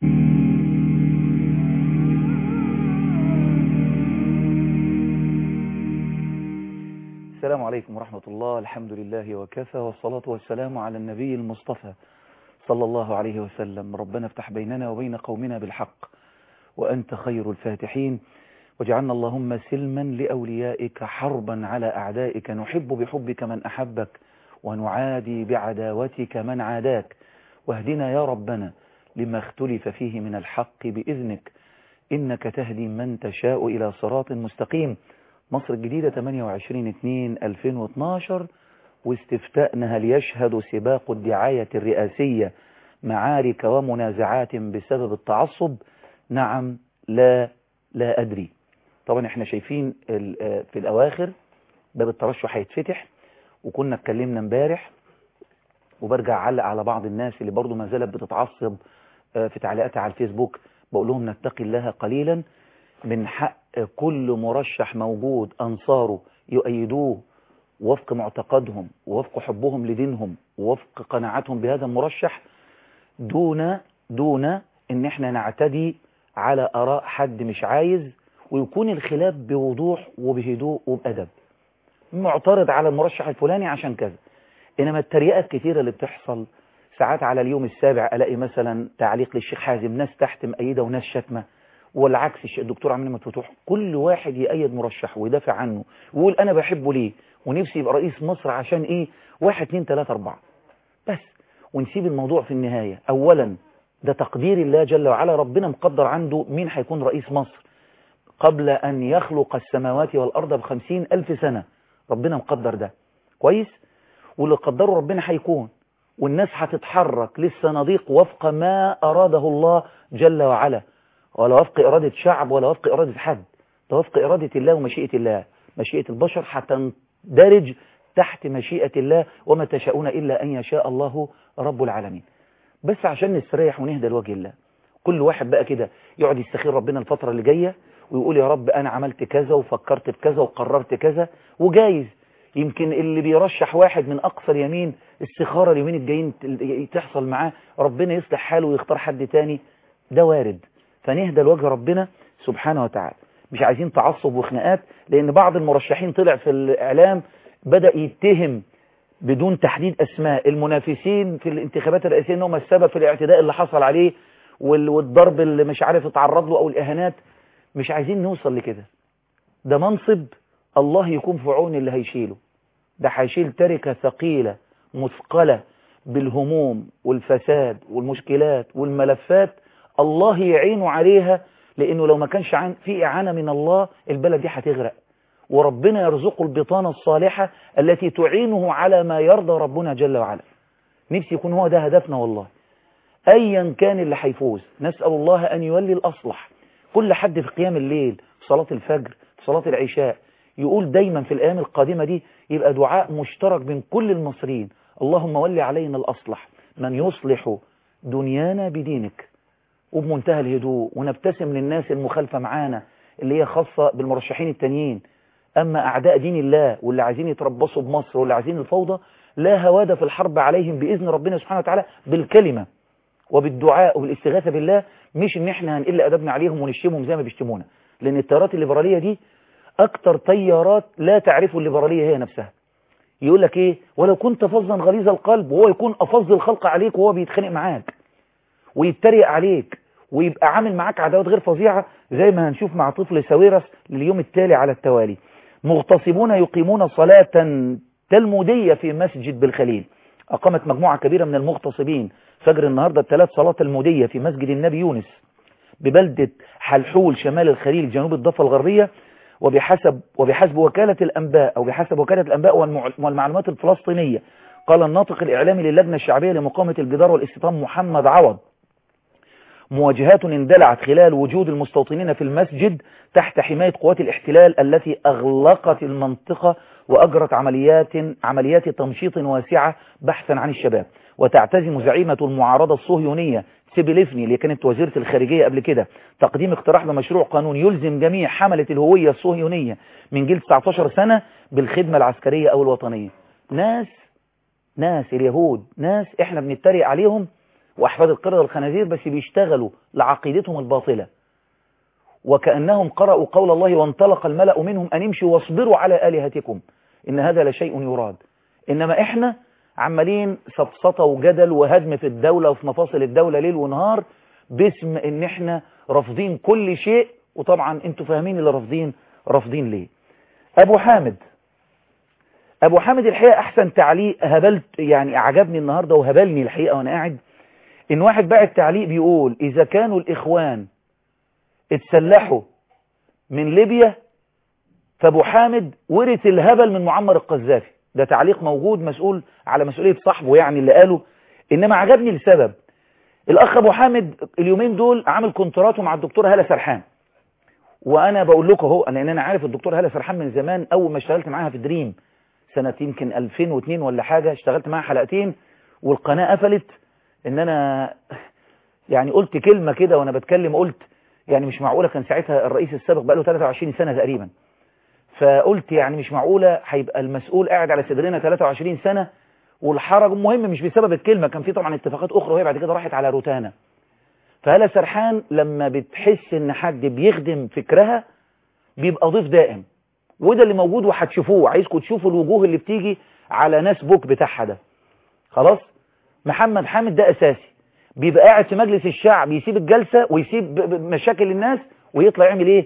السلام عليكم ورحمة الله الحمد لله وكفى والصلاة والسلام على النبي المصطفى صلى الله عليه وسلم ربنا افتح بيننا وبين قومنا بالحق وأنت خير الفاتحين وجعلنا اللهم سلما لأوليائك حربا على أعدائك نحب بحبك من أحبك ونعادي بعداوتك من عاداك واهدنا يا ربنا لما اختلف فيه من الحق بإذنك إنك تهدي من تشاء إلى صراط مستقيم مصر الجديدة 28-2-2012 واستفتاءنا هل يشهد سباق الدعاية الرئاسية معارك ومنازعات بسبب التعصب نعم لا لا أدري طبعا احنا شايفين في الأواخر باب الترشح هيتفتح وكنا اتكلمنا امبارح وبرجع اعلق على بعض الناس اللي برضو ما زالت بتتعصب في تعليقاتها على الفيسبوك بقول لهم نتقي الله قليلا من حق كل مرشح موجود أنصاره يؤيدوه وفق معتقدهم ووفق حبهم لدينهم ووفق قناعتهم بهذا المرشح دون دون ان احنا نعتدي على اراء حد مش عايز ويكون الخلاف بوضوح وبهدوء وبأدب معترض على المرشح الفلاني عشان كذا انما التريقة الكثيرة اللي بتحصل ساعات على اليوم السابع الاقي مثلا تعليق للشيخ حازم ناس تحت مأيدة وناس شتمة والعكس الدكتور عمرو مفتوح كل واحد يأيد مرشح ويدافع عنه ويقول انا بحبه ليه ونفسي يبقى رئيس مصر عشان ايه واحد اتنين تلاتة اربعة بس ونسيب الموضوع في النهاية اولا ده تقدير الله جل وعلا ربنا مقدر عنده مين هيكون رئيس مصر قبل ان يخلق السماوات والارض بخمسين الف سنة ربنا مقدر ده كويس واللي قدره ربنا هيكون والناس هتتحرك للصناديق وفق ما اراده الله جل وعلا ولا وفق إرادة شعب ولا وفق إرادة حد ده وفق إرادة الله ومشيئة الله مشيئة البشر هتندرج تحت مشيئة الله وما تشاءون إلا أن يشاء الله رب العالمين بس عشان نستريح ونهدى لوجه الله كل واحد بقى كده يقعد يستخير ربنا الفترة اللي جاية ويقول يا رب أنا عملت كذا وفكرت بكذا وقررت كذا وجايز يمكن اللي بيرشح واحد من أقصى اليمين استخارة اليومين الجايين تحصل معاه ربنا يصلح حاله ويختار حد تاني ده وارد فنهدى لوجه ربنا سبحانه وتعالى مش عايزين تعصب وخناقات لأن بعض المرشحين طلع في الإعلام بدأ يتهم بدون تحديد أسماء المنافسين في الانتخابات الرئاسية أنهم السبب في الاعتداء اللي حصل عليه والضرب اللي مش عارف اتعرض له أو الإهانات مش عايزين نوصل لكده ده منصب الله يكون في عون اللي هيشيله ده هيشيل تركة ثقيلة مثقلة بالهموم والفساد والمشكلات والملفات الله يعينه عليها لأنه لو ما كانش عن في إعانة من الله البلد دي هتغرق وربنا يرزقه البطانة الصالحة التي تعينه على ما يرضى ربنا جل وعلا نفسي يكون هو ده هدفنا والله أيا كان اللي هيفوز نسأل الله أن يولي الأصلح كل حد في قيام الليل في صلاة الفجر في صلاة العشاء يقول دايما في الأيام القادمة دي يبقى دعاء مشترك بين كل المصريين اللهم ولي علينا الأصلح من يصلح دنيانا بدينك وبمنتهى الهدوء ونبتسم للناس المخالفة معانا اللي هي خاصة بالمرشحين التانيين أما أعداء دين الله واللي عايزين يتربصوا بمصر واللي عايزين الفوضى لا هواد في الحرب عليهم بإذن ربنا سبحانه وتعالى بالكلمة وبالدعاء وبالاستغاثة بالله مش ان احنا هنقل أدبنا عليهم ونشتمهم زي ما بيشتمونا لأن التيارات الليبرالية دي أكتر تيارات لا تعرف الليبرالية هي نفسها يقول لك ايه ولو كنت فظا غليظ القلب وهو يكون أفظ الخلق عليك وهو بيتخانق معاك ويتريق عليك ويبقى عامل معاك عداوات غير فظيعة زي ما هنشوف مع طفل ساويرس لليوم التالي على التوالي مغتصبون يقيمون صلاة تلمودية في مسجد بالخليل أقامت مجموعة كبيرة من المغتصبين فجر النهاردة الثلاث صلاة تلمودية في مسجد النبي يونس ببلدة حلحول شمال الخليل جنوب الضفة الغربية وبحسب وبحسب وكالة الأنباء أو بحسب وكالة الأنباء والمعلومات الفلسطينية قال الناطق الإعلامي للجنة الشعبية لمقاومة الجدار والاستيطان محمد عوض مواجهات اندلعت خلال وجود المستوطنين في المسجد تحت حماية قوات الاحتلال التي أغلقت المنطقة وأجرت عمليات عمليات تمشيط واسعة بحثا عن الشباب وتعتزم زعيمة المعارضة الصهيونية سيبليفني اللي كانت وزيرة الخارجية قبل كده تقديم اقتراح بمشروع قانون يلزم جميع حملة الهوية الصهيونية من جيل 19 سنة بالخدمة العسكرية أو الوطنية ناس ناس اليهود ناس احنا بنتريق عليهم وأحفاد القردة الخنازير بس بيشتغلوا لعقيدتهم الباطلة وكأنهم قرأوا قول الله وانطلق الملأ منهم أن امشوا واصبروا على آلهتكم إن هذا لشيء يراد إنما إحنا عمالين سفسطة وجدل وهدم في الدولة وفي مفاصل الدولة ليل ونهار باسم إن إحنا رافضين كل شيء وطبعا أنتوا فاهمين اللي رافضين رافضين ليه أبو حامد أبو حامد الحقيقة أحسن تعليق هبلت يعني أعجبني النهاردة وهبلني الحقيقة وأنا قاعد إن واحد باعت تعليق بيقول إذا كانوا الإخوان اتسلحوا من ليبيا فابو حامد ورث الهبل من معمر القذافي ده تعليق موجود مسؤول على مسؤولية صاحبه يعني اللي قاله انما عجبني لسبب الاخ ابو حامد اليومين دول عامل كونتراته مع الدكتور هالة سرحان وانا بقول لكم اهو لان انا عارف الدكتور هالة سرحان من زمان اول ما اشتغلت معاها في دريم سنة يمكن 2002 ولا حاجة اشتغلت معاها حلقتين والقناة قفلت ان انا يعني قلت كلمة كده وانا بتكلم قلت يعني مش معقولة كان ساعتها الرئيس السابق بقى له 23 سنة تقريبا فقلت يعني مش معقولة هيبقى المسؤول قاعد على صدرنا 23 سنة والحرج مهم مش بسبب الكلمة كان في طبعا اتفاقات أخرى وهي بعد كده راحت على روتانا فهلا سرحان لما بتحس ان حد بيخدم فكرها بيبقى ضيف دائم وده اللي موجود وهتشوفوه عايزكم تشوفوا الوجوه اللي بتيجي على ناس بوك بتاعها ده خلاص محمد حامد ده أساسي بيبقى قاعد في مجلس الشعب يسيب الجلسة ويسيب مشاكل الناس ويطلع يعمل ايه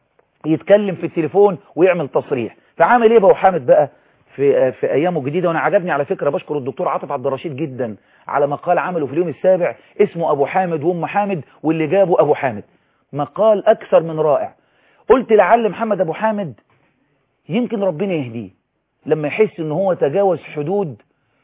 يتكلم في التليفون ويعمل تصريح فعامل ايه ابو حامد بقى في في ايامه الجديده وانا عجبني على فكره بشكر الدكتور عاطف عبد الرشيد جدا على مقال عمله في اليوم السابع اسمه ابو حامد وام حامد واللي جابه ابو حامد مقال اكثر من رائع قلت لعل محمد ابو حامد يمكن ربنا يهديه لما يحس ان هو تجاوز حدود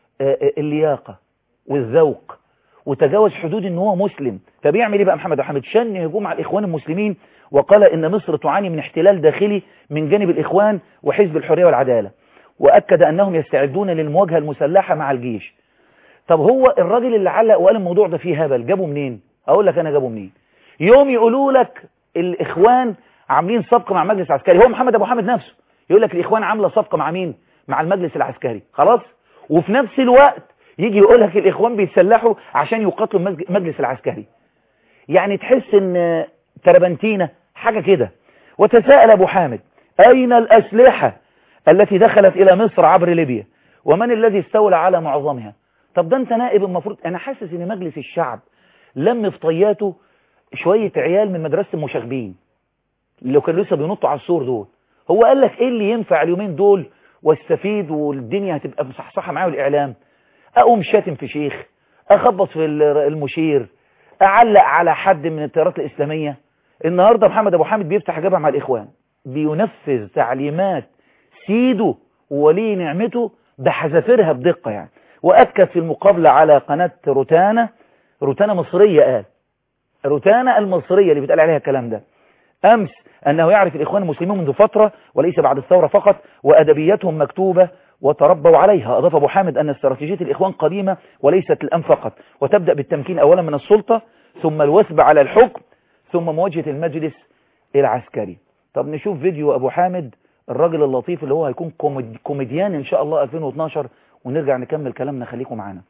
اللياقه والذوق وتجاوز حدود ان هو مسلم فبيعمل ايه بقى محمد حامد شن هجوم على الاخوان المسلمين وقال ان مصر تعاني من احتلال داخلي من جانب الاخوان وحزب الحرية والعدالة واكد انهم يستعدون للمواجهة المسلحة مع الجيش طب هو الراجل اللي علق وقال الموضوع ده فيه هبل جابه منين اقول لك انا جابه منين يوم يقولوا لك الاخوان عاملين صفقة مع مجلس عسكري هو محمد ابو حامد نفسه يقول لك الاخوان عاملة صفقة مع مين مع المجلس العسكري خلاص وفي نفس الوقت يجي يقول لك الإخوان بيتسلحوا عشان يقاتلوا المجلس العسكري يعني تحس ان تربنتينة حاجة كده وتساءل أبو حامد أين الأسلحة التي دخلت إلى مصر عبر ليبيا ومن الذي استولى على معظمها طب ده انت نائب المفروض أنا حاسس ان مجلس الشعب لم في طياته شوية عيال من مدرسة المشاغبين اللي كانوا لسه بينطوا على السور دول هو قال لك ايه اللي ينفع اليومين دول واستفيد والدنيا هتبقى مصحصحة معاه الإعلام اقوم شاتم في شيخ اخبط في المشير اعلق على حد من التيارات الاسلامية النهاردة محمد ابو حامد بيفتح جبهة مع الاخوان بينفذ تعليمات سيده وولي نعمته بحذافيرها بدقة يعني واكد في المقابلة على قناة روتانا روتانا مصرية قال روتانا المصرية اللي بيتقال عليها الكلام ده امس انه يعرف الاخوان المسلمين منذ فترة وليس بعد الثورة فقط وادبياتهم مكتوبة وتربوا عليها أضاف أبو حامد أن استراتيجية الإخوان قديمة وليست الآن فقط وتبدأ بالتمكين أولا من السلطة ثم الوثب على الحكم ثم مواجهة المجلس العسكري طب نشوف فيديو أبو حامد الراجل اللطيف اللي هو هيكون كوميد... كوميديان إن شاء الله 2012 ونرجع نكمل كلامنا خليكم معانا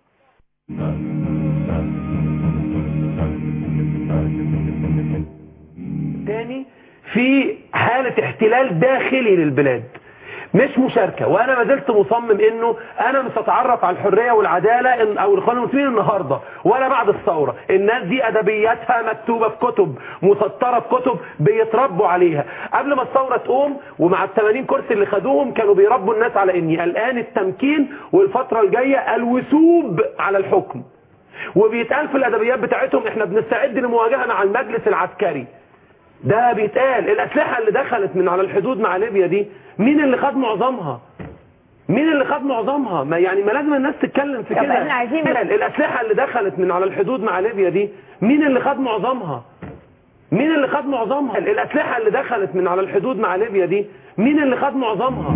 تاني في حالة احتلال داخلي للبلاد مش مشاركة وانا ما زلت مصمم انه انا مش هتعرف على الحرية والعدالة إن او الاخوان المسلمين النهاردة ولا بعد الثورة الناس دي ادبياتها مكتوبة في كتب مسطرة في كتب بيتربوا عليها قبل ما الثورة تقوم ومع ال 80 كرسي اللي خدوهم كانوا بيربوا الناس على اني الان التمكين والفترة الجاية الوثوب على الحكم وبيتقال في الادبيات بتاعتهم احنا بنستعد لمواجهة مع المجلس العسكري ده بيتقال الاسلحة اللي دخلت من على الحدود مع ليبيا دي مين اللي خد معظمها مين اللي خد معظمها ما يعني ما لازم الناس تتكلم في طب كده احنا عايزين بس- الاسلحة اللي دخلت من على الحدود مع ليبيا دي مين اللي خد معظمها مين اللي خد معظمها الاسلحة اللي دخلت من على الحدود مع ليبيا دي مين اللي خد معظمها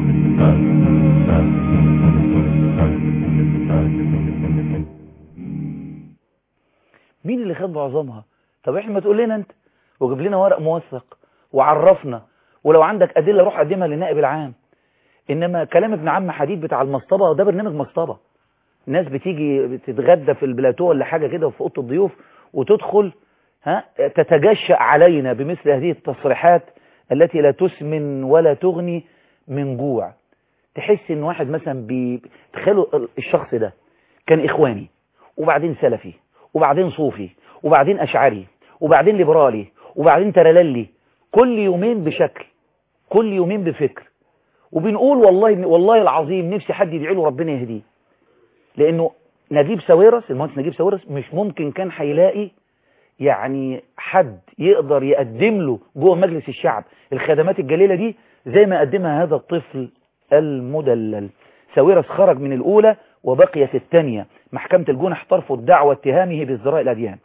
مين اللي خد معظمها طب احنا ما تقول لنا انت وجيب لنا ورق موثق وعرفنا ولو عندك ادله روح قدمها للنائب العام انما كلام ابن عم حديد بتاع المصطبه ده برنامج مصطبه ناس بتيجي تتغدى في البلاتو ولا حاجة كده في أوضة الضيوف وتدخل ها تتجشأ علينا بمثل هذه التصريحات التي لا تسمن ولا تغني من جوع تحس ان واحد مثلا بي... تخيلوا الشخص ده كان اخواني وبعدين سلفي وبعدين صوفي وبعدين اشعري وبعدين ليبرالي وبعدين ترللي كل يومين بشكل كل يومين بفكر وبنقول والله والله العظيم نفسي حد يدعي له ربنا يهديه لانه نجيب ساويرس المهندس نجيب ساويرس مش ممكن كان هيلاقي يعني حد يقدر يقدم له جوه مجلس الشعب الخدمات الجليلة دي زي ما قدمها هذا الطفل المدلل ساويرس خرج من الأولى وبقيت الثانية محكمة الجنح ترفض دعوة اتهامه بازدراء الأديان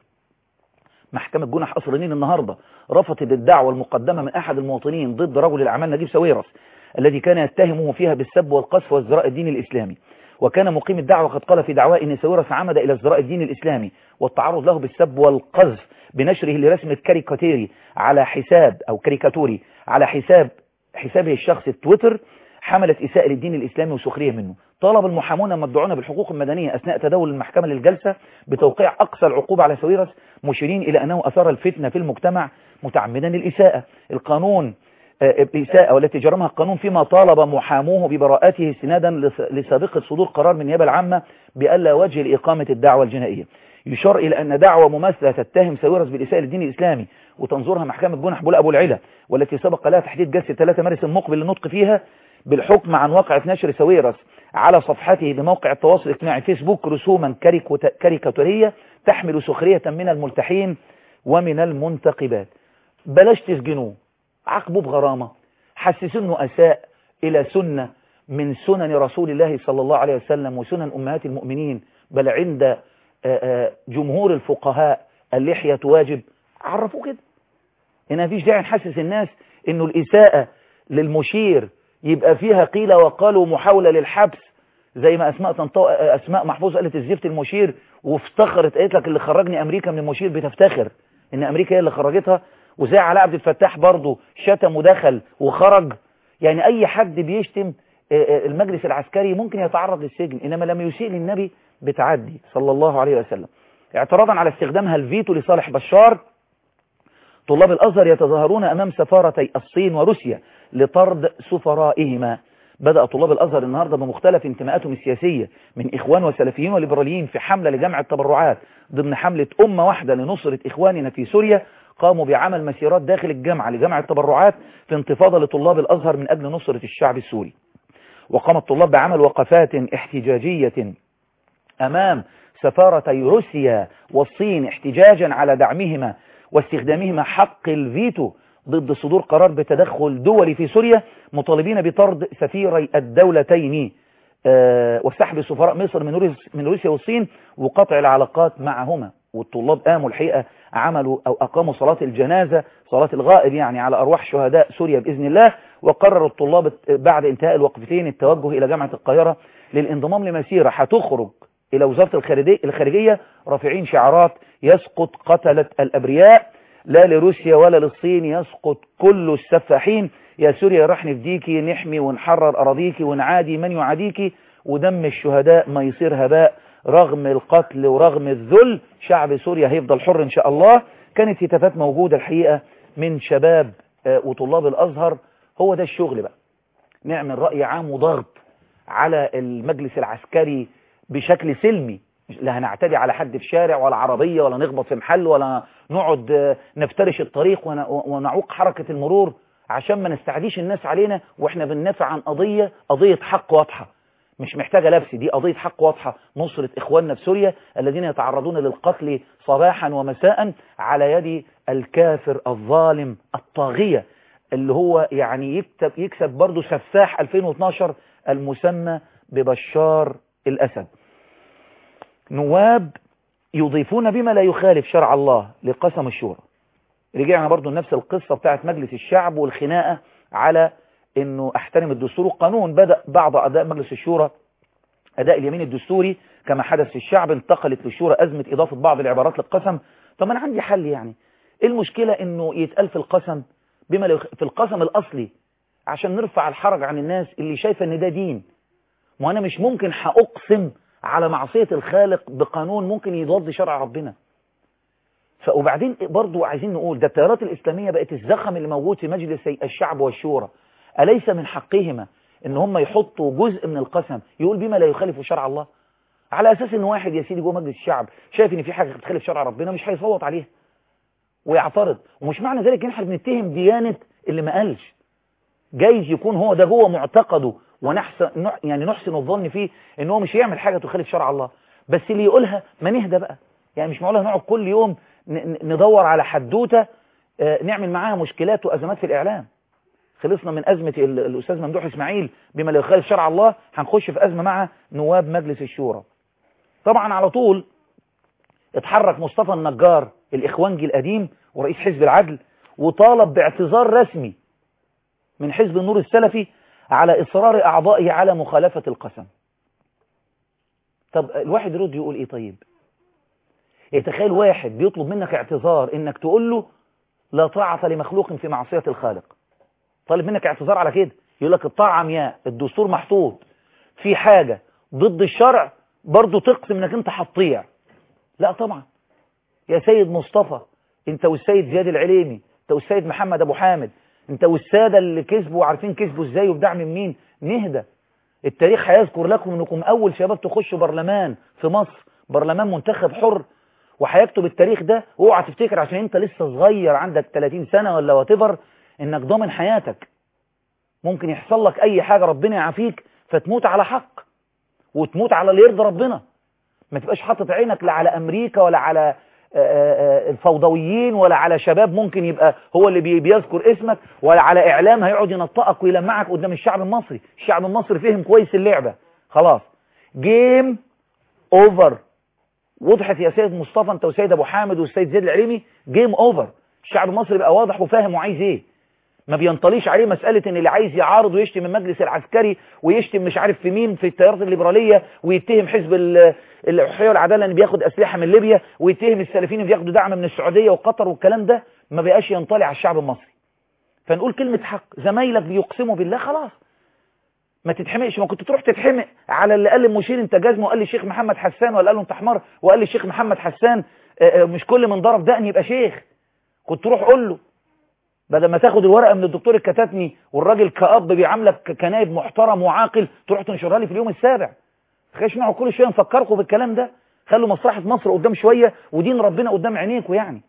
محكمة جنح قصر النيل النهاردة رفضت الدعوة المقدمة من أحد المواطنين ضد رجل الأعمال نجيب ساويرس الذي كان يتهمه فيها بالسب والقذف وازدراء الدين الإسلامي وكان مقيم الدعوة قد قال في دعواه إن ساويرس عمد إلى ازدراء الدين الإسلامي والتعرض له بالسب والقذف بنشره لرسم الكاريكاتيري على حساب أو كاريكاتوري على حساب حسابه الشخصي تويتر حملت إساءة للدين الإسلامي وسخرية منه طالب المحامون المدعون بالحقوق المدنية أثناء تداول المحكمة للجلسة بتوقيع أقصى العقوبة على ساويرس مشيرين إلى أنه أثار الفتنة في المجتمع متعمدا الإساءة القانون الإساءة والتي جرمها القانون فيما طالب محاموه ببراءته استنادا لسابقة صدور قرار من النيابة العامة بألا وجه لإقامة الدعوة الجنائية يشار إلى أن دعوة مماثلة تتهم ساويرس بالإساءة للدين الإسلامي وتنظرها محكمة جنح بول أبو العلا والتي سبق لها تحديد جلسة 3 مارس المقبل للنطق فيها بالحكم عن واقعة نشر ساويرس على صفحته بموقع التواصل الاجتماعي فيسبوك رسوما كاريكاتورية تحمل سخرية من الملتحين ومن المنتقبات بلاش تسجنوه عاقبوه بغرامة حسسوا انه أساء إلى سنة من سنن رسول الله صلى الله عليه وسلم وسنن أمهات المؤمنين بل عند جمهور الفقهاء اللحية واجب عرفوا كده هنا مفيش داعي نحسس الناس انه الإساءة للمشير يبقى فيها قيل وقالوا محاولة للحبس زي ما أسماء, تنطو... أسماء محفوظ قالت الزفت المشير وافتخرت قالت لك اللي خرجني أمريكا من المشير بتفتخر إن أمريكا هي اللي خرجتها وزي علاء عبد الفتاح برضه شتم ودخل وخرج يعني أي حد بيشتم المجلس العسكري ممكن يتعرض للسجن إنما لما يسيء للنبي بتعدي صلى الله عليه وسلم اعتراضا على استخدامها الفيتو لصالح بشار طلاب الأزهر يتظاهرون أمام سفارتي الصين وروسيا لطرد سفرائهما بدأ طلاب الأزهر النهاردة بمختلف انتماءاتهم السياسية من إخوان وسلفيين وليبراليين في حملة لجمع التبرعات ضمن حملة أمة واحدة لنصرة إخواننا في سوريا قاموا بعمل مسيرات داخل الجامعة لجمع التبرعات في انتفاضة لطلاب الأزهر من أجل نصرة الشعب السوري وقام الطلاب بعمل وقفات احتجاجية أمام سفارتي روسيا والصين احتجاجا على دعمهما واستخدامهما حق الفيتو ضد صدور قرار بتدخل دولي في سوريا مطالبين بطرد سفيري الدولتين أه وسحب سفراء مصر من, من روسيا والصين وقطع العلاقات معهما والطلاب قاموا الحقيقة عملوا أو أقاموا صلاة الجنازة صلاة الغائب يعني على أرواح شهداء سوريا بإذن الله وقرر الطلاب بعد انتهاء الوقفتين التوجه إلى جامعة القاهرة للانضمام لمسيرة هتخرج إلى وزارة الخارجية رافعين شعارات يسقط قتلة الأبرياء لا لروسيا ولا للصين يسقط كل السفاحين يا سوريا راح نفديكي نحمي ونحرر أراضيكي ونعادي من يعاديكي ودم الشهداء ما يصير هباء رغم القتل ورغم الذل شعب سوريا هيفضل حر إن شاء الله كانت هتافات موجودة الحقيقة من شباب وطلاب الأزهر هو ده الشغل بقى نعمل رأي عام وضغط على المجلس العسكري بشكل سلمي لا هنعتدي على حد في شارع ولا عربية ولا نخبط في محل ولا نقعد نفترش الطريق ونعوق حركة المرور عشان ما نستعديش الناس علينا واحنا بندافع عن قضية قضية حق واضحة مش محتاجة لبس دي قضية حق واضحة نصرة إخواننا في سوريا الذين يتعرضون للقتل صباحا ومساء على يد الكافر الظالم الطاغية اللي هو يعني يكتب يكسب برضه سفاح 2012 المسمى ببشار الأسد نواب يضيفون بما لا يخالف شرع الله لقسم الشورى رجعنا برضو لنفس القصة بتاعت مجلس الشعب والخناقة على انه احترم الدستور والقانون بدأ بعض أداء مجلس الشورى أداء اليمين الدستوري كما حدث في الشعب انتقلت للشورى أزمة إضافة بعض العبارات للقسم طب أنا عندي حل يعني إيه المشكلة إنه يتقال في القسم بما لا يخ... في القسم الأصلي عشان نرفع الحرج عن الناس اللي شايفة إن ده دين ما أنا مش ممكن هأقسم على معصية الخالق بقانون ممكن يضاد شرع ربنا ف- وبعدين برضو عايزين نقول ده التيارات الإسلامية بقت الزخم اللي موجود في مجلس الشعب والشورى أليس من حقهما ان هم يحطوا جزء من القسم يقول بما لا يخالف شرع الله على اساس ان واحد يا سيدي جوه مجلس الشعب شايف ان في حاجه بتخالف شرع ربنا مش هيصوت عليها ويعترض ومش معنى ذلك ان احنا بنتهم ديانه اللي ما قالش جايز يكون هو ده جوه معتقده ونحسن نح- يعني نحسن الظن فيه ان هو مش هيعمل حاجه تخالف شرع الله بس اللي يقولها ما نهدى بقى يعني مش معقول هنقعد كل يوم ن- ن- ندور على حدوته آه، نعمل معاها مشكلات وازمات في الاعلام خلصنا من أزمة ال- الأستاذ ممدوح إسماعيل بما لا يخالف شرع الله هنخش في أزمة مع نواب مجلس الشورى طبعا على طول اتحرك مصطفى النجار الإخوانجي القديم ورئيس حزب العدل وطالب باعتذار رسمي من حزب النور السلفي على إصرار أعضائه على مخالفة القسم طب الواحد يرد يقول إيه طيب يتخيل واحد بيطلب منك اعتذار إنك تقول له لا طاعة لمخلوق في معصية الخالق طالب منك اعتذار على كده يقول لك الطاعة عمياء الدستور محطوط في حاجة ضد الشرع برضو تقسم انك انت هتطيع لا طبعا يا سيد مصطفى انت والسيد زياد العليمي انت والسيد محمد ابو حامد انت والسادة اللي كسبوا وعارفين كسبوا ازاي وبدعم من مين نهدى التاريخ هيذكر لكم انكم اول شباب تخشوا برلمان في مصر برلمان منتخب حر وهيكتب التاريخ ده اوعى تفتكر عشان انت لسه صغير عندك 30 سنة ولا واتيفر انك ضامن حياتك ممكن يحصل لك اي حاجة ربنا يعافيك فتموت على حق وتموت على اللي يرضي ربنا ما تبقاش حاطط عينك لا على امريكا ولا على آه، آه، الفوضويين ولا على شباب ممكن يبقى هو اللي بي- بيذكر اسمك ولا على اعلام هيقعد ينطقك ويلمعك قدام الشعب المصري الشعب المصري فهم كويس اللعبة خلاص جيم اوفر وضحت يا سيد مصطفى انت وسيد ابو حامد والسيد زيد العليمي جيم اوفر الشعب المصري بقى واضح وفاهم وعايز ايه ما بينطليش عليه مسألة ان اللي عايز يعارض ويشتم المجلس العسكري ويشتم مش عارف في مين في التيارات الليبرالية ويتهم حزب ال- الحرية والعدالة ان بياخد اسلحة من ليبيا ويتهم السلفيين ان بياخدوا دعم من السعودية وقطر والكلام ده ما بقاش ينطلي على الشعب المصري فنقول كلمة حق زمايلك بيقسموا بالله خلاص ما تتحمقش ما كنت تروح تتحمق على اللي قال المشير انت جزمه وقال لي الشيخ محمد حسان ولا قال له انت حمار وقال لي الشيخ محمد حسان آه، آه، مش كل من ضرب دقن يبقى شيخ كنت تروح قول له بدل ما تاخد الورقه من الدكتور الكتاتني والراجل كأب بيعاملك ك- كنائب محترم وعاقل تروح تنشرها لي في اليوم السابع تخيش معه كل شويه نفكركم بالكلام ده خلوا مصلحه مصر قدام شويه ودين ربنا قدام عينيكم يعني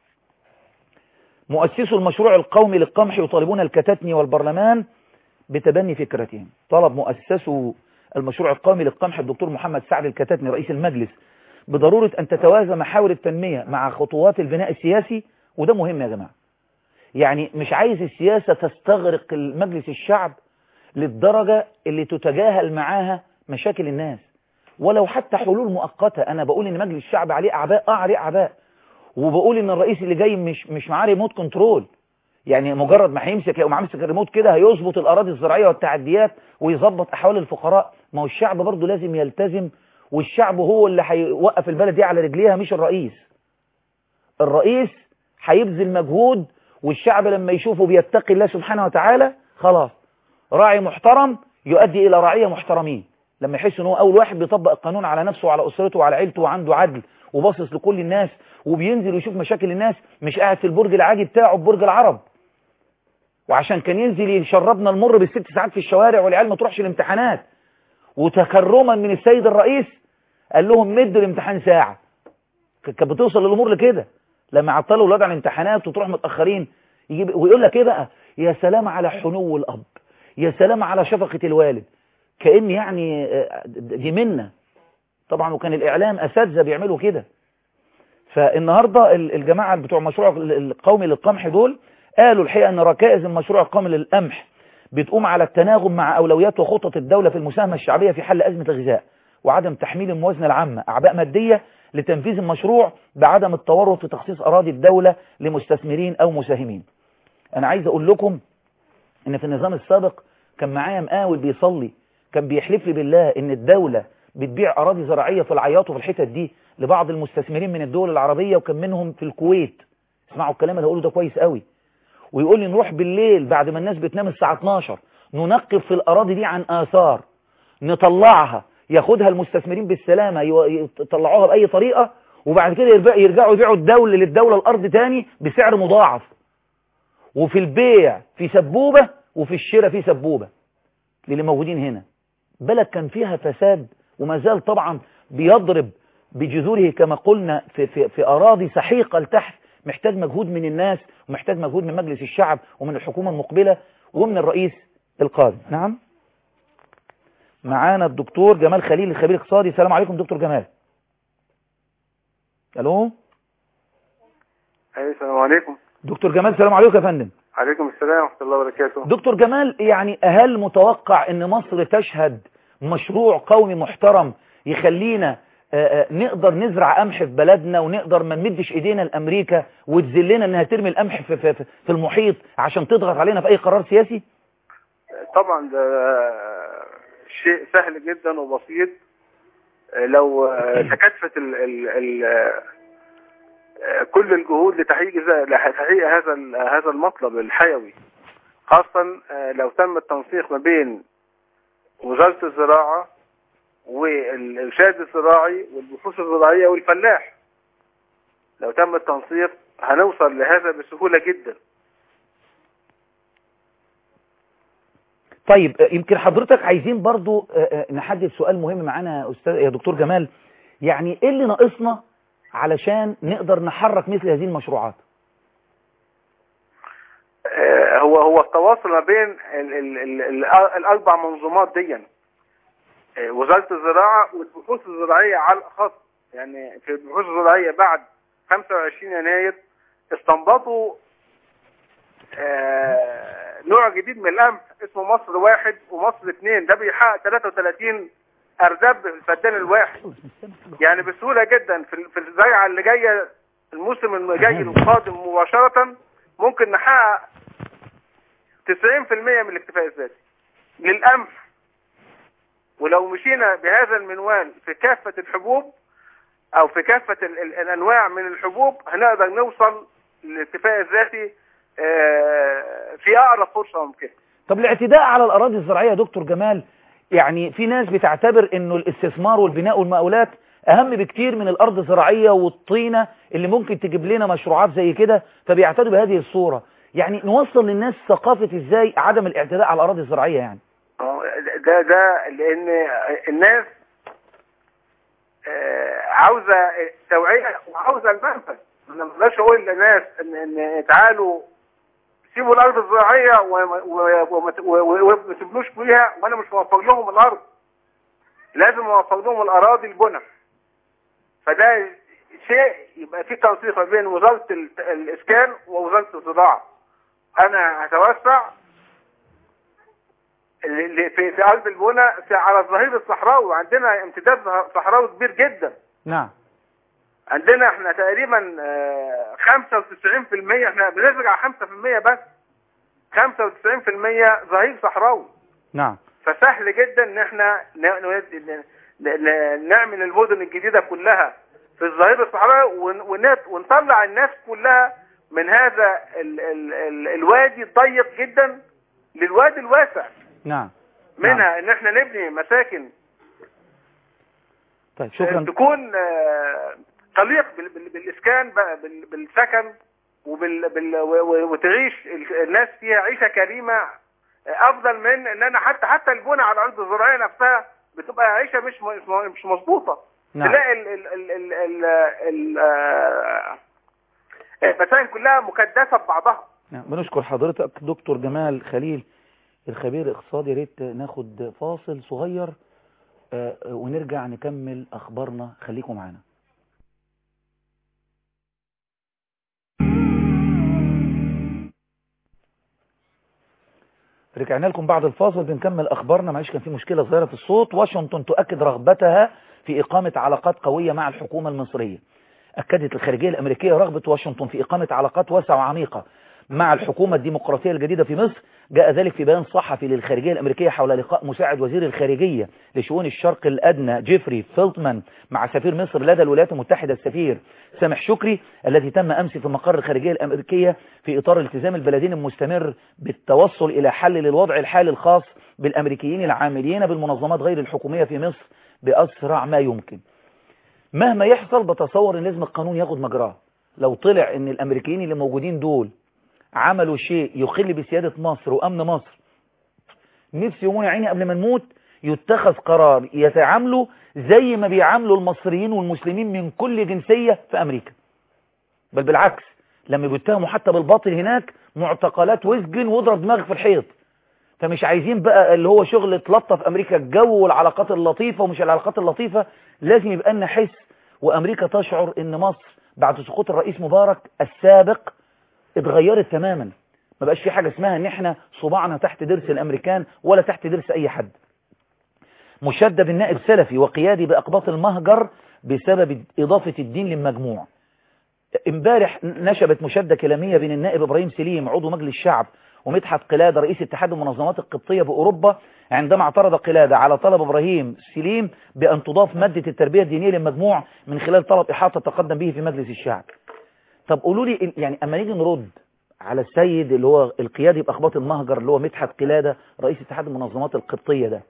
مؤسسو المشروع القومي للقمح يطالبون الكتاتني والبرلمان بتبني فكرتهم طلب مؤسسو المشروع القومي للقمح الدكتور محمد سعد الكتاتني رئيس المجلس بضرورة أن تتوازى محاور التنمية مع خطوات البناء السياسي وده مهم يا جماعة يعني مش عايز السياسة تستغرق مجلس الشعب للدرجة اللي تتجاهل معاها مشاكل الناس ولو حتى حلول مؤقتة أنا بقول إن مجلس الشعب عليه أعباء آه عليه أعباء وبقول إن الرئيس اللي جاي مش مش معاه ريموت كنترول يعني مجرد ما هيمسك يقوم عامل الريموت كده هيظبط الأراضي الزراعية والتعديات ويظبط أحوال الفقراء ما هو الشعب برضه لازم يلتزم والشعب هو اللي هيوقف البلد دي على رجليها مش الرئيس الرئيس هيبذل مجهود والشعب لما يشوفه بيتقي الله سبحانه وتعالى خلاص راعي محترم يؤدي إلى رعية محترمين لما يحس ان هو أول واحد بيطبق القانون على نفسه وعلى أسرته وعلى عيلته وعنده عدل وباصص لكل الناس وبينزل ويشوف مشاكل الناس مش قاعد في البرج العاجي بتاعه في برج العرب وعشان كان ينزل يشربنا المر بالست ساعات في الشوارع والعيال ما تروحش الامتحانات وتكرما من السيد الرئيس قال لهم مدوا الامتحان ساعة كانت بتوصل الأمور لكده لما عطلوا الولاد عن الامتحانات وتروح متأخرين يجيب ويقول لك ايه بقى يا سلام على حنو الأب يا سلام على شفقة الوالد كأن يعني آه، دي منا طبعا وكان الإعلام أساتذة بيعملوا كده فالنهاردة ال- الجماعة بتوع المشروع القومي للقمح دول قالوا الحقيقة أن ركائز المشروع القومي للقمح بتقوم على التناغم مع أولويات وخطط الدولة في المساهمة الشعبية في حل أزمة الغذاء وعدم تحميل الموازنة العامة أعباء مادية لتنفيذ المشروع بعدم التورط في تخصيص أراضي الدولة لمستثمرين أو مساهمين أنا عايز أقول لكم إن في النظام السابق كان معايا مقاول بيصلي كان بيحلف لي بالله إن الدولة بتبيع أراضي زراعية في العياط وفي الحتت دي لبعض المستثمرين من الدول العربية وكان منهم في الكويت اسمعوا الكلام اللي هقوله ده كويس قوي ويقول لي نروح بالليل بعد ما الناس بتنام الساعة 12 ننقب في الأراضي دي عن آثار نطلعها ياخدها المستثمرين بالسلامة يو- يطلعوها بأي طريقة وبعد كده يرجع- يرجعوا يبيعوا الدولة للدولة الأرض تاني بسعر مضاعف وفي البيع في سبوبة وفي الشراء في سبوبة للي موجودين هنا بلد كان فيها فساد وما زال طبعا بيضرب بجذوره كما قلنا في, في, في أراضي سحيقة لتحت محتاج مجهود من الناس ومحتاج مجهود من مجلس الشعب ومن الحكومة المقبلة ومن الرئيس القادم نعم معانا الدكتور جمال خليل الخبير الاقتصادي السلام عليكم دكتور جمال الو ايوه السلام عليكم دكتور جمال السلام عليكم يا فندم عليكم السلام ورحمه الله وبركاته دكتور جمال يعني هل متوقع ان مصر تشهد مشروع قومي محترم يخلينا آه، آه، نقدر نزرع قمح في بلدنا ونقدر ما نمدش ايدينا لامريكا وتذلنا انها ترمي القمح في, في, في المحيط عشان تضغط علينا في اي قرار سياسي طبعا ده شيء سهل جدا وبسيط لو تكاتفت ال ال ال كل الجهود لتحقيق ذا- لتحقيق هذا ال- هذا المطلب الحيوي خاصة لو تم التنسيق ما بين وزارة الزراعة والإرشاد الزراعي والبحوث الزراعية والفلاح لو تم التنسيق هنوصل لهذا بسهولة جدا طيب آه، يمكن حضرتك عايزين برضو آه، آه، نحدد سؤال مهم معانا يا استاذ يا دكتور جمال يعني ايه اللي ناقصنا علشان نقدر نحرك مثل هذه المشروعات آه، هو هو التواصل ما بين ال ال ال ال الاربع منظومات دي آه، وزاره الزراعه والبحوث الزراعيه على الاخص يعني في البحوث الزراعيه بعد 25 يناير استنبطوا آه، نوع جديد من القمح اسمه مصر واحد ومصر اثنين ده بيحقق 33 ارداب في الفدان الواحد يعني بسهوله جدا في ال- في الزرعه اللي جايه الموسم اللي جاي القادم مباشره ممكن نحقق 90% من الاكتفاء الذاتي للقمح ولو مشينا بهذا المنوال في كافة الحبوب او في كافة ال ال الانواع من الحبوب هنقدر نوصل للاكتفاء الذاتي آه، في اقرب فرصة ممكنة طب الاعتداء على الأراضي الزراعية يا دكتور جمال يعني في ناس بتعتبر انه الاستثمار والبناء والمقاولات اهم بكتير من الارض الزراعية والطينة اللي ممكن تجيب لنا مشروعات زي كده فبيعتدوا بهذه الصورة يعني نوصل للناس ثقافة ازاي عدم الاعتداء على الأراضي الزراعية يعني آه، ده ده لان الناس آه، عاوزه توعيه وعاوزه المنفذ انا ما اقدرش اقول للناس ان ان تعالوا سيبوا الارض الزراعيه وما- و- وما ت- و- و- وما تبنوش فيها وانا مش موفر لهم الارض لازم اوفر لهم الاراضي البنى فده شيء يبقى في تنسيق ما بين وزاره ال- الاسكان ووزاره الزراعه انا هتوسع اللي في في قلب البنى في على الظهير الصحراوي عندنا امتداد صحراوي كبير جدا نعم عندنا احنا تقريبا آه، 95% احنا بنزرع 5% بس 95% ظهير صحراوي نعم فسهل جدا ان احنا ن- ن- ن- ن- نعمل المدن الجديدة كلها في الظهير الصحراوي ون- ونت- ونطلع الناس كلها من هذا ال ال ال الوادي الضيق جدا للوادي الواسع نعم منها ان احنا نبني مساكن طيب شكرا تكون آه، تليق بال- بال- بالاسكان بقى بال- بالسكن وبال بال و- و- وتعيش ال- الناس فيها عيشه كريمه آه، افضل من ان انا حتى حتى البنى على الارض الزراعيه نفسها بتبقى عيشه مش م- مش مظبوطه نعم تلاقي ال ال ال ال ال ال آه، المساكن كلها مكدسه ببعضها نعم بنشكر حضرتك دكتور جمال خليل الخبير الاقتصادي يا ريت ناخد فاصل صغير آه، آه، ونرجع نكمل اخبارنا خليكم معانا رجعنا لكم بعد الفاصل بنكمل اخبارنا معلش كان في مشكله صغيره في الصوت واشنطن تؤكد رغبتها في اقامه علاقات قويه مع الحكومه المصريه أكدت الخارجية الأمريكية رغبة واشنطن في إقامة علاقات واسعة وعميقة مع الحكومة الديمقراطية الجديدة في مصر جاء ذلك في بيان صحفي للخارجية الأمريكية حول لقاء مساعد وزير الخارجية لشؤون الشرق الأدنى جيفري فيلتمان مع سفير مصر لدى الولايات المتحدة السفير سامح شكري الذي تم أمس في مقر الخارجية الأمريكية في إطار التزام البلدين المستمر بالتوصل إلى حل للوضع الحالي الخاص بالأمريكيين العاملين بالمنظمات غير الحكومية في مصر بأسرع ما يمكن مهما يحصل بتصور ان لازم القانون ياخد مجراه لو طلع ان الامريكيين اللي موجودين دول عملوا شيء يخل بسيادة مصر وامن مصر نفسي يومون يا عيني قبل ما نموت يتخذ قرار يتعاملوا زي ما بيعاملوا المصريين والمسلمين من كل جنسية في امريكا بل بالعكس لما بيتهموا حتى بالباطل هناك معتقلات وسجن واضرب دماغك في الحيط فمش عايزين بقى اللي هو شغل تلطف امريكا الجو والعلاقات اللطيفة ومش العلاقات اللطيفة لازم يبقى لنا حس وامريكا تشعر ان مصر بعد سقوط الرئيس مبارك السابق اتغيرت تماما ما بقاش في حاجة اسمها ان احنا صباعنا تحت درس الامريكان ولا تحت درس اي حد مشدد بالنائب سلفي وقيادي باقباط المهجر بسبب اضافة الدين للمجموع امبارح نشبت مشادة كلامية بين النائب ابراهيم سليم عضو مجلس الشعب ومدحت قلادة رئيس اتحاد المنظمات القبطية بأوروبا عندما اعترض قلادة على طلب إبراهيم سليم بأن تضاف مادة التربية الدينية للمجموع من خلال طلب إحاطة تقدم به في مجلس الشعب طب قولوا لي يعني أما نيجي نرد على السيد اللي هو القيادي بأخباط المهجر اللي هو مدحت قلادة رئيس اتحاد المنظمات القبطية ده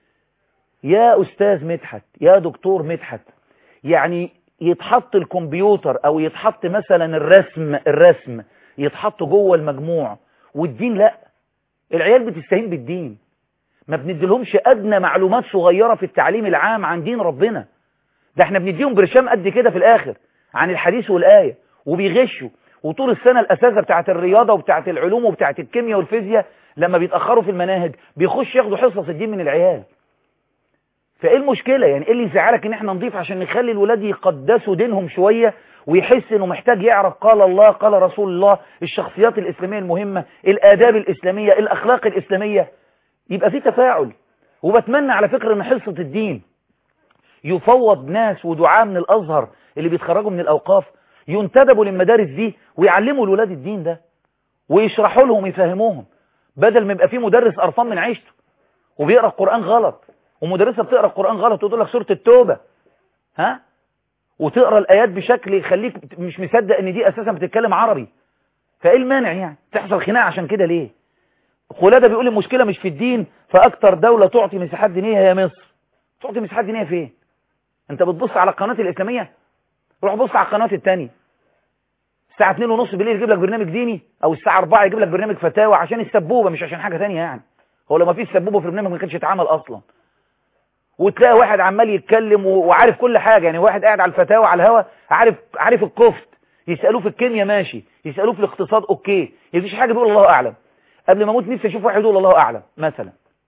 يا أستاذ مدحت يا دكتور مدحت يعني يتحط الكمبيوتر أو يتحط مثلا الرسم الرسم يتحط جوه المجموع والدين لا العيال بتستهين بالدين ما بنديلهمش ادنى معلومات صغيرة في التعليم العام عن دين ربنا ده احنا بنديهم برشام قد كده في الاخر عن الحديث والآية وبيغشوا وطول السنة الاساسة بتاعت الرياضة وبتاعت العلوم وبتاعت الكيمياء والفيزياء لما بيتأخروا في المناهج بيخش ياخدوا حصص الدين من العيال فايه المشكلة يعني ايه اللي يزعلك ان احنا نضيف عشان نخلي الولاد يقدسوا دينهم شوية ويحس انه محتاج يعرف قال الله قال رسول الله الشخصيات الاسلامية المهمة الاداب الاسلامية الاخلاق الاسلامية يبقى في تفاعل وبتمنى على فكرة ان حصة الدين يفوض ناس ودعاء من الازهر اللي بيتخرجوا من الاوقاف ينتدبوا للمدارس دي ويعلموا الولاد الدين ده ويشرحوا لهم ويفهموهم بدل ما يبقى في مدرس قرفان من عيشته وبيقرا القران غلط ومدرسه بتقرا القران غلط وتقول لك سوره التوبه ها وتقرا الايات بشكل يخليك مش مصدق ان دي اساسا بتتكلم عربي فايه المانع يعني تحصل خناقه عشان كده ليه خلاده بيقول المشكله مش في الدين فاكتر دوله تعطي مساحات دينيه هي مصر تعطي مساحات دينيه فين انت بتبص على القناه الاسلاميه روح بص على القنوات الثانيه الساعه 2 ونص بالليل يجيب لك برنامج ديني او الساعه 4 يجيب لك برنامج فتاوى عشان السبوبه مش عشان حاجه ثانيه يعني هو لو ما فيش سبوبه في البرنامج ما كانش اتعمل اصلا وتلاقي واحد عمال يتكلم وعارف كل حاجة يعني واحد قاعد على الفتاوى على الهوا عارف عارف الكفت يسألوه في الكيمياء ماشي يسألوه في الاقتصاد اوكي مفيش حاجة بيقول الله اعلم قبل ما اموت نفسي اشوف واحد يقول الله اعلم مثلا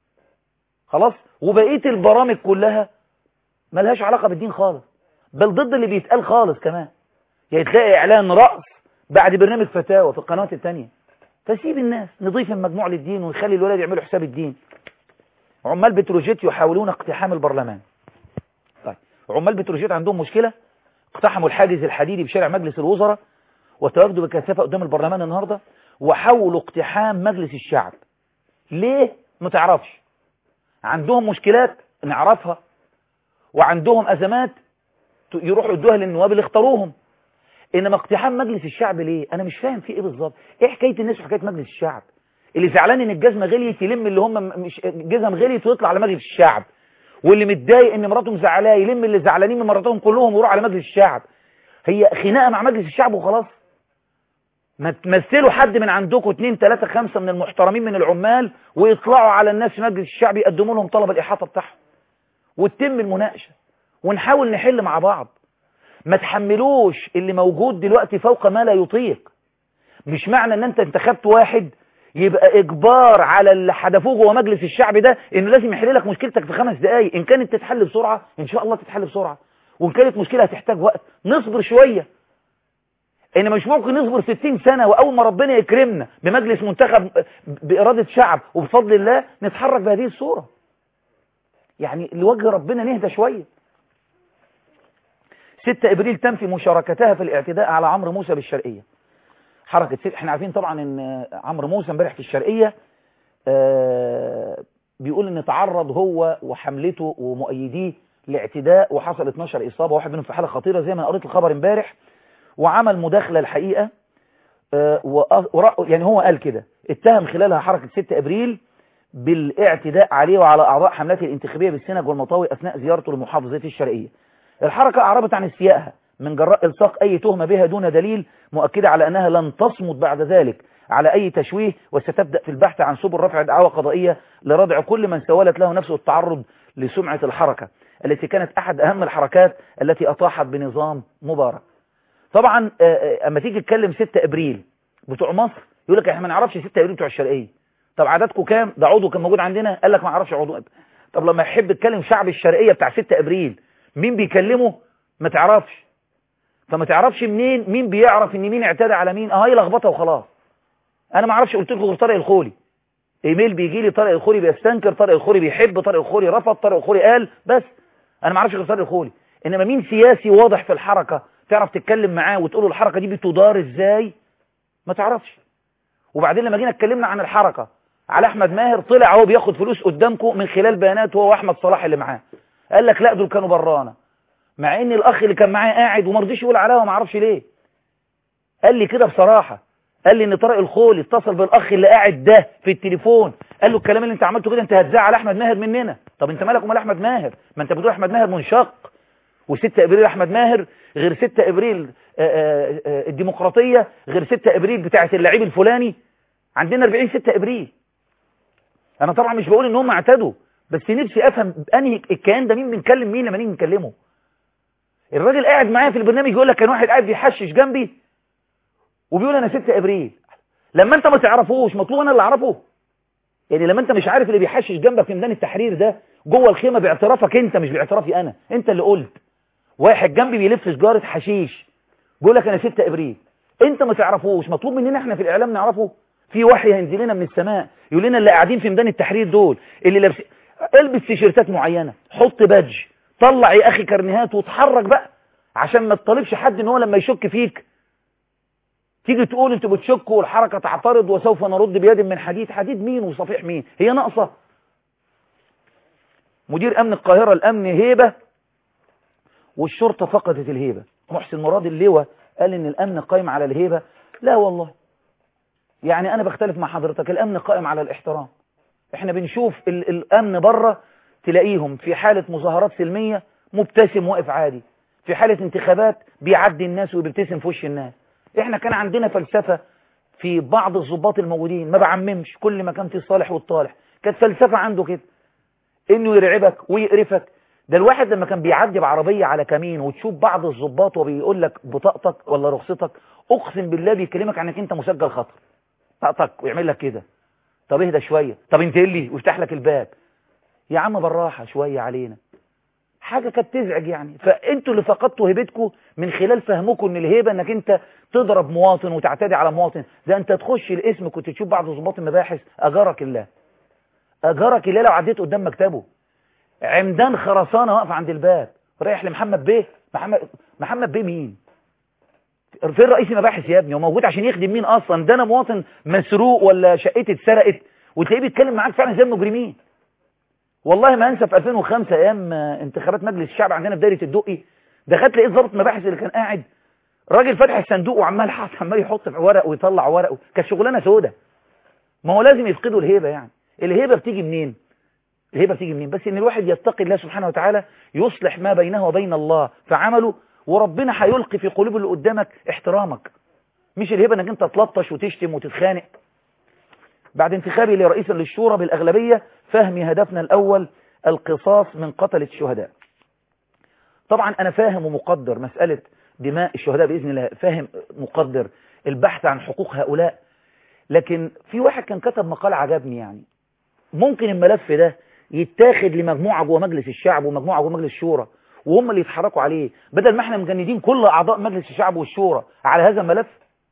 خلاص وبقية البرامج كلها ملهاش علاقة بالدين خالص بل ضد اللي بيتقال خالص كمان يعني تلاقي اعلان رأس بعد برنامج فتاوى في القنوات التانية فسيب الناس نضيف المجموع للدين ونخلي الولاد يعملوا حساب الدين عمال بتروجيت يحاولون اقتحام البرلمان طيب عمال بتروجيت عندهم مشكلة اقتحموا الحاجز الحديدي بشارع مجلس الوزراء وتواجدوا بكثافة قدام البرلمان النهاردة وحاولوا اقتحام مجلس الشعب ليه ما تعرفش عندهم مشكلات نعرفها وعندهم أزمات يروحوا يدوها للنواب اللي اختاروهم إنما اقتحام مجلس الشعب ليه أنا مش فاهم في إيه بالظبط إيه حكاية الناس وحكاية مجلس الشعب اللي زعلان ان الجزمة غليت يلم اللي هم مش جزم غليت ويطلع على مجلس الشعب واللي متضايق ان مراته مزعلاه يلم اللي زعلانين من مراتهم كلهم ويروح على مجلس الشعب هي خناقه مع مجلس الشعب وخلاص ما تمثلوا حد من عندكم اتنين تلاتة خمسة من المحترمين من العمال ويطلعوا على الناس في مجلس الشعب يقدموا لهم طلب الإحاطة بتاعهم وتتم المناقشة ونحاول نحل مع بعض ما تحملوش اللي موجود دلوقتي فوق ما لا يطيق مش معنى ان انت انتخبت واحد يبقى اجبار على اللي حدفوه جوه مجلس الشعب ده انه لازم يحل لك مشكلتك في خمس دقايق ان كانت تتحل بسرعة ان شاء الله تتحل بسرعة وان كانت مشكلة هتحتاج وقت نصبر شوية انما مش ممكن نصبر 60 سنة واول ما ربنا يكرمنا بمجلس منتخب بارادة شعب وبفضل الله نتحرك بهذه الصورة يعني لوجه ربنا نهدى شوية 6 ابريل تنفي مشاركتها في الاعتداء على عمرو موسى بالشرقية حركة سير احنا عارفين طبعا ان عمرو موسى امبارح في الشرقية آه بيقول ان تعرض هو وحملته ومؤيديه لاعتداء وحصل 12 اصابة واحد منهم في حالة خطيرة زي ما قريت الخبر امبارح وعمل مداخلة الحقيقة آه يعني هو قال كده اتهم خلالها حركة 6 ابريل بالاعتداء عليه وعلى أعضاء حملته الانتخابية بالسنج والمطاوي أثناء زيارته لمحافظة الشرقية الحركة أعربت عن استيائها من جراء إلصاق أي تهمة بها دون دليل مؤكدة على أنها لن تصمد بعد ذلك على أي تشويه وستبدأ في البحث عن سبل رفع دعوى قضائية لردع كل من سولت له نفسه التعرض لسمعة الحركة التي كانت أحد أهم الحركات التي أطاحت بنظام مبارك طبعا أما تيجي تتكلم 6 أبريل بتوع مصر يقول لك احنا ما نعرفش 6 أبريل بتوع الشرقية طب عددكم كام ده عضو كان موجود عندنا قال لك ما اعرفش عضو طب لما يحب يتكلم شعب الشرقية بتاع 6 أبريل مين بيكلمه ما تعرفش فما تعرفش منين مين بيعرف ان مين اعتدى على مين اه هي لخبطه وخلاص انا ما اعرفش قلت لكم غير طارق الخولي ايميل بيجي لي طارق الخولي بيستنكر طارق الخولي بيحب طارق الخولي رفض طارق الخولي قال بس انا ما اعرفش غير طارق الخولي انما مين سياسي واضح في الحركه تعرف تتكلم معاه وتقول له الحركه دي بتدار ازاي ما تعرفش وبعدين لما جينا اتكلمنا عن الحركه على احمد ماهر طلع هو بياخد فلوس قدامكم من خلال بيانات هو واحمد صلاح اللي معاه قال لك لا دول كانوا برانا مع ان الاخ اللي كان معايا قاعد وما رضيش يقول عليها وما اعرفش ليه قال لي كده بصراحه قال لي ان طارق الخولي اتصل بالاخ اللي قاعد ده في التليفون قال له الكلام اللي انت عملته كده انت هتزعل احمد ماهر مننا طب انت مالك ومال احمد ماهر ما انت بتقول احمد ماهر منشق و6 ابريل احمد ماهر غير 6 ابريل آآ آآ الديمقراطيه غير 6 ابريل بتاعه اللعيب الفلاني عندنا 40 6 ابريل انا طبعا مش بقول ان هم اعتدوا بس نفسي افهم انهي الكيان ده مين بنكلم مين لما نيجي نكلمه الراجل قاعد معايا في البرنامج يقول لك كان واحد قاعد بيحشش جنبي وبيقول انا 6 ابريل لما انت ما تعرفوش مطلوب انا اللي اعرفه يعني لما انت مش عارف اللي بيحشش جنبك في ميدان التحرير ده جوه الخيمه باعترافك انت مش باعترافي انا انت اللي قلت واحد جنبي بيلف سجاره حشيش بيقول لك انا 6 ابريل انت ما تعرفوش مطلوب مننا احنا في الاعلام نعرفه في وحي هينزل لنا من السماء يقول لنا اللي قاعدين في ميدان التحرير دول اللي لابس البس تيشيرتات معينه حط بادج طلع يا اخي كرنيهات وتحرك بقى عشان ما تطالبش حد ان هو لما يشك فيك تيجي تقول انتوا بتشكوا والحركه تعترض وسوف نرد بيد من حديد حديد مين وصفيح مين هي ناقصه مدير امن القاهره الامن هيبه والشرطه فقدت الهيبه محسن مراد اللواء قال ان الامن قائم على الهيبه لا والله يعني انا بختلف مع حضرتك الامن قائم على الاحترام احنا بنشوف ال الامن بره تلاقيهم في حالة مظاهرات سلمية مبتسم واقف عادي في حالة انتخابات بيعدي الناس وبيبتسم في وش الناس احنا كان عندنا فلسفة في بعض الضباط الموجودين ما بعممش كل ما كان في الصالح والطالح كانت فلسفة عنده كده انه يرعبك ويقرفك ده الواحد لما كان بيعدي بعربية على كمين وتشوف بعض الضباط وبيقول لك بطاقتك ولا رخصتك اقسم بالله بيكلمك عنك انت مسجل خطر طاقتك ويعمل لك كده طب اهدى شوية طب انت لي ويفتح لك الباب يا عم بالراحة شوية علينا حاجة كانت تزعج يعني فانتوا اللي فقدتوا هيبتكم من خلال فهمكم ان الهيبة انك انت تضرب مواطن وتعتدي على مواطن ده انت تخش الاسم كنت تشوف بعض ضباط المباحث اجارك الله اجارك الله لو عديت قدام مكتبه عمدان خرسانة واقف عند الباب رايح لمحمد بيه محمد محمد بيه مين فين رئيس المباحث يا ابني هو موجود عشان يخدم مين اصلا ده انا مواطن مسروق ولا شقتي اتسرقت وتلاقيه بيتكلم معاك فعلا زي المجرمين والله ما انسى في 2005 ايام انتخابات مجلس الشعب عندنا في دايره الدقي دخلت لقيت ضابط مباحث اللي كان قاعد راجل فاتح الصندوق وعمال حاطط عمال يحط في ورق ويطلع ورق كانت شغلانه سودة ما هو لازم يفقدوا الهيبه يعني الهيبه بتيجي منين الهيبه بتيجي منين بس ان الواحد يتقي الله سبحانه وتعالى يصلح ما بينه وبين الله فعمله وربنا هيلقي في قلوب اللي قدامك احترامك مش الهيبه انك انت تلطش وتشتم وتتخانق بعد انتخابي لرئيسا للشورى بالأغلبية فهمي هدفنا الأول القصاص من قتلة الشهداء طبعا أنا فاهم ومقدر مسألة دماء الشهداء بإذن الله فاهم مقدر البحث عن حقوق هؤلاء لكن في واحد كان كتب مقال عجبني يعني ممكن الملف ده يتاخد لمجموعة جوه مجلس الشعب ومجموعة جوه مجلس الشورى وهم اللي يتحركوا عليه بدل ما احنا مجندين كل أعضاء مجلس الشعب والشورى على هذا الملف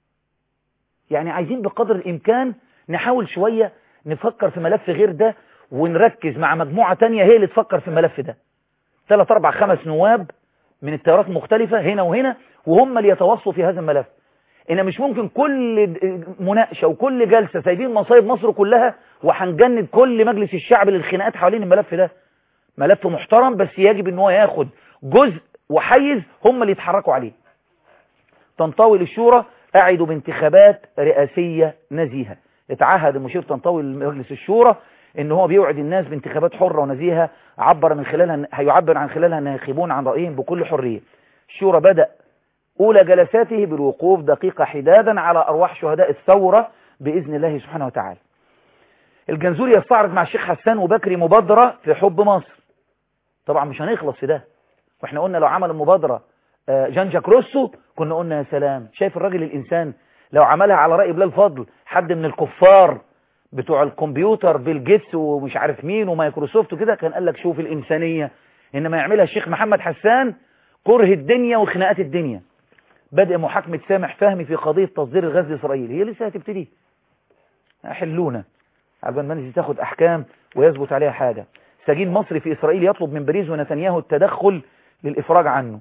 يعني عايزين بقدر الإمكان نحاول شوية نفكر في ملف غير ده ونركز مع مجموعة تانية هي اللي تفكر في الملف ده ثلاث أربع خمس نواب من التيارات مختلفة هنا وهنا وهم اللي يتواصلوا في هذا الملف إن مش ممكن كل مناقشة وكل جلسة سايبين مصايب مصر كلها وهنجند كل مجلس الشعب للخناقات حوالين الملف ده ملف محترم بس يجب ان هو ياخد جزء وحيز هم اللي يتحركوا عليه تنطوي للشورى أعدوا بانتخابات رئاسية نزيهة اتعهد المشير طنطاوي لمجلس الشورى ان هو بيوعد الناس بانتخابات حرة ونزيهة عبر من خلالها هيعبر عن خلالها الناخبون عن رأيهم بكل حرية الشورى بدأ أولى جلساته بالوقوف دقيقة حدادا على أرواح شهداء الثورة بإذن الله سبحانه وتعالى الجنزوري يستعرض مع الشيخ حسان وبكري مبادرة في حب مصر طبعا مش هنخلص في ده واحنا قلنا لو عمل المبادرة جان جاك روسو كنا قلنا يا سلام شايف الراجل الإنسان لو عملها على رأي بلال فضل حد من الكفار بتوع الكمبيوتر بيل جيتس ومش عارف مين ومايكروسوفت وكده كان قال لك شوف الإنسانية إنما يعملها الشيخ محمد حسان كره الدنيا وخناقات الدنيا بدء محاكمة سامح فهمي في قضية تصدير الغاز لإسرائيل هي لسه هتبتدي حلونا عبال ما نجي تاخد أحكام ويثبت عليها حاجة سجين مصري في إسرائيل يطلب من باريس ونتنياهو التدخل للإفراج عنه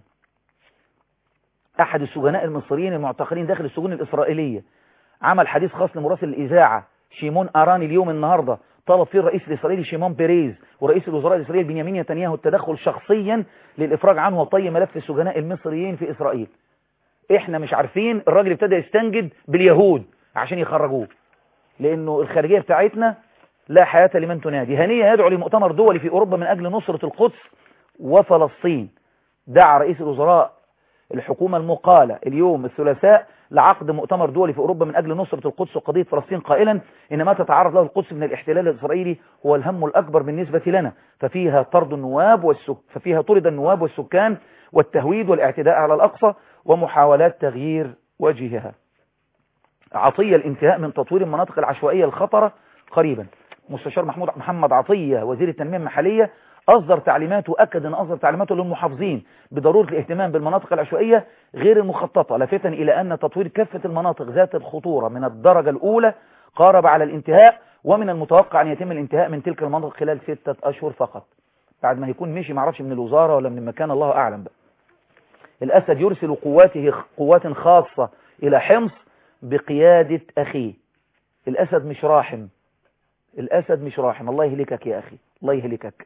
أحد السجناء المصريين المعتقلين داخل السجون الإسرائيلية عمل حديث خاص لمراسل الإذاعة شيمون أراني اليوم النهاردة طلب فيه الرئيس الإسرائيلي شيمون بيريز ورئيس الوزراء الإسرائيلي بنيامين نتنياهو التدخل شخصيا للإفراج عنه وطي ملف السجناء المصريين في إسرائيل احنا مش عارفين الراجل ابتدى يستنجد باليهود عشان يخرجوه لأنه الخارجية بتاعتنا لا حياة لمن تنادي هنية يدعو لمؤتمر دولي في أوروبا من أجل نصرة القدس وفلسطين دعا رئيس الوزراء الحكومة المقالة اليوم الثلاثاء لعقد مؤتمر دولي في أوروبا من أجل نصرة القدس وقضية فلسطين قائلا إن ما تتعرض له القدس من الاحتلال الإسرائيلي هو الهم الأكبر بالنسبة لنا ففيها طرد النواب والسك... ففيها طرد النواب والسكان والتهويد والاعتداء على الأقصى ومحاولات تغيير وجهها عطية الانتهاء من تطوير المناطق العشوائية الخطرة قريبا مستشار محمود محمد عطية وزير التنمية المحلية أصدر تعليماته أكد أن أصدر تعليماته للمحافظين بضرورة الاهتمام بالمناطق العشوائية غير المخططة لافتا إلى أن تطوير كافة المناطق ذات الخطورة من الدرجة الأولى قارب على الانتهاء ومن المتوقع أن يتم الانتهاء من تلك المناطق خلال ستة أشهر فقط بعد ما يكون مشي معرفش من الوزارة ولا من المكان الله أعلم بقى الأسد يرسل قواته قوات خاصة إلى حمص بقيادة أخيه الأسد مش راحم الأسد مش راحم الله يهلكك يا أخي الله يهلكك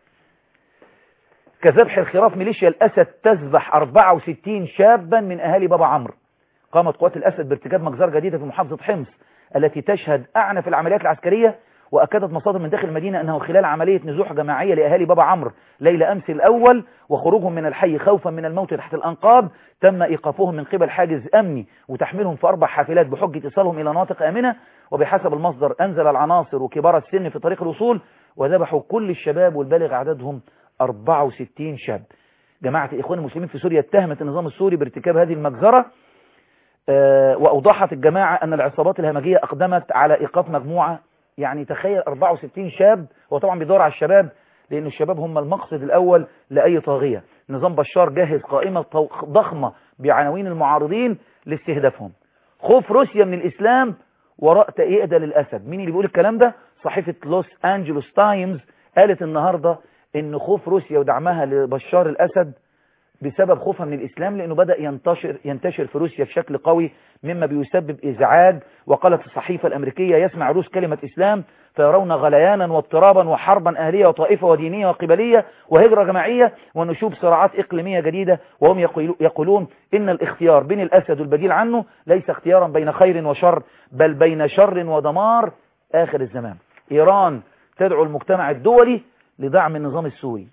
كذبح الخراف ميليشيا الأسد تذبح 64 شابا من أهالي بابا عمرو قامت قوات الأسد بارتكاب مجزرة جديدة في محافظة حمص التي تشهد أعنف العمليات العسكرية وأكدت مصادر من داخل المدينة أنه خلال عملية نزوح جماعية لأهالي بابا عمرو ليل أمس الأول وخروجهم من الحي خوفا من الموت تحت الأنقاض تم إيقافهم من قبل حاجز أمني وتحميلهم في أربع حافلات بحجة إيصالهم إلى مناطق آمنة وبحسب المصدر أنزل العناصر وكبار السن في طريق الوصول وذبحوا كل الشباب والبالغ عددهم 64 شاب جماعة الإخوان المسلمين في سوريا اتهمت النظام السوري بارتكاب هذه المجزرة أه وأوضحت الجماعة أن العصابات الهمجية أقدمت على إيقاف مجموعة يعني تخيل 64 شاب هو طبعا بيدور على الشباب لأن الشباب هم المقصد الأول لأي طاغية نظام بشار جهز قائمة ضخمة بعناوين المعارضين لاستهدافهم خوف روسيا من الإسلام وراء تأيئدة للأسد مين اللي بيقول الكلام ده صحيفة لوس أنجلوس تايمز قالت النهاردة ان خوف روسيا ودعمها لبشار الأسد بسبب خوفها من الإسلام لأنه بدأ ينتشر, ينتشر في روسيا بشكل قوي مما بيسبب إزعاج وقالت الصحيفة الأمريكية يسمع روس كلمة إسلام فيرون غليانا واضطرابا وحربا أهلية وطائفة ودينية وقبلية وهجرة جماعية ونشوب صراعات إقليمية جديدة وهم يقولون إن الاختيار بين الأسد والبديل عنه ليس اختيارا بين خير وشر بل بين شر ودمار آخر الزمان إيران تدعو المجتمع الدولي لدعم النظام السوري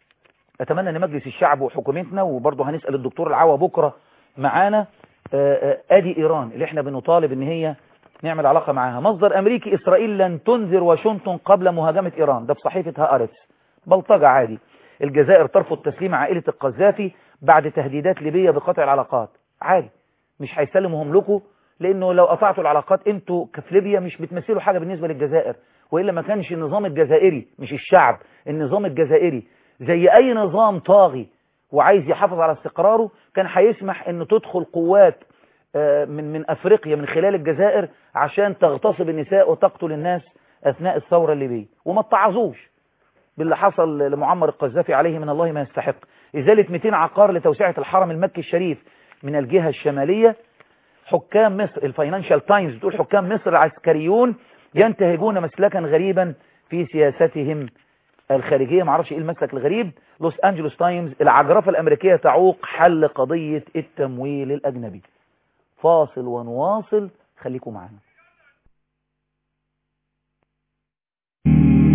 أتمنى أن مجلس الشعب وحكومتنا وبرضه هنسأل الدكتور العوا بكرة معانا أدي إيران اللي احنا بنطالب أن هي نعمل علاقة معاها مصدر أمريكي إسرائيل لن تنذر واشنطن قبل مهاجمة إيران ده بصحيفة هآرتس بلطجة عادي الجزائر ترفض تسليم عائلة القذافي بعد تهديدات ليبيا بقطع العلاقات عادي مش هيسلمهم لكم لأنه لو قطعتوا العلاقات انتوا كفي ليبيا مش بتمثلوا حاجة بالنسبة للجزائر وإلا ما كانش النظام الجزائري مش الشعب النظام الجزائري زي أي نظام طاغي وعايز يحافظ على استقراره كان هيسمح أنه تدخل قوات من من أفريقيا من خلال الجزائر عشان تغتصب النساء وتقتل الناس أثناء الثورة الليبية وما اتعظوش باللي حصل لمعمر القذافي عليه من الله ما يستحق إزالة 200 عقار لتوسعة الحرم المكي الشريف من الجهة الشمالية حكام مصر الفاينانشال تايمز بتقول حكام مصر العسكريون ينتهجون مسلكا غريبا في سياستهم الخارجية معرفش ايه المسلك الغريب لوس أنجلوس تايمز العجرفة الأمريكية تعوق حل قضية التمويل الأجنبي فاصل ونواصل خليكم معنا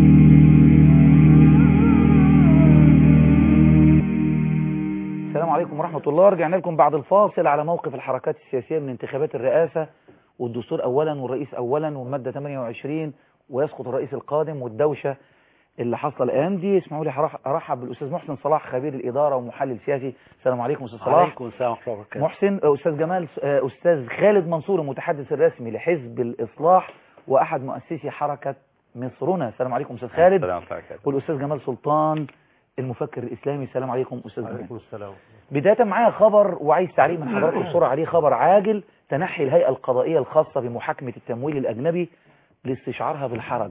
عليكم ورحمة الله رجعنا لكم بعد الفاصل على موقف الحركات السياسية من انتخابات الرئاسة والدستور أولا والرئيس أولا والمادة 28 ويسقط الرئيس القادم والدوشة اللي حصل الآن دي اسمحوا لي هرح- أرحب بالأستاذ محسن صلاح خبير الإدارة ومحلل سياسي السلام عليكم أستاذ صلاح عليكم السلام ورحمة الله وبركاته محسن أستاذ جمال أستاذ خالد منصور المتحدث الرسمي لحزب الإصلاح وأحد مؤسسي حركة مصرنا السلام عليكم أستاذ خالد السلام عليكم والأستاذ جمال سلطان المفكر الإسلامي السلام عليكم أستاذ جمال عليكم السلام بداية معايا خبر وعايز تعليق من حضراتكم بسرعة عليه خبر عاجل تنحي الهيئة القضائية الخاصة بمحاكمة التمويل الأجنبي لاستشعارها بالحرج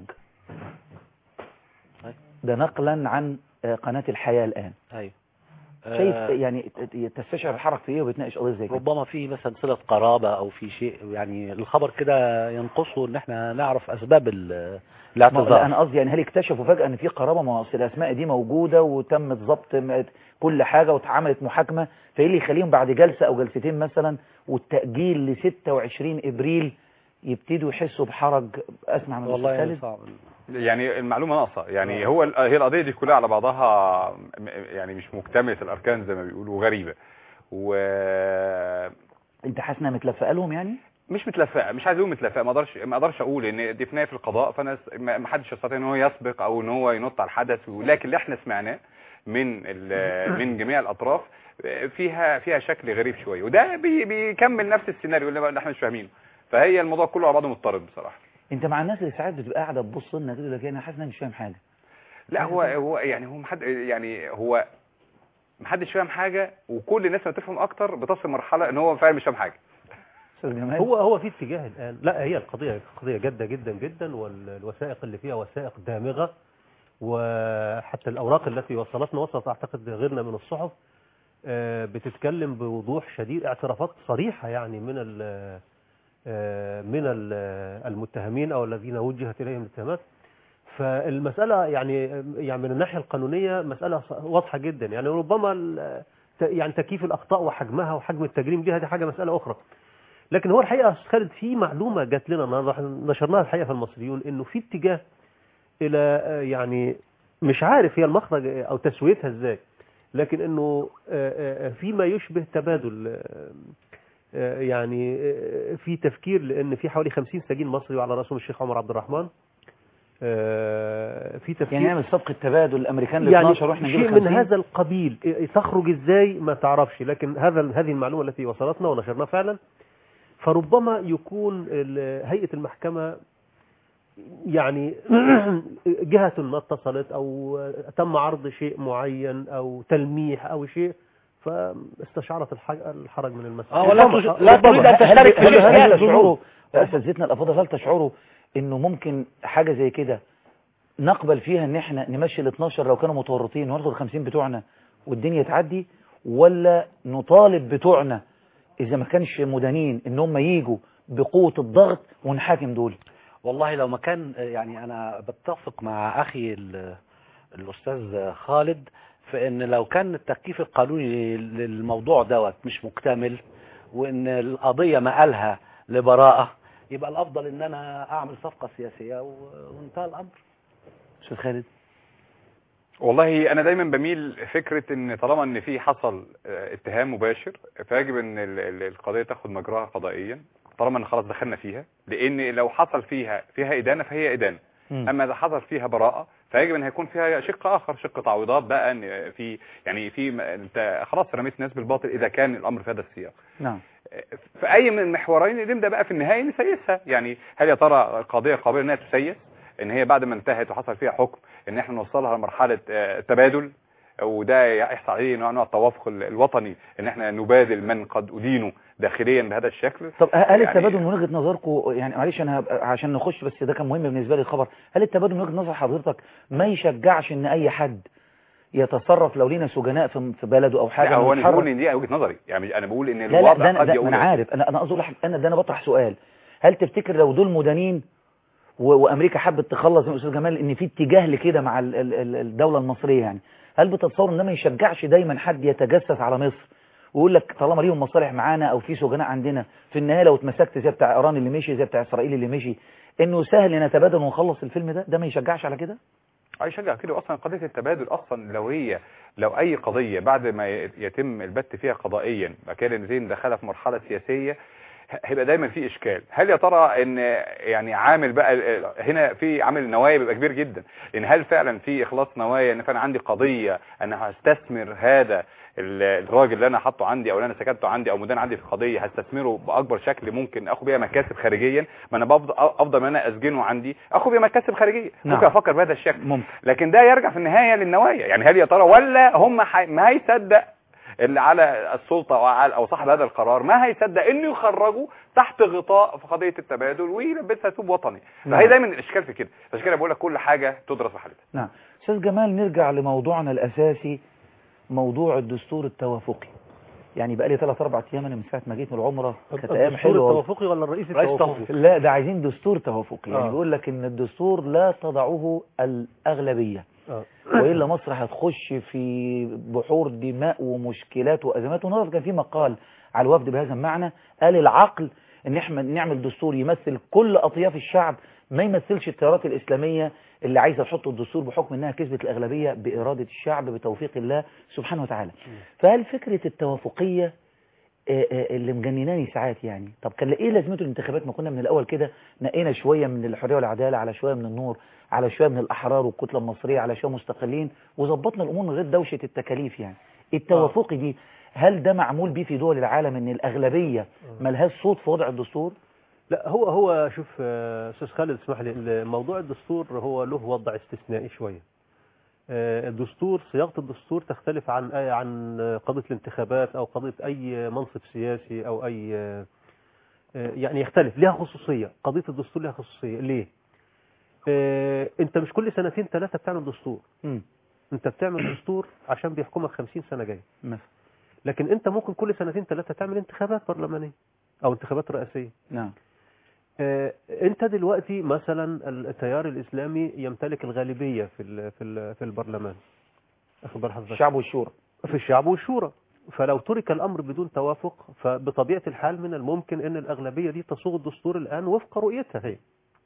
ده نقلا عن آه، قناة الحياة الآن أيوة شايف آه، يعني ت- تستشعر الحرج في إيه وبتناقش قضية زي كده ربما في مثلا صلة قرابة أو في شيء يعني الخبر كده ينقصه إن إحنا نعرف أسباب ال- ما- الاعتذار لا، أنا قصدي يعني هل اكتشفوا فجأة إن في قرابة ما أصل الأسماء دي موجودة وتم ضبط م- كل حاجة واتعملت محاكمة فإيه اللي يخليهم بعد جلسة أو جلستين مثلا والتأجيل ل 26 إبريل يبتدوا يحسوا بحرج أسمع من الأستاذ والله خالد صعب يعني المعلومة ناقصة يعني آه. هو ال- هي القضية دي كلها على بعضها م- يعني مش مكتملة الأركان زي ما بيقولوا وغريبة ومش انت حاسس انها متلفقه لهم يعني متلفقة مش عايز اقول متلفقة ما اقدرش ما اقدرش اقول ان دي فناء في القضاء فانا س- ما ما حدش يستطيع ان هو يسبق او ان هو ينط على الحدث ولكن اللي احنا سمعناه من ال- من جميع الاطراف فيها فيها شكل غريب شويه وده بي بيكمل نفس السيناريو اللي احنا مش فاهمينه فهي الموضوع كله على بعضه مضطرب بصراحه انت مع الناس اللي ساعات بتبقى قاعده تبص لنا كده لكن انا حاسس ان انا مش فاهم حاجه لا هو هو يعني هو محد يعني هو محدش فاهم حاجه وكل الناس ما تفهم اكتر بتصل مرحله ان هو فعلا مش فاهم حاجه استاذ جمال هو هو في اتجاه الان لا هي القضيه قضيه جاده جدا جدا والوثائق اللي فيها وثائق دامغه وحتى الاوراق التي وصلتنا وصلت اعتقد غيرنا من الصحف آه، بتتكلم بوضوح شديد اعترافات صريحه يعني من ال آه، من ال- المتهمين او الذين وجهت اليهم الاتهامات فالمساله يعني يعني من الناحيه القانونيه مساله ص- واضحه جدا يعني ربما ال- ت- يعني تكييف الاخطاء وحجمها وحجم التجريم دي هذه حاجه مساله اخرى لكن هو الحقيقه يا أستاذ خالد في معلومه جات لنا النهارده نشرناها الحقيقه في المصريون انه في اتجاه الى آه، يعني مش عارف هي المخرج آه، او تسويتها ازاي لكن انه آه، آه، فيما يشبه تبادل آه، آه، يعني آه، في تفكير لان في حوالي 50 سجين مصري وعلى راسهم الشيخ عمر عبد الرحمن آه، في تفكير يعني نعمل صفقه تبادل الامريكان ل يعني 12 واحنا نجيب شيء ال من 50 هذا القبيل إيه- تخرج ازاي ما تعرفش لكن هذا هذه المعلومه التي وصلتنا ونشرناها فعلا فربما يكون ال- هيئه المحكمه يعني جهه ما اتصلت او تم عرض شيء معين او تلميح او شيء فاستشعرت الحج- الحرج من المسألة آه، ولا ربما- تج- لا ربما. تريد أن هل- تشترك في هل- شيء هل يعني تشعروا اساتذتنا الافاضل هل تشعروا انه ممكن حاجه زي كده نقبل فيها ان احنا نمشي ال 12 لو كانوا متورطين وناخد ال 50 بتوعنا والدنيا تعدي ولا نطالب بتوعنا اذا ما كانش مدانين ان هم يجوا بقوه الضغط ونحاكم دول والله لو ما كان يعني أنا بتفق مع أخي ال- الأستاذ خالد في أن لو كان التكييف القانوني للموضوع دوت مش مكتمل وأن القضية مقالها لبراءة يبقى الأفضل أن أنا أعمل صفقة سياسية و- وانتهى الأمر استاذ خالد والله انا دايما بميل فكره ان طالما ان في حصل آه، اتهام مباشر فيجب ان ال- ال- القضيه تاخد مجراها قضائيا طالما ان خلاص دخلنا فيها لان لو حصل فيها فيها ادانه فهي ادانه مم. اما اذا حصل فيها براءه فيجب ان هيكون فيها شق اخر شق تعويضات بقى ان في يعني في م- انت خلاص رميت الناس بالباطل اذا كان الامر في هذا السياق نعم في اي من المحورين نبدا بقى في النهايه نسيسها يعني هل يا ترى القضيه قابله انها تسيس ان هي بعد ما انتهت وحصل فيها حكم ان احنا نوصلها لمرحله آه، تبادل وده يحصل عليه نوع نوع التوافق ال- الوطني ان احنا نبادل من قد ادينوا داخليا بهذا الشكل طب هل يعني- التبادل من وجهه نظركم يعني معلش انا هبقى- عشان نخش بس ده كان مهم بالنسبه لي الخبر هل التبادل من وجهه نظر حضرتك ما يشجعش ان اي حد يتصرف لو لينا سجناء في في بلده او حاجه لا هو انا ونتحرك؟ بقول ان دي وجهه نظري يعني انا بقول ان لا لا الوضع ده انا قد ده ما يقول انا عارف انا انا قصدي أقول لك- انا ده انا بطرح سؤال هل تفتكر لو دول مدانين و- وامريكا حبت تخلص زي ما استاذ جمال ان في اتجاه لكده مع ال- ال- ال- الدوله المصريه يعني هل بتتصور ان ده ما يشجعش دايما حد يتجسس على مصر ويقول لك طالما ليهم مصالح معانا او في سجناء عندنا في النهايه لو اتمسكت زي بتاع ايران اللي مشي زي بتاع اسرائيل اللي مشي انه سهل نتبادل ونخلص الفيلم ده ده ما يشجعش على كده هيشجع كده اصلا قضيه التبادل اصلا لو هي لو اي قضيه بعد ما ي- يتم البت فيها قضائيا بعد كده نزين دخلها في مرحله سياسيه ه- هيبقى دايما في اشكال هل يا ترى ان يعني عامل بقى ال- ال- هنا في عامل النوايا بيبقى كبير جدا لان هل فعلا في اخلاص نوايا ان فعلا عندي قضيه انا هستثمر هذا ال- الراجل اللي انا حاطه عندي او اللي انا سكنته عندي او مدان عندي في قضيه هستثمره باكبر شكل ممكن اخد بيها مكاسب خارجيه ما انا بفضل افضل ما انا اسجنه عندي اخد بيها مكاسب خارجيه نعم. ممكن افكر بهذا الشكل ممكن لكن ده يرجع في النهايه للنوايا يعني هل يا ترى ولا هم حي... ما هيصدق اللي على السلطه او على او صاحب هذا القرار ما هيصدق انه يخرجوا تحت غطاء في قضيه التبادل ويلبسها ثوب وطني نعم. فهي دايما الاشكال في كده عشان كده بقول لك كل حاجه تدرس بحالتها نعم أستاذ جمال نرجع لموضوعنا الأساسي موضوع الدستور التوافقي يعني بقى لي ثلاث أربع أيام أنا من ساعة ما جيت من العمرة كانت أيام الدستور حلوة التوافقي ولا الرئيس رئيس التوافقي لا ده عايزين دستور توافقي يعني آه. بيقول لك ان الدستور لا تضعه الاغلبيه آه. والا مصر هتخش في بحور دماء ومشكلات وازمات والنهارده كان في مقال على الوفد بهذا المعنى قال العقل ان احنا نعمل دستور يمثل كل اطياف الشعب ما يمثلش التيارات الاسلاميه اللي عايزه تحط الدستور بحكم انها كسبت الاغلبيه باراده الشعب بتوفيق الله سبحانه وتعالى فهل فكره التوافقيه آه، آه، اللي مجنناني ساعات يعني طب كان ايه لازمته الانتخابات ما كنا من الاول كده نقينا شويه من الحريه والعداله على شويه من النور على شويه من الاحرار والكتله المصريه على شويه مستقلين وظبطنا الامور من غير دوشه التكاليف يعني التوافقي دي هل ده معمول بيه في دول العالم ان الاغلبيه ملهاش صوت في وضع الدستور لا هو هو شوف آه، استاذ خالد اسمح لي موضوع الدستور هو له وضع استثنائي شويه آه، الدستور صياغه الدستور تختلف عن آه، عن قضيه الانتخابات او قضيه اي منصب سياسي او اي آه، آه، يعني يختلف لها خصوصيه قضيه الدستور لها خصوصيه ليه آه، انت مش كل سنتين ثلاثه بتعمل دستور امم انت بتعمل دستور عشان بيحكمك 50 سنه جايه مثلا لكن انت ممكن كل سنتين ثلاثه تعمل انتخابات برلمانيه او انتخابات رئاسيه نعم آه، انت دلوقتي مثلا التيار الاسلامي يمتلك الغالبيه في ال في ال في البرلمان اخد بال حضرتك الشعب والشورى في الشعب والشورى فلو ترك الامر بدون توافق فبطبيعه الحال من الممكن ان الاغلبيه دي تصوغ الدستور الان وفق رؤيتها هي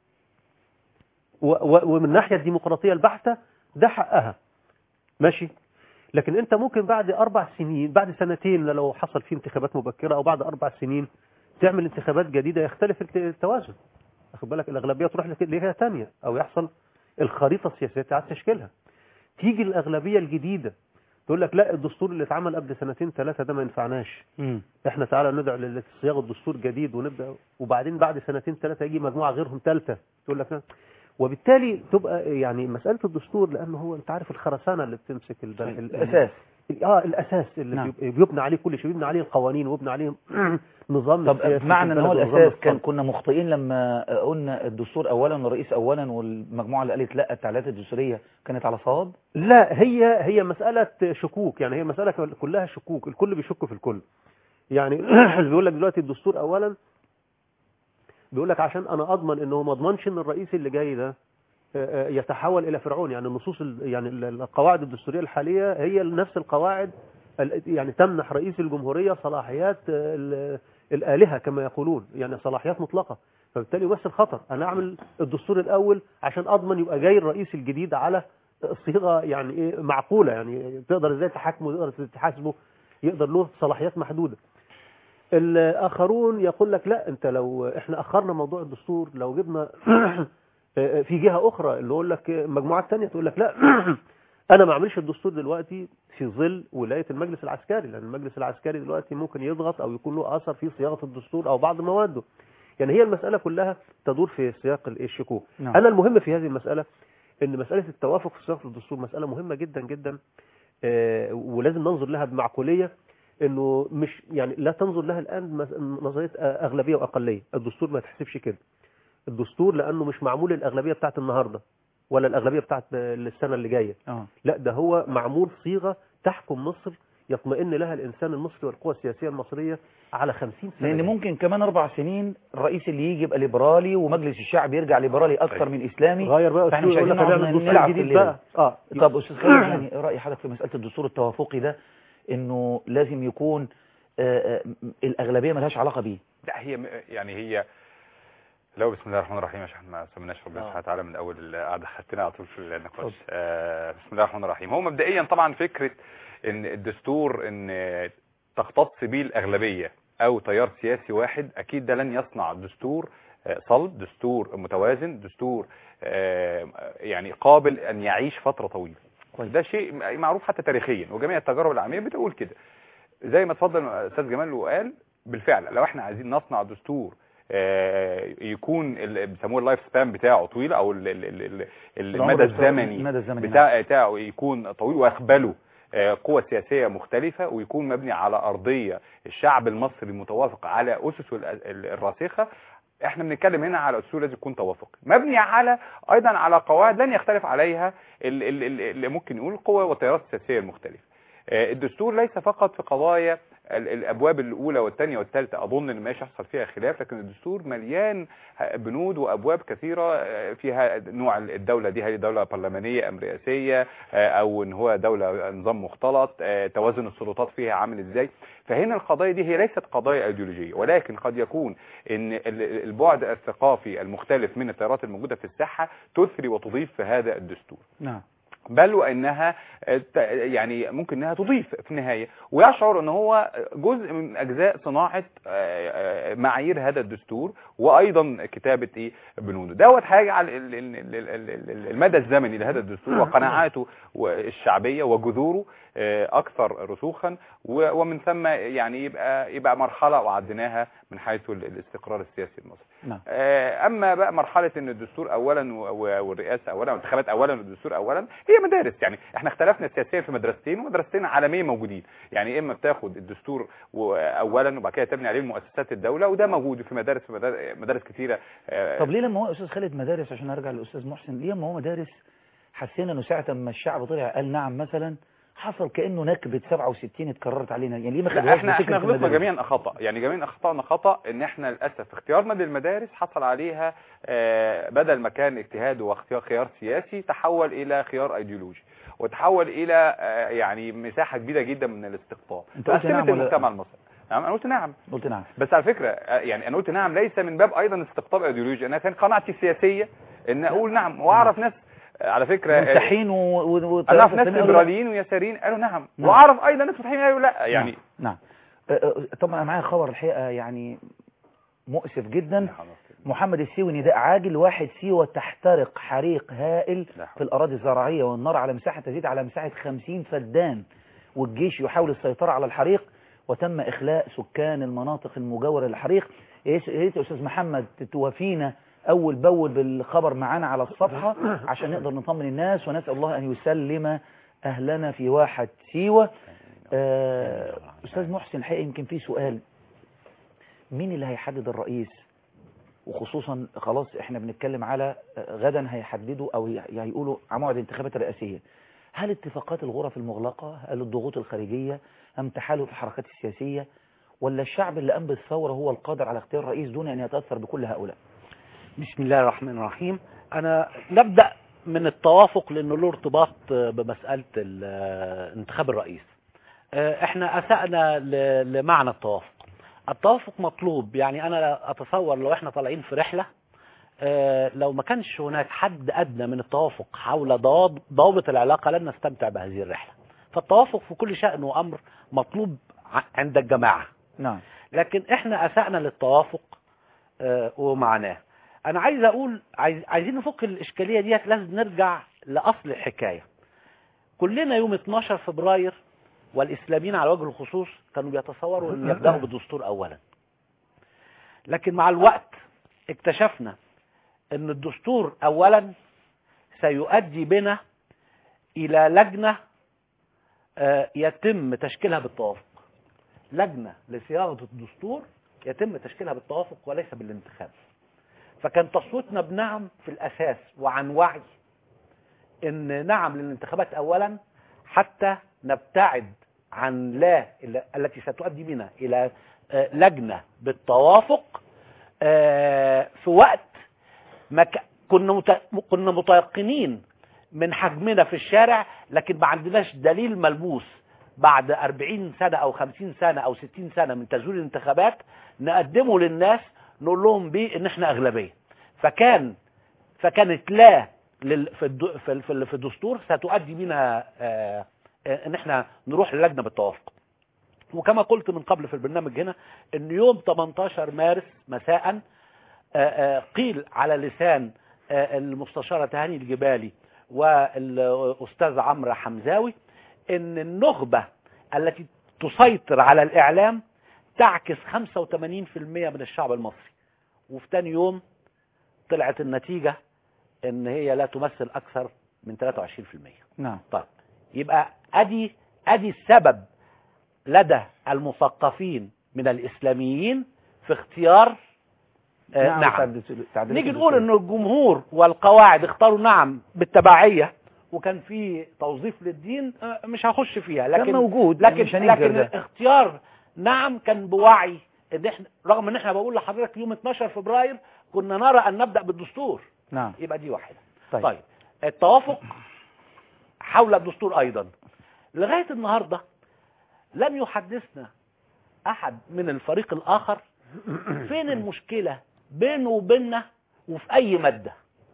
و و ومن الناحيه الديمقراطيه البحته ده حقها ماشي لكن انت ممكن بعد اربع سنين بعد سنتين لو حصل فيه انتخابات مبكره او بعد اربع سنين تعمل انتخابات جديده يختلف الت- التوازن واخد بالك الاغلبيه تروح لك- لجهه ثانيه او يحصل الخريطه السياسيه بتاعت تشكيلها تيجي الاغلبيه الجديده تقول لك لا الدستور اللي اتعمل قبل سنتين ثلاثه ده ما ينفعناش امم احنا تعالى ندعو لصياغه دستور جديد ونبدا وبعدين بعد سنتين ثلاثه يجي مجموعه غيرهم ثالثه تقول لك لا وبالتالي تبقى يعني مساله الدستور لانه هو انت عارف الخرسانه اللي بتمسك الب- ال- الاساس اه الاساس اللي نعم. بيب- بيبنى عليه كل شيء بيبنى عليه القوانين ويبنى عليه نظام طب السياسي معنى في ان هو البلد ونظام الاساس كان الاقتصاد. كنا مخطئين لما قلنا الدستور اولا والرئيس اولا والمجموعه اللي قالت لا التعليقات الدستوريه كانت على صواب لا هي هي مسألة شكوك يعني هي مسألة كلها شكوك الكل بيشك في الكل يعني اللي بيقول لك دلوقتي الدستور أولا بيقول لك عشان أنا أضمن إنه ما أضمنش إن الرئيس اللي جاي ده آه، آه، يتحول إلى فرعون يعني النصوص ال- يعني ال- القواعد الدستورية الحالية هي نفس القواعد ال- يعني تمنح رئيس الجمهورية صلاحيات آه، ال- الآلهة كما يقولون يعني صلاحيات مطلقة فبالتالي يمثل خطر أنا أعمل الدستور الأول عشان أضمن يبقى جاي الرئيس الجديد على صيغه يعني ايه معقوله يعني تقدر ازاي تحاكمه تقدر تحاسبه يقدر له صلاحيات محدوده الاخرون يقول لك لا انت لو احنا اخرنا موضوع الدستور لو جبنا في جهه اخرى اللي يقول لك مجموعات ثانيه تقول لك لا انا ما اعملش الدستور دلوقتي في ظل ولايه المجلس العسكري لان المجلس العسكري دلوقتي ممكن يضغط او يكون له اثر في صياغه الدستور او بعض مواده يعني هي المساله كلها تدور في سياق الشكوك نعم. انا المهم في هذه المساله ان مساله التوافق في صياغه الدستور مساله مهمه جدا جدا آه، ولازم ننظر لها بمعقوليه انه مش يعني لا تنظر لها الان مس- نظريه آه، اغلبيه واقليه الدستور ما تحسبش كده الدستور لانه مش معمول للاغلبيه بتاعت النهارده ولا الاغلبيه بتاعت السنه اللي جايه اه لا ده هو معمول صيغه تحكم مصر يطمئن لها الانسان المصري والقوى السياسيه المصريه على 50 سنه لان جاية. ممكن كمان اربع سنين الرئيس اللي يجي يبقى ليبرالي ومجلس الشعب يرجع ليبرالي اكثر من اسلامي غير بقى فاحنا مش الدستور، عايزين يقول لك نقعد هنعمل دستور نلعب في جديد الليل بقى اه طب استاذ خالد يعني ايه راي حضرتك في مساله الدستور التوافقي ده انه لازم يكون آه، آه، الاغلبيه ملهاش علاقه بيه لا هي م- يعني هي لو بسم الله الرحمن الرحيم عشان احنا ما سمناش ربنا آه. سبحانه وتعالى من اول القعده خدتنا على طول في النقاش اتفضل. آه بسم الله الرحمن الرحيم هو مبدئيا طبعا فكره ان الدستور ان تختص به الاغلبيه او تيار سياسي واحد اكيد ده لن يصنع دستور آه، صلب دستور متوازن دستور آه، يعني قابل ان يعيش فتره طويله كويس. ده شيء معروف حتى تاريخيا وجميع التجارب العالميه بتقول كده زي ما اتفضل استاذ جمال وقال بالفعل لو احنا عايزين نصنع دستور آه، يكون ال- بيسموه اللايف سبان بتاعه طويل او ال- ال- ال- ال- العمر المدى الزمني- الزمني المدى الزمني بتاع بتاعه يكون طويل ويقبله آه، قوى سياسية مختلفة ويكون مبني على أرضية الشعب المصري متوافق على أسسه ال- ال- الراسخة احنا بنتكلم هنا على اصول لازم يكون توافق مبني على ايضا على قواعد لن يختلف عليها ال- ال- ال- اللي ممكن نقول القوى والتيارات السياسيه المختلفه آه، الدستور ليس فقط في قضايا ال- الابواب الاولى والثانيه والثالثه اظن ان ماشي يحصل فيها خلاف لكن الدستور مليان بنود وابواب كثيره آه، فيها نوع الدوله دي هل دوله برلمانيه ام رئاسيه آه، او ان هو دوله نظام مختلط آه، توازن السلطات فيها عامل ازاي فهنا القضايا دي هي ليست قضايا ايديولوجيه ولكن قد يكون ان ال- البعد الثقافي المختلف من التيارات الموجوده في الساحه تثري وتضيف في هذا الدستور نعم بل وانها آه، ت- يعني ممكن انها تضيف في النهايه ويشعر ان هو جزء من اجزاء صناعه آه، آه، معايير هذا الدستور وايضا كتابه ايه بنوده دوت حاجه على ال- ال- ال- ال- ال- المدى الزمني لهذا الدستور وقناعاته الشعبيه وجذوره آه، اكثر رسوخا و- ومن ثم يعني يبقى يبقى مرحله وعديناها من حيث ال- الاستقرار السياسي المصري نعم آه، اما بقى مرحله ان الدستور اولا و- و- والرئاسه اولا والانتخابات اولا والدستور اولا هي مدارس يعني احنا اختلفنا سياسيا في مدرستين ومدرستين عالميه موجودين يعني اما بتاخد الدستور و- اولا وبعد كده تبني عليه مؤسسات الدوله وده موجود في مدارس في مدارس, مدارس كثيره آه، طب ليه لما هو استاذ خالد مدارس عشان ارجع للاستاذ محسن ليه لما هو مدارس حسينا انه ساعه ما الشعب طلع قال نعم مثلا حصل كانه نكبه 67 اتكررت علينا يعني ليه ما لا خدوهاش احنا بفكرة احنا غلطنا المدارس؟ جميعا خطا يعني جميعا اخطانا خطا ان احنا للاسف اختيارنا للمدارس حصل عليها آه، بدل ما كان اجتهاد واختيار خيار سياسي تحول الى خيار ايديولوجي وتحول الى آه، يعني مساحه كبيره جدا من الاستقطاب أنت قلت قسمت نعم ولا- المجتمع المصري نعم انا قلت نعم قلت نعم بس على فكره آه، يعني انا قلت نعم ليس من باب ايضا استقطاب ايديولوجي انا كان قناعتي السياسيه ان اقول نعم واعرف ناس آه، على فكره آه، ملتحين و... و... انا اعرف ناس والتيارات الإسلامية قالوا لا. ليبراليين ويساريين قالوا نعم نعم. واعرف ايضا ناس متحين قالوا لا يعني نعم, نعم. أه، أه، طبعا انا معايا خبر الحقيقه يعني مؤسف جدا محمد السيوي نداء عاجل واحد سيوة تحترق حريق هائل لا حول. في الأراضي الزراعية والنار على مساحة تزيد على مساحة 50 فدان والجيش يحاول السيطرة على الحريق وتم إخلاء سكان المناطق المجاورة للحريق يا ريت يا أستاذ محمد توافينا أول بأول بالخبر معانا على الصفحة عشان نقدر نطمن الناس ونسأل الله أن يسلم أهلنا في واحد سيوة آه، أستاذ محسن الحقيقة يمكن في سؤال مين اللي هيحدد الرئيس وخصوصا خلاص احنا بنتكلم على آه، غدا هيحددوا او ي- هيقولوا على موعد الانتخابات الرئاسيه هل اتفاقات الغرف المغلقه هل الضغوط الخارجيه ام تحالف الحركات السياسيه ولا الشعب اللي قام بالثوره هو القادر على اختيار رئيس دون ان يتاثر بكل هؤلاء بسم الله الرحمن الرحيم أنا نبدأ من التوافق لأنه له ارتباط بمسألة ال- انتخاب الرئيس آه، احنا أسأنا ل- لمعنى التوافق التوافق مطلوب يعني أنا أتصور لو احنا طالعين في رحلة آه، لو ما كانش هناك حد أدنى من التوافق حول ضواب- ضوابط العلاقة لن نستمتع بهذه الرحلة فالتوافق في كل شأن وأمر مطلوب ع- عند الجماعة نعم لكن احنا اسأنا للتوافق آه، ومعناه انا عايز اقول عايز عايزين نفك الاشكاليه ديت لازم نرجع لاصل الحكايه كلنا يوم 12 فبراير والاسلاميين على وجه الخصوص كانوا بيتصوروا ان يبداوا بالدستور اولا لكن مع الوقت اكتشفنا ان الدستور اولا سيؤدي بنا الى لجنه آه، يتم تشكيلها بالتوافق لجنة لصياغة الدستور يتم تشكيلها بالتوافق وليس بالانتخاب فكان تصويتنا بنعم في الأساس وعن وعي إن نعم للانتخابات أولا حتى نبتعد عن لا ال- التي ستؤدي بنا إلى آه، لجنة بالتوافق آه، في وقت ما ك- كنا مت- كنا متيقنين من حجمنا في الشارع لكن ما عندناش دليل ملموس بعد 40 سنة أو 50 سنة أو 60 سنة من تزوير الانتخابات نقدمه للناس نقول لهم بيه إن إحنا أغلبية فكان فكانت لا لل- في الد- في ال- في ال- في الدستور ستؤدي بنا آه، آه، ان احنا نروح للجنه بالتوافق وكما قلت من قبل في البرنامج هنا ان يوم 18 مارس مساء آه، آه، قيل على لسان آه، المستشارة تهاني الجبالي والأستاذ عمرو حمزاوي ان النخبة التي تسيطر على الإعلام تعكس 85% من الشعب المصري وفي تاني يوم طلعت النتيجة ان هي لا تمثل أكثر من 23% نعم طيب يبقى ادي ادي السبب لدى المثقفين من الاسلاميين في اختيار آه نعم, تعديل- تعديلات نيجي نقول الدستور. ان الجمهور والقواعد اختاروا نعم بالتبعية وكان في توظيف للدين آه، مش هخش فيها كان لكن موجود لكن مش هننكر لكن ده. اختيار نعم كان بوعي ان احنا رغم ان احنا بقول لحضرتك يوم 12 فبراير كنا نرى ان نبدا بالدستور نعم يبقى دي واحده طيب. طيب التوافق حول الدستور ايضا لغايه النهارده لم يحدثنا احد من الفريق الاخر فين المشكله بينه وبيننا وفي اي ماده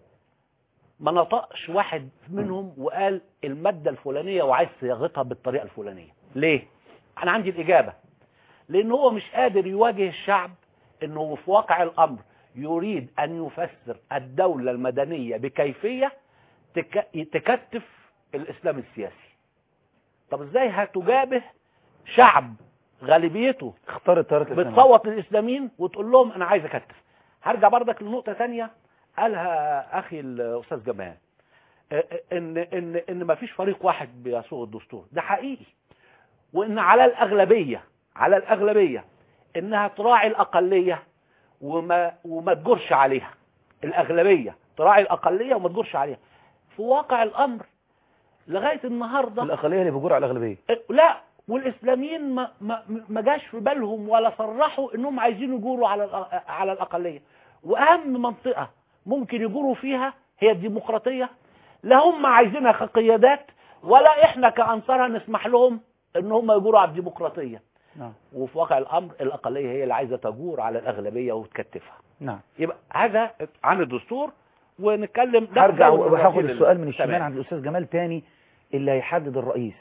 ما نطقش واحد منهم وقال الماده الفلانيه وعايز صياغتها بالطريقه الفلانيه ليه انا عندي الاجابه لان هو مش قادر يواجه الشعب انه في واقع الامر يريد ان يفسر الدوله المدنيه بكيفيه تك... تكتف الاسلام السياسي طب ازاي هتجابه شعب غالبيته اختار التيارات الإسلامية. بتصوت للاسلاميين وتقول لهم انا عايز اكتف هرجع بردك لنقطه ثانيه قالها اخي الاستاذ جمال اه، ان ان ان ما فيش فريق واحد بيسوق الدستور ده حقيقي وان على الاغلبيه على الاغلبيه انها تراعي الاقليه وما وما تجرش عليها الاغلبيه تراعي الاقليه وما تجرش عليها في واقع الامر لغايه النهارده الأقلية اللي بيجور على الأغلبية لا والاسلاميين ما ما ما جاش في بالهم ولا صرحوا انهم عايزين يجوروا على الأ- على الاقليه واهم منطقه ممكن يجوروا فيها هي الديمقراطيه لا هم عايزينها كقيادات ولا احنا كانصارها نسمح لهم ان هم يجوروا على الديمقراطيه نعم وفي واقع الامر الاقليه هي اللي عايزه تجور على الاغلبيه وتكتفها نعم يبقى هذا عن الدستور ونتكلم ده هرجع جو وهاخد الوكيل السؤال من الشمال تمام. عند الأستاذ جمال تاني اللي هيحدد الرئيس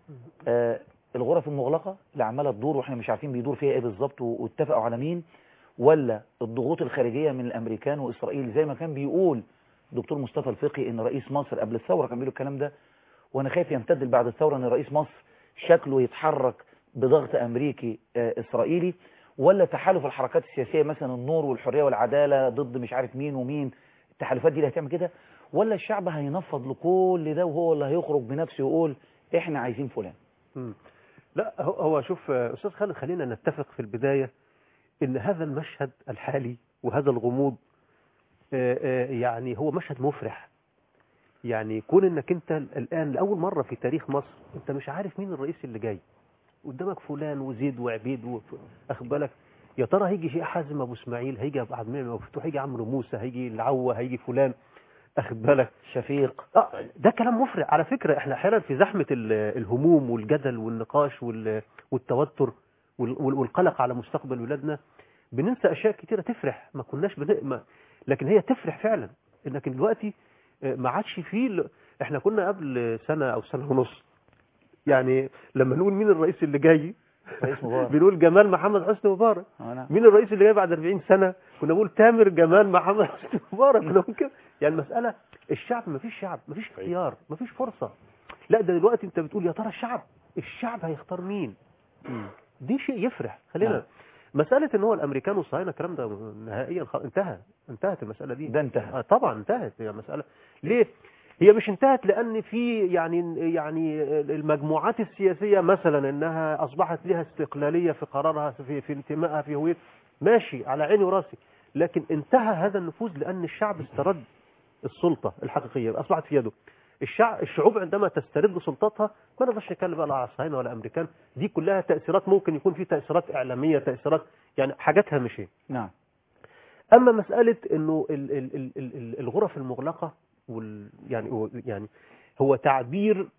آه الغرف المغلقة اللي عمالة تدور واحنا مش عارفين بيدور فيها ايه بالظبط و- واتفقوا على مين ولا الضغوط الخارجية من الأمريكان وإسرائيل زي ما كان بيقول دكتور مصطفى الفقي ان رئيس مصر قبل الثورة كان بيقول الكلام ده وانا خايف يمتد بعد الثورة ان رئيس مصر شكله يتحرك بضغط أمريكي آه إسرائيلي ولا تحالف الحركات السياسية مثلا النور والحرية والعدالة ضد مش عارف مين ومين التحالفات دي اللي هتعمل كده ولا الشعب هينفض لكل ده وهو اللي هيخرج بنفسه يقول احنا عايزين فلان مم. لا هو- هو شوف آه، استاذ خالد خلينا نتفق في البدايه ان هذا المشهد الحالي وهذا الغموض آه، آه، يعني هو مشهد مفرح يعني كون انك انت الان لاول مره في تاريخ مصر انت مش عارف مين الرئيس اللي جاي قدامك فلان وزيد وعبيد وف- اخد بالك يا ترى هيجي شيخ حازم ابو اسماعيل هيجي ابو عبد المنعم مفتوح هيجي عمرو موسى هيجي العوه هيجي فلان اخد بالك شفيق اه ده كلام مفرح على فكرة احنا احيانا في زحمة ال- الهموم والجدل والنقاش وال- والتوتر وال- وال- والقلق على مستقبل ولادنا بننسى اشياء كتيرة تفرح ما كناش بن... ما لكن هي تفرح فعلا انك دلوقتي آه، ما عادش فيه ال- احنا كنا قبل سنة او سنة ونص يعني لما نقول مين الرئيس اللي جاي رئيس مبارك بنقول جمال محمد حسني مبارك آه، نعم. مين الرئيس اللي جاي بعد 40 سنة كنا بنقول تامر جمال محمد حسني مبارك كنا بنقول كده يعني المسألة الشعب ما فيش شعب ما فيش اختيار ما فيش فرصة لا ده دلوقتي انت بتقول يا ترى الشعب الشعب هيختار مين دي شيء يفرح خلينا نعم. مسألة ان هو الامريكان والصهاينة الكلام ده نهائيا خ- انتهى انتهت المسألة دي ده انتهى آه طبعا انتهت هي مسألة ليه هي مش انتهت لان في يعني يعني المجموعات السياسية مثلا انها اصبحت لها استقلالية في قرارها في في انتمائها في هويتها ماشي على عيني وراسي لكن انتهى هذا النفوذ لان الشعب استرد السلطة الحقيقية اصبحت في يده الشعب الشعوب عندما تسترد سلطتها ما نقدرش نتكلم بقى لا على الصهاينه ولا امريكان دي كلها تاثيرات ممكن يكون في تاثيرات اعلاميه تاثيرات يعني حاجات هامشيه نعم اما مساله انه ال ال ال ال ال الغرف المغلقه وال يعني هو- يعني هو تعبير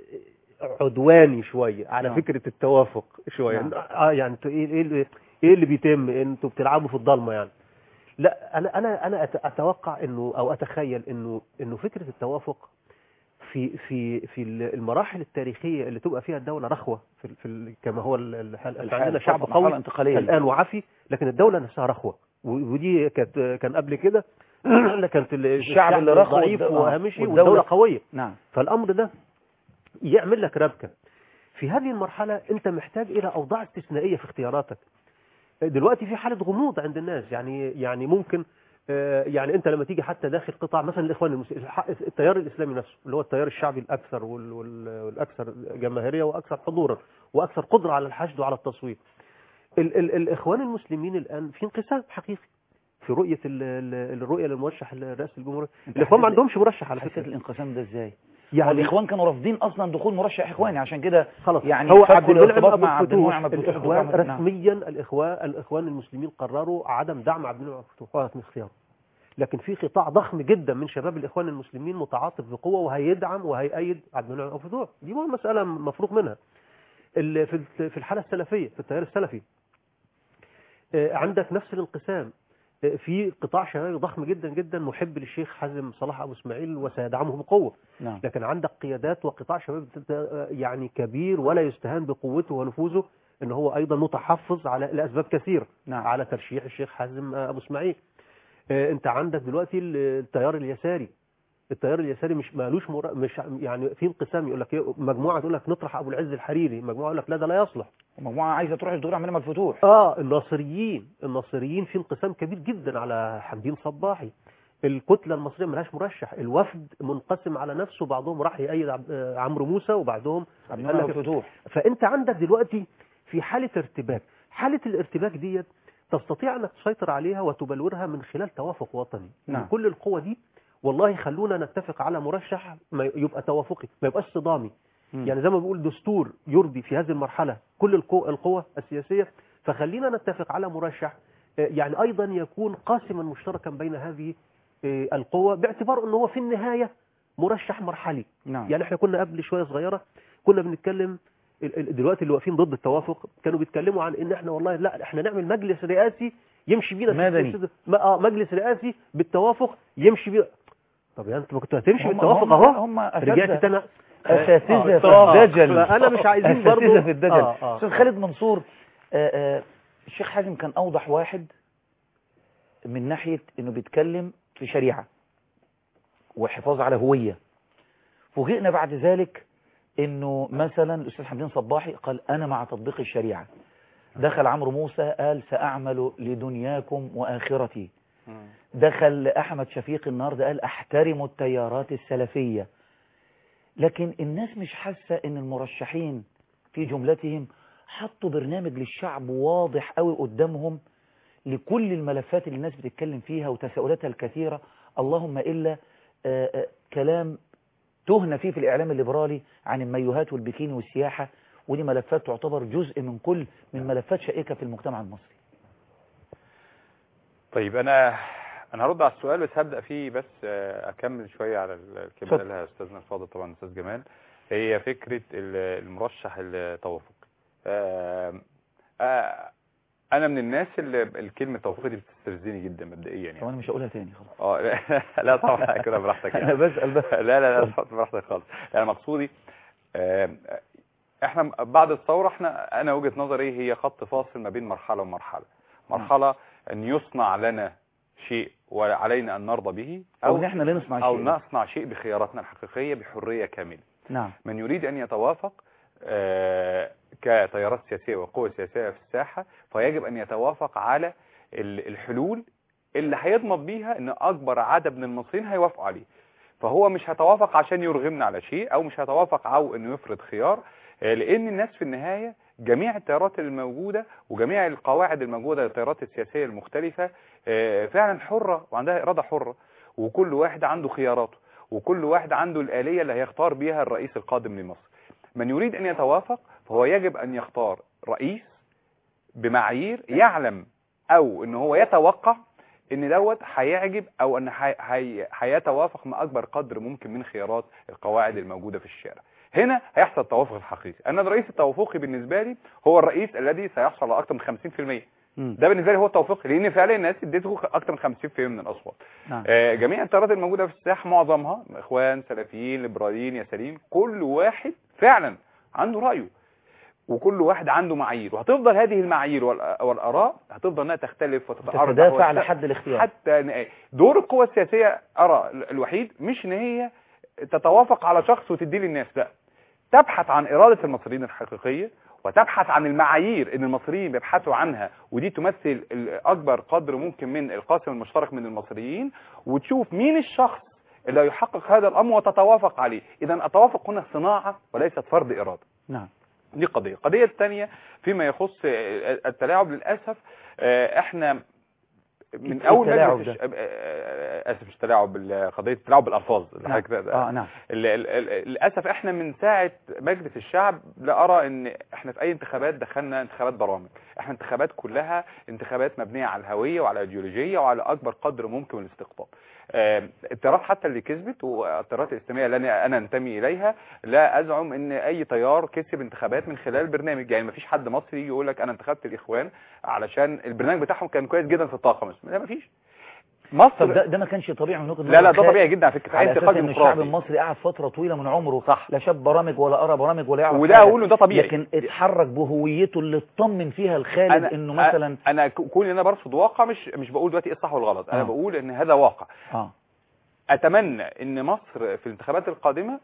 عدواني شويه على نعم. فكره التوافق شويه نعم. اه يعني انتوا ايه ايه اللي- ايه اللي بيتم انتوا بتلعبوا في الضلمه يعني لا انا انا انا أت- اتوقع انه او اتخيل انه انه فكره التوافق في في في المراحل التاريخيه اللي تبقى فيها الدوله رخوه في, في ال- كما هو ال- الحال إحنا الحال عندنا شعب مرحلة قوي انتقالية الان وعافي لكن الدوله نفسها رخوه و- ودي كانت كان قبل كده لا كانت ال- الشعب اللي رخو ضعيف والد- آه، وهامشي والدولة- والدوله قويه نعم فالامر ده يعمل لك ربكه في هذه المرحله انت محتاج الى اوضاع استثنائيه في اختياراتك دلوقتي في حاله غموض عند الناس يعني يعني ممكن آه، يعني انت لما تيجي حتى داخل قطاع مثلا الاخوان المسلمين الح- التيار الاسلامي نفسه اللي هو التيار الشعبي الاكثر وال- وال- والاكثر جماهيريه واكثر حضورا واكثر قدره على الحشد وعلى التصويت ال ال الاخوان المسلمين الان في انقسام حقيقي في رؤيه ال- ال- الرؤيه للمرشح لرئاسه الجمهوريه أنت الاخوان ما حسيت- عندهمش مرشح على حسيت فكره الانقسام ده ازاي يعني الاخوان كانوا رافضين اصلا دخول مرشح اخواني عشان كده خلاص يعني هو فكوا عبد المنعم الارتباط ابو مع عبد الفتوح المنعم أبو الفتوح الاخوان وأحمد- نعم. رسميا الاخوان الاخوان المسلمين قرروا عدم دعم عبد المنعم ابو الفتوح وقت من اختياره لكن في قطاع ضخم جدا من شباب الاخوان المسلمين متعاطف بقوه وهيدعم وهيأيد عبد المنعم ابو الفتوح دي مساله مفروغ منها ال- في ال- في الحاله السلفيه في التيار السلفي آه، عندك نفس الانقسام آه، في قطاع شبابي ضخم جدا جدا محب للشيخ حازم صلاح ابو اسماعيل وسيدعمه بقوه نعم لكن عندك قيادات وقطاع شباب بت- يعني كبير ولا يستهان بقوته ونفوذه ان هو ايضا متحفظ على لاسباب كثيره نعم على ترشيح الشيخ حازم ابو اسماعيل آه، انت عندك دلوقتي ال- التيار اليساري التيار اليساري مش مالوش مرا... مش يعني في انقسام يقول لك إيه، مجموعه تقول لك نطرح ابو العز الحريري مجموعه يقول لك لا ده لا يصلح ومجموعه عايزه تروح للدكتور عبد المنعم الفتوح اه الناصريين الناصريين في انقسام كبير جدا على حمدين صباحي الكتله المصريه ملهاش مرشح الوفد منقسم على نفسه بعضهم راح يأيد عب- آه، عمرو موسى وبعضهم عبد قال المنعم لك- الفتوح فانت عندك دلوقتي في حاله ارتباك حاله الارتباك ديت تستطيع انك تسيطر عليها وتبلورها من خلال توافق وطني نعم. من كل القوى دي والله خلونا نتفق على مرشح ما يبقى توافقي ما يبقاش صدامي مم. يعني زي ما بقول دستور يرضي في هذه المرحلة كل القوى, القوى السياسية فخلينا نتفق على مرشح آه، يعني أيضا يكون قاسما مشتركا بين هذه آه، القوى باعتبار أنه هو في النهاية مرشح مرحلي نعم يعني احنا كنا قبل شوية صغيرة كنا بنتكلم ال- ال- دلوقتي اللي واقفين ضد التوافق كانوا بيتكلموا عن ان احنا والله لا احنا نعمل مجلس رئاسي يمشي بينا في مدني. السياسة. ما- اه مجلس رئاسي بالتوافق يمشي بينا طب يا انت ما كنت هتمشي هم- بالتوافق هم- اهو هم رجعت أساتذة- تاني اساتذه في آه، الدجل فأنا مش عايزين أساتذة برضو- في الدجل آه، آه. استاذ خالد منصور آه، آه، الشيخ حازم كان اوضح واحد من ناحيه انه بيتكلم في شريعه وحفاظ على هويه فوجئنا بعد ذلك انه مثلا الاستاذ حمدين صباحي قال انا مع تطبيق الشريعه دخل عمرو موسى قال ساعمل لدنياكم واخرتي دخل احمد شفيق النهارده قال احترم التيارات السلفيه لكن الناس مش حاسه ان المرشحين في جملتهم حطوا برنامج للشعب واضح قوي قدامهم لكل الملفات اللي الناس بتتكلم فيها وتساؤلاتها الكثيره اللهم الا آه، آه، كلام تهنا فيه في الاعلام الليبرالي عن الميوهات والبكيني والسياحه ودي ملفات تعتبر جزء من كل من ملفات شائكه في المجتمع المصري طيب انا انا هرد على السؤال بس هبدا فيه بس آه، اكمل شويه على ال- الكلمه اتفضل. اللي قالها استاذنا الفاضل طبعا استاذ جمال هي فكره ال- المرشح التوافقي آه، آه، انا من الناس اللي الكلمه التوافقي دي بتستفزني جدا مبدئيا يعني طب انا مش هقولها تاني خلاص اه لا- لا طبعا كده براحتك انا يعني. بسال بس لا لا لا طبعاً براحتك خالص يعني مقصودي آه، احنا بعد الثوره احنا انا وجهه نظري هي خط فاصل ما بين مرحله ومرحله مرحله ان يصنع لنا شيء وعلينا ان نرضى به او ان احنا لا نصنع او شيء نصنع شيء بخياراتنا الحقيقيه بحريه كامله نعم من يريد ان يتوافق آه، كتيارات سياسيه وقوى سياسيه في الساحه فيجب ان يتوافق على ال- الحلول اللي هيضمن بيها ان اكبر عدد من المصريين هيوافقوا عليه فهو مش هيتوافق عشان يرغمنا على شيء او مش هيتوافق او انه يفرض خيار آه، لان الناس في النهايه جميع التيارات الموجوده وجميع القواعد الموجوده للتيارات السياسيه المختلفه آه، فعلا حره وعندها اراده حره وكل واحد عنده خياراته وكل واحد عنده الآلية اللي هيختار بيها الرئيس القادم لمصر من يريد أن يتوافق فهو يجب أن يختار رئيس بمعايير يعلم أو أن هو يتوقع أن دوت هيعجب أو أن هي- هي- هيتوافق مع أكبر قدر ممكن من خيارات القواعد الموجودة في الشارع هنا هيحصل التوافق الحقيقي أنا الرئيس التوافقي بالنسبة لي هو الرئيس الذي سيحصل على أكثر من 50% مم. ده بالنسبه لي هو التوفيق لان فعلا الناس اديته اكتر من 50% من الاصوات نعم آه، جميع التيارات الموجوده في الساحه معظمها اخوان سلفيين ليبراليين يساريين كل واحد فعلا عنده رايه وكل واحد عنده معايير وهتفضل هذه المعايير والآ- والاراء هتفضل انها تختلف وتتعارض تتدافع نحو الس- لحد الاختيار حتى ن- دور القوى السياسيه ارى ال- الوحيد مش ان هي تتوافق على شخص وتديه للناس لا تبحث عن اراده المصريين الحقيقيه وتبحث عن المعايير ان المصريين بيبحثوا عنها ودي تمثل ال- اكبر قدر ممكن من القاسم المشترك من المصريين وتشوف مين الشخص اللي يحقق هذا الامر وتتوافق عليه اذا التوافق هنا صناعه وليست فرض اراده نعم دي قضية القضية الثانية فيما يخص آه، التلاعب للأسف آه، احنا من إيه أول التلاعب مجلس ده؟ الش- آه، آسف مش تلاعب بال- قضية التلاعب بالألفاظ اللي نعم. حضرتك- اه نعم ال- ال- ال- للأسف احنا من ساعة مجلس الشعب لا أرى ان احنا في أي انتخابات دخلنا انتخابات برامج احنا انتخابات كلها انتخابات مبنية على الهوية وعلى ايديولوجية وعلى أكبر قدر ممكن من الاستقطاب آه، التيارات حتى اللي كسبت والتيارات الإسلامية اللي أنا أنا أنتمي إليها لا أزعم ان أي تيار كسب انتخابات من خلال برنامج يعني مفيش حد مصري يجي يقول لك أنا انتخبت الإخوان علشان البرنامج بتاعهم كان كويس جدا في الطاقة مثلا لا مفيش مصر طب ده, ده ما كانش طبيعي من وجهه لا لا نظر ده خالد؟ طبيعي جدا على فكره على في اساس انتقاد ان الشعب ديمقراطي المصري قعد فتره طويله من عمره صح. لا شاف برامج ولا قرا برامج ولا يعرف وده حاجة. اقول له ده طبيعي لكن اتحرك بهويته اللي اطمن فيها الخالد أنا- انه مثلا انا ك- كوني انا برصد واقع مش مش بقول دلوقتي ايه الصح والغلط انا آه. بقول ان هذا واقع اه اتمنى ان مصر في الانتخابات القادمه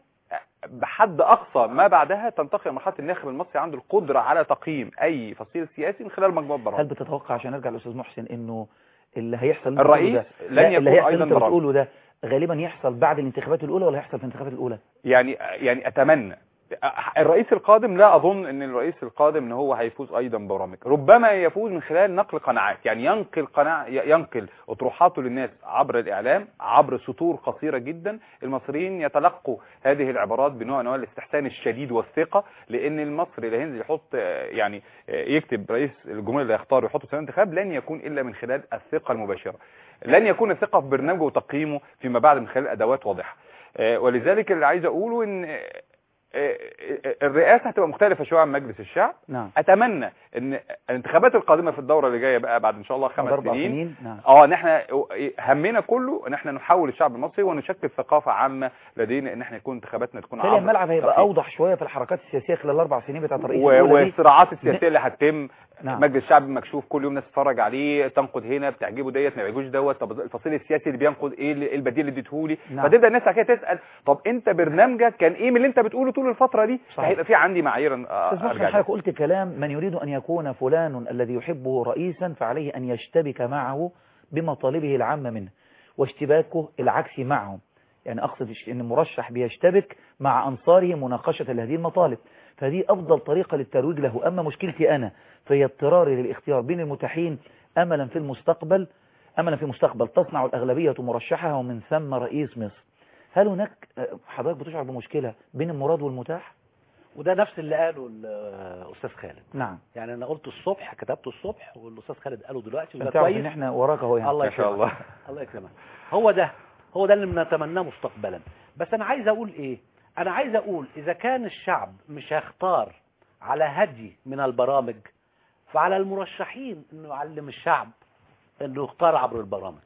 بحد اقصى ما بعدها تنتقل مرحله الناخب المصري عنده القدره على تقييم اي فصيل سياسي من خلال مجموعه هل برامج بتتوقع عشان ارجع للاستاذ محسن انه اللي هيحصل اللي أنت الرئيس بتقوله ده- لن لا، يكون اللي هيحصل ايضا اللي انت برامج بتقوله ده غالبا يحصل بعد الانتخابات الاولى ولا يحصل في الانتخابات الاولى يعني يعني اتمنى الرئيس القادم لا اظن ان الرئيس القادم ان هو هيفوز ايضا ببرامج ربما يفوز من خلال نقل قناعات يعني ينقل قناع ينقل اطروحاته للناس عبر الاعلام عبر سطور قصيره جدا المصريين يتلقوا هذه العبارات بنوع من انواع الاستحسان الشديد والثقه لان المصري اللي هينزل يحط آه، يعني آه، يكتب رئيس الجمهوريه اللي هيختاره يحطه في الانتخاب لن يكون الا من خلال الثقه المباشره لن يكون الثقه في برنامجه وتقييمه فيما بعد من خلال ادوات واضحه آه، ولذلك اللي عايز اقوله ان آه، آه، آه، الرئاسه هتبقى مختلفه شويه عن مجلس الشعب نعم اتمنى ان الانتخابات القادمه في الدوره اللي جايه بقى بعد ان شاء الله بعد خمس اربع سنين سنين نعم اه ان احنا همنا كله ان احنا نحول الشعب المصري ونشكل ثقافه عامه لدينا ان احنا يكون انتخاباتنا تكون بالتالي عبر الملعب هيبقى تقييم. اوضح شويه في الحركات السياسيه خلال الاربع سنين بتاعت الرئيس و- الاولى دي والصراعات السياسيه اللي هتتم نعم. مجلس الشعب مكشوف كل يوم ناس تتفرج عليه تنقد هنا بتعجبه ديت ما بيعجبوش دوت طب الفصيل السياسي اللي بينقد ايه اللي- إيه البديل اللي اديتهولي نعم. فتبدا الناس بعد كده تسال طب انت برنامجك كان ايه من اللي انت بتقوله طول الفتره دي صحيح. هيبقى في عندي معايير آه، استاذ محسن ارجع لها. حضرتك قلت كلام من يريد ان يكون فلان الذي يحبه رئيسا فعليه ان يشتبك معه بمطالبه العامه منه واشتباكه العكسي معهم يعني اقصد إش- ان المرشح بيشتبك مع انصاره مناقشه لهذه المطالب فدي افضل طريقه للترويج له اما مشكلتي انا فهي اضطراري للاختيار بين المتاحين املا في المستقبل املا في مستقبل تصنع الاغلبيه مرشحها ومن ثم رئيس مصر هل هناك آه، حضرتك بتشعر بمشكله بين المراد والمتاح وده نفس اللي قاله الاستاذ خالد نعم يعني انا قلت الصبح كتبته الصبح والاستاذ خالد قاله دلوقتي وده عشان تعرف كويس ان احنا وراك اهو يعني الله ما شاء يكرمك الله الله يكرمك هو ده هو ده اللي بنتمناه مستقبلا بس انا عايز اقول ايه انا عايز اقول اذا كان الشعب مش هيختار على هدي من البرامج فعلى المرشحين انه يعلم الشعب انه يختار عبر البرامج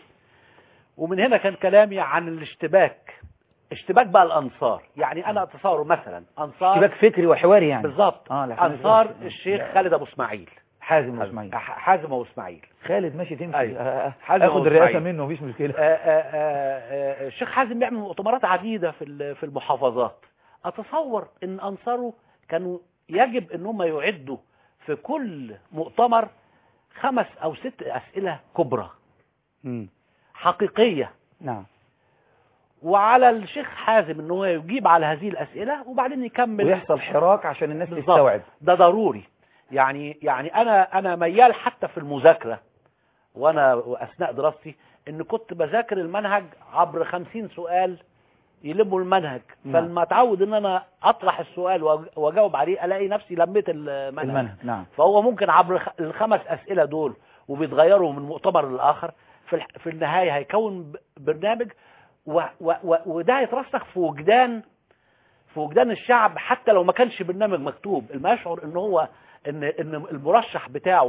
ومن هنا كان كلامي عن الاشتباك اشتباك بقى الانصار يعني انا اتصور مثلا انصار اشتباك فكري وحواري يعني بالظبط اه لحسن انصار الظرف. الشيخ خالد ابو اسماعيل حازم اسماعيل ح- حازم ابو اسماعيل خالد ماشي تمشي أيوة. آه، آه، حازم اخد أبو الرئاسه إسماعيل. منه مفيش مشكله آه، آه، آه، آه، الشيخ حازم بيعمل مؤتمرات عديدة في ال- في المحافظات أتصور أن أنصاره كانوا يجب أن هم يعدوا في كل مؤتمر خمس أو ست أسئلة كبرى مم. حقيقية نعم وعلى الشيخ حازم أنه هو يجيب على هذه الأسئلة وبعدين يكمل ويحصل حراك عشان الناس بالظبط. تستوعب ده ضروري يعني يعني انا انا ميال حتى في المذاكره وانا اثناء دراستي ان كنت بذاكر المنهج عبر خمسين سؤال يلموا المنهج نعم. فلما اتعود ان انا اطرح السؤال وأج- واجاوب عليه الاقي نفسي لميت المنهج, المنهج نعم فهو ممكن عبر الخ- الخمس اسئله دول وبيتغيروا من مؤتمر للاخر في الح- في النهايه هيكون ب- برنامج و و و وده هيترسخ في وجدان في وجدان الشعب حتى لو ما كانش برنامج مكتوب لما يشعر ان هو ان ان المرشح بتاعه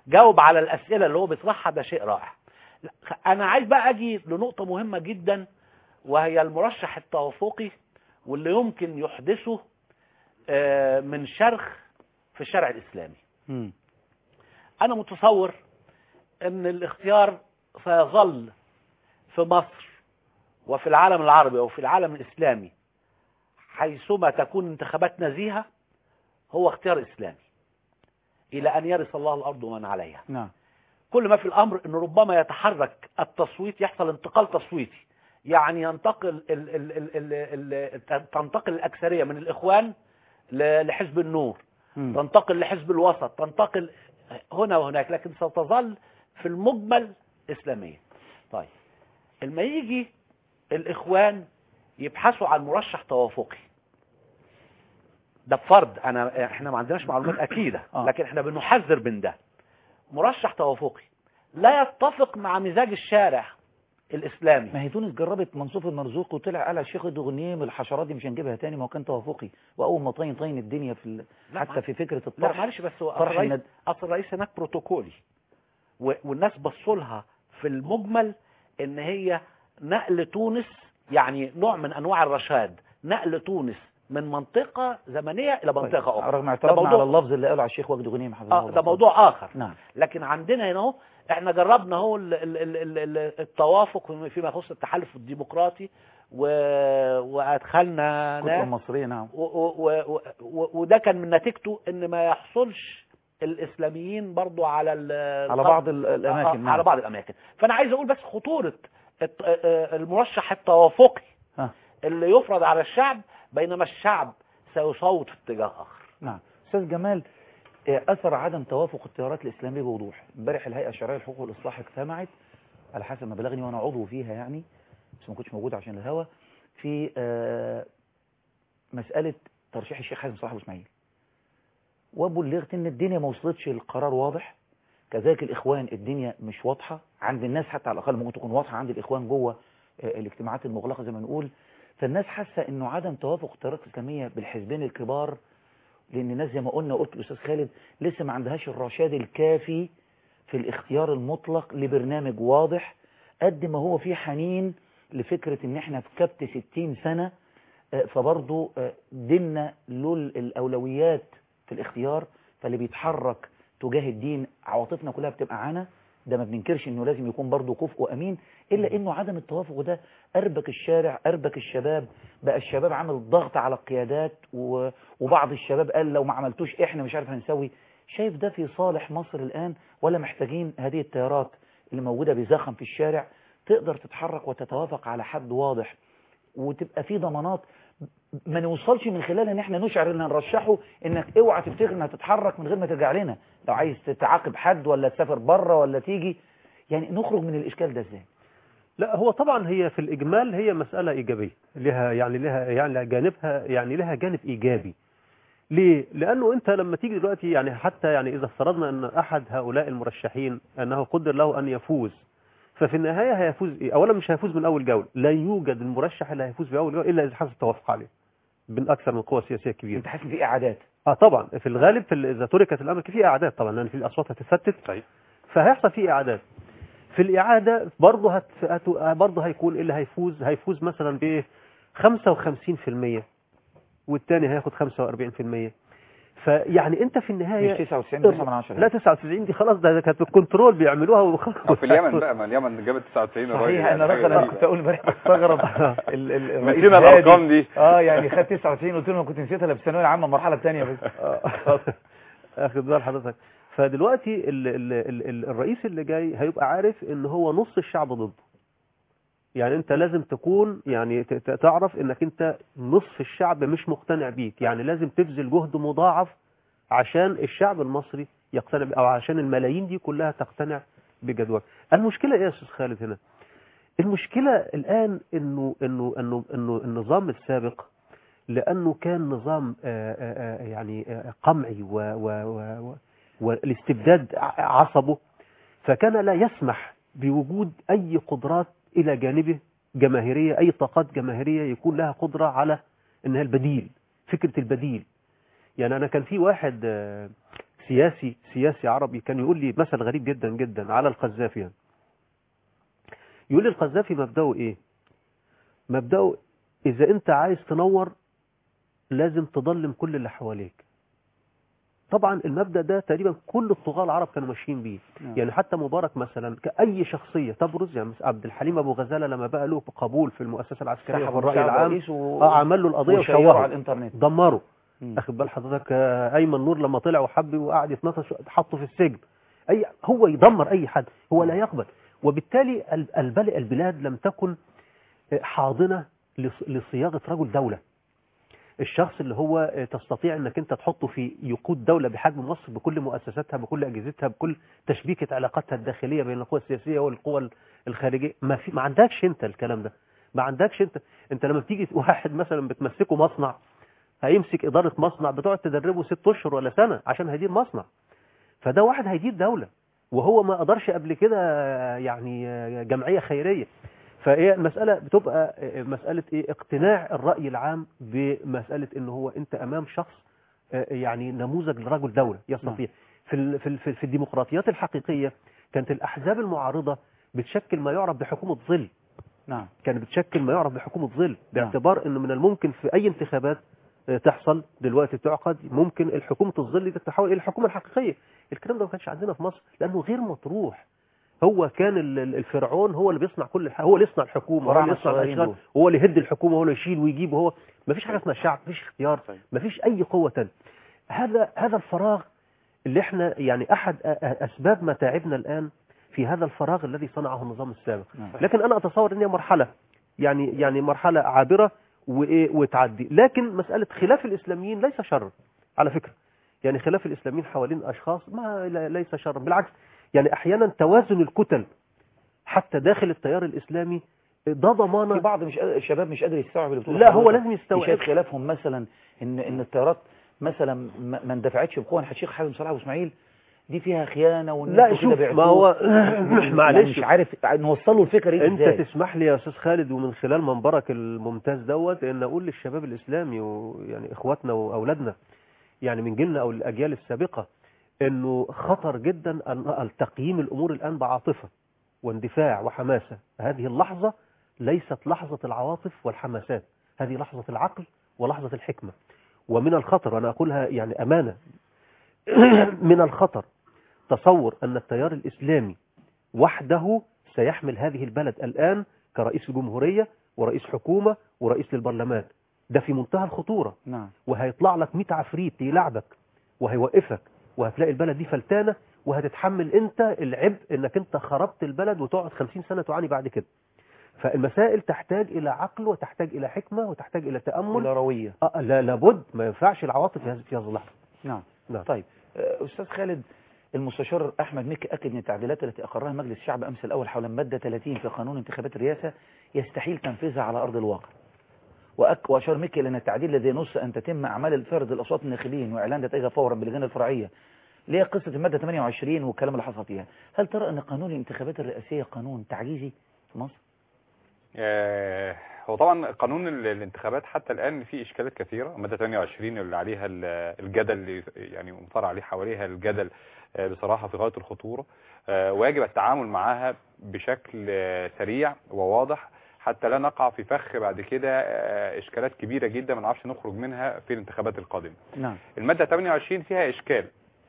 جاوب على الاسئله اللي هو بيطرحها ده شيء رائع لا، خ- انا عايز بقى اجي لنقطه مهمه جدا وهي المرشح التوافقي واللي يمكن يحدثه آه، من شرخ في الشرع الاسلامي مم. انا متصور ان الاختيار سيظل في مصر وفي العالم العربي وفي العالم الاسلامي حيثما تكون انتخابات نزيهه هو اختيار اسلامي الى ان يرث الله الارض ومن عليها نعم كل ما في الامر ان ربما يتحرك التصويت يحصل انتقال تصويتي يعني ينتقل ال ال ال ال ال تنتقل الاكثريه من الاخوان ل- لحزب النور مم. تنتقل لحزب الوسط تنتقل هنا وهناك لكن ستظل في المجمل اسلاميه طيب لما يجي الاخوان يبحثوا عن مرشح توافقي ده بفرض انا احنا ما عندناش معلومات اكيده آه. لكن احنا بنحذر من ده مرشح توافقي لا يتفق مع مزاج الشارع الاسلامي ما هي تونس جربت منصوف المرزوق وطلع قال الشيخ الدغنيم الحشرات دي مش هنجيبها تاني ما هو كان توافقي واول ما طين طين الدنيا في ال... لا، حتى ما- في فكره لا الطرح معلش بس هو طرح اصل الرئيس الند- اصل الرئيس هناك بروتوكولي و- والناس بصوا لها في المجمل ان هي نقل تونس يعني نوع من انواع الرشاد نقل تونس من منطقه زمنيه الى منطقه اخرى رغم ده اعتراضنا موضوع- على اللفظ اللي قاله على الشيخ وجد غنيم حفظه اه الله ده موضوع اخر نعم لكن عندنا هنا اهو احنا جربنا اهو ال- ال- ال- ال- ال- التوافق فيما يخص التحالف الديمقراطي و... وادخلنا الكتله ناس المصريه نعم و... و... و... و... وده كان من نتيجته ان ما يحصلش الاسلاميين برضو على ال... على بعض ال- الاماكن آه، نعم. على بعض الاماكن فانا عايز اقول بس خطوره الت- آه، آه، المرشح التوافقي ها. اللي يفرض على الشعب بينما الشعب سيصوت في اتجاه اخر نعم استاذ جمال آه، اثر عدم توافق التيارات الاسلاميه بوضوح امبارح الهيئه الشرعيه للحقوق والاصلاح اجتمعت على حسب ما بلغني وانا عضو فيها يعني بس ما كنتش موجود عشان الهوا في آه، مساله ترشيح الشيخ حازم صلاح ابو اسماعيل وبلغت ان الدنيا ما وصلتش لقرار واضح كذلك الاخوان الدنيا مش واضحه عند الناس حتى على الاقل ممكن تكون واضحه عند الاخوان جوه آه، الاجتماعات المغلقه زي ما نقول فالناس حاسه انه عدم توافق التيارات الاسلاميه بالحزبين الكبار لان الناس زي ما قلنا قلت الاستاذ خالد لسه ما عندهاش الرشاد الكافي في الاختيار المطلق لبرنامج واضح قد ما هو في حنين لفكره ان احنا في كبت 60 سنه آه، فبرضه آه، ديننا له الاولويات في الاختيار فاللي بيتحرك تجاه الدين عواطفنا كلها بتبقى عنا ده ما بننكرش انه لازم يكون برضه كفء وامين الا انه عدم التوافق ده اربك الشارع اربك الشباب بقى الشباب عامل ضغط على القيادات و... وبعض الشباب قال لو ما عملتوش احنا مش عارف هنسوي شايف ده في صالح مصر الان ولا محتاجين هذه التيارات اللي موجوده بزخم في الشارع تقدر تتحرك وتتوافق على حد واضح وتبقى في ضمانات ما نوصلش من خلال ان احنا نشعر ان هنرشحه انك اوعى تفتكر انها تتحرك من غير ما ترجع لنا لو عايز تتعاقب حد ولا تسافر بره ولا تيجي يعني نخرج من الاشكال ده ازاي لا هو طبعا هي في الإجمال هي مسألة إيجابية لها يعني لها يعني جانبها يعني لها جانب إيجابي ليه؟ لأنه أنت لما تيجي دلوقتي يعني حتى يعني إذا افترضنا أن أحد هؤلاء المرشحين أنه قدر له أن يفوز ففي النهاية هيفوز إيه؟ أولا مش هيفوز من أول جولة لا يوجد المرشح اللي هيفوز بأول جولة إلا إذا حصل توافق عليه من أكثر من قوة سياسية كبيرة انت حاسس ان في اعادات اه طبعا في الغالب في ال- اذا تركت الامر في اعادات طبعا لان في الاصوات هتتفتت صحيح. فهيحصل في اعادات في الاعاده برضه هت... هت... برضه هيكون اللي هيفوز هيفوز مثلا ب 55% والثاني هياخد 45% فيعني انت في النهايه مش 99 9 من 10 لا 99 دي خلاص ده كانت بالكنترول بيعملوها وخلاص في اليمن بقى ما اليمن جابت 99 قريب صحيح يعني انا حاجة رجل انا غريبة. كنت اقول امبارح بستغرب ال- ال- الرئيس نسينا هادي. الارقام دي اه يعني خد 99 قلت له ما كنت نسيتها لا في الثانويه العامه المرحله الثانيه بس اخد بال حضرتك فدلوقتي ال ال ال ال الرئيس اللي جاي هيبقى عارف ان هو نص الشعب ضده يعني انت لازم تكون يعني ت- ت- تعرف انك انت نصف الشعب مش مقتنع بيك يعني لازم تبذل جهد مضاعف عشان الشعب المصري يقتنع ب- او عشان الملايين دي كلها تقتنع بجدولك المشكله ايه يا استاذ خالد هنا المشكله الان انه انه انه انه النظام السابق لانه كان نظام آه، آه، آه، يعني آه، قمعي و و و و والاستبداد ع- عصبه فكان لا يسمح بوجود اي قدرات الى جانبه جماهيريه اي طاقات جماهيريه يكون لها قدره على انها البديل فكره البديل يعني انا كان في واحد آه، سياسي سياسي عربي كان يقول لي مثل غريب جدا جدا على القذافي يعني. يقول لي القذافي مبدأه ايه مبدأه اذا انت عايز تنور لازم تضلم كل اللي حواليك طبعا المبدأ ده تقريبا كل الطغاة العرب كانوا ماشيين بيه نعم. يعني حتى مبارك مثلا كأي شخصية تبرز يعني عبد الحليم أبو غزالة لما بقى له قبول في المؤسسة العسكرية سحب في الرأي مساعد العام رئيس و... اه عمل له القضية وشيره وشوهه على الانترنت دمره مم. اخد بال حضرتك آه، ايمن نور لما طلع وحب وقعد يتنطش حطه في السجن اي هو يدمر اي حد هو لا يقبل وبالتالي ال- البل- البلاد لم تكن آه، حاضنه لص- لصياغه رجل دوله الشخص اللي هو آه، تستطيع انك انت تحطه في يقود دوله بحجم مصر بكل مؤسساتها بكل اجهزتها بكل تشبيكه علاقاتها الداخليه بين القوى السياسيه والقوى الخارجيه ما في ما عندكش انت الكلام ده ما عندكش انت انت لما بتيجي واحد مثلا بتمسكه مصنع هيمسك إدارة مصنع بتقعد تدربه ست أشهر ولا سنة عشان هيدير مصنع فده واحد هيدير دولة وهو ما قدرش قبل كده يعني جمعية خيرية فهي المسألة بتبقى مسألة إيه اقتناع الرأي العام بمسألة إن هو أنت أمام شخص يعني نموذج لرجل دولة يستطيع في ال- في ال- في في الديمقراطيات الحقيقية كانت الأحزاب المعارضة بتشكل ما يعرف بحكومة ظل نعم كانت بتشكل ما يعرف بحكومة ظل باعتبار انه من الممكن في اي انتخابات آه، تحصل دلوقتي تعقد ممكن الحكومة الظل دي تتحول الى الحكومة الحقيقية الكلام ده ما كانش عندنا في مصر لانه غير مطروح هو كان ال- ال- الفرعون هو اللي بيصنع كل الح... هو اللي يصنع الحكومه هو اللي فراعنة يصنع الصغيرين الاشغال دول. هو اللي يهد الحكومه هو اللي يشيل ويجيب هو ما فيش حاجه اسمها شعب ما فيش اختيار ما فيش اي قوه تانية هذا هذا الفراغ اللي احنا يعني احد أ- أ- اسباب متاعبنا الان في هذا الفراغ الذي صنعه النظام السابق نعم. لكن انا اتصور ان هي مرحله يعني يعني مرحله عابره وايه وتعدي لكن مساله خلاف الاسلاميين ليس شر على فكره يعني خلاف الاسلاميين حوالين اشخاص ما لا- ليس شرا بالعكس يعني احيانا توازن الكتل حتى داخل التيار الاسلامي ده في ضمانه بعض مش قادر الشباب مش قادر يستوعب اللي بتقوله لا هو حضرتك. لازم يستوعب. شايف خلافهم مثلا ان ان الطيارات مثلا ما ما اندفعتش بقوه ناحيه الشيخ حازم صلاح ابو اسماعيل دي فيها خيانه وان لا انتوا كده شوف ما هو يعني معلش مش عارف نوصل له الفكره دي انت ازاي تسمح لي يا استاذ خالد ومن خلال منبرك الممتاز دوت ان اقول للشباب الاسلامي ويعني اخواتنا واولادنا يعني من جيلنا او الاجيال السابقه انه خطر جدا ان التقييم الامور الان بعاطفه واندفاع وحماسه هذه اللحظه ليست لحظه العواطف والحماسات هذه لحظه العقل ولحظه الحكمه ومن الخطر وانا اقولها يعني امانه من الخطر تصور ان التيار الاسلامي وحده سيحمل هذه البلد الآن كرئيس الجمهورية ورئيس حكومة ورئيس للبرلمان ده في منتهى الخطورة نعم وهيطلع لك 100 عفريت يلعبك وهيوقفك وهتلاقي البلد دي فلتانة وهتتحمل انت العبء انك انت خربت البلد وتقعد 50 سنة تعاني بعد كده فالمسائل تحتاج الى عقل وتحتاج الى حكمة وتحتاج الى تأمل ولا رويه آه لا لابد ما ينفعش العواطف في هذه في هذه اللحظة نعم نعم. طيب آه، استاذ خالد المستشار احمد مكي اكد ان التعديلات التي اقرها مجلس الشعب امس الاول حول الماده 30 في قانون انتخابات الرئاسه يستحيل تنفيذها على ارض الواقع وأك واشار مكي لان التعديل الذي ينص ان تتم اعمال الفرد الاصوات الناخبين واعلان نتائجها فورا باللجان الفرعيه اللي هي قصه الماده 28 والكلام اللي حصل فيها هل ترى ان قانون الانتخابات الرئاسيه قانون تعجيزي في مصر آه، هو طبعا قانون ال- الانتخابات حتى الآن فيه إشكالات كثيرة مادة 28 اللي عليها ال- الجدل اللي يعني مطار عليه حواليها الجدل آه، بصراحة في غاية الخطورة آه، ويجب التعامل معها بشكل آه، سريع وواضح حتى لا نقع في فخ بعد كده آه، إشكالات كبيرة جدا ما نعرفش نخرج منها في الانتخابات القادمة نعم المادة 28 فيها إشكال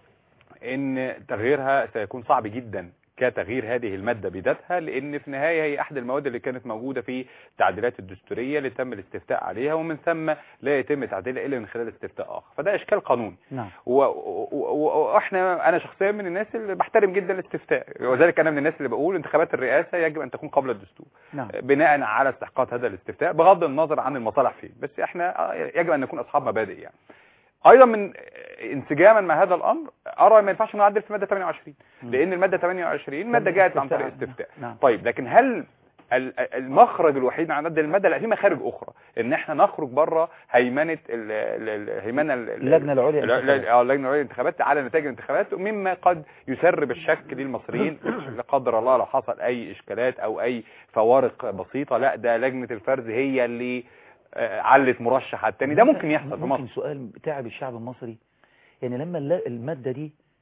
إن تغييرها سيكون صعب جدا كتغيير هذه المادة بذاتها لأن في النهاية هي أحد المواد اللي كانت موجودة في التعديلات الدستورية اللي تم الاستفتاء عليها ومن ثم لا يتم تعديلها إلا من خلال استفتاء آخر فده إشكال قانوني نعم و- و- و- واحنا انا شخصيا من الناس اللي بحترم جدا الاستفتاء وذلك انا من الناس اللي بقول انتخابات الرئاسه يجب ان تكون قبل الدستور نعم بناء على استحقاق هذا الاستفتاء بغض النظر عن المصالح فيه بس احنا يجب ان نكون اصحاب مبادئ يعني ايضا من انسجاما مع هذا الامر ارى ما ينفعش نعدل في ماده 28 لان الماده 28 ماده جاءت عن طريق استفتاء نعم طيب لكن هل ال- المخرج الوحيد عن نعدل الماده لا في مخارج اخرى ان احنا نخرج بره هيمنه ال- ال- الهيمنه ال- اللجنه العليا لا- للانتخابات. لا- اه اللجنه العليا للانتخابات على نتائج الانتخابات مما قد يسرب الشك للمصريين لا قدر الله لو حصل اي اشكالات او اي فوارق بسيطه لا ده لجنه الفرز هي اللي آه، علت مرشح على التاني ده ممكن يحصل في ممكن مصر سؤال تعب الشعب المصري يعني لما الل- المادة دي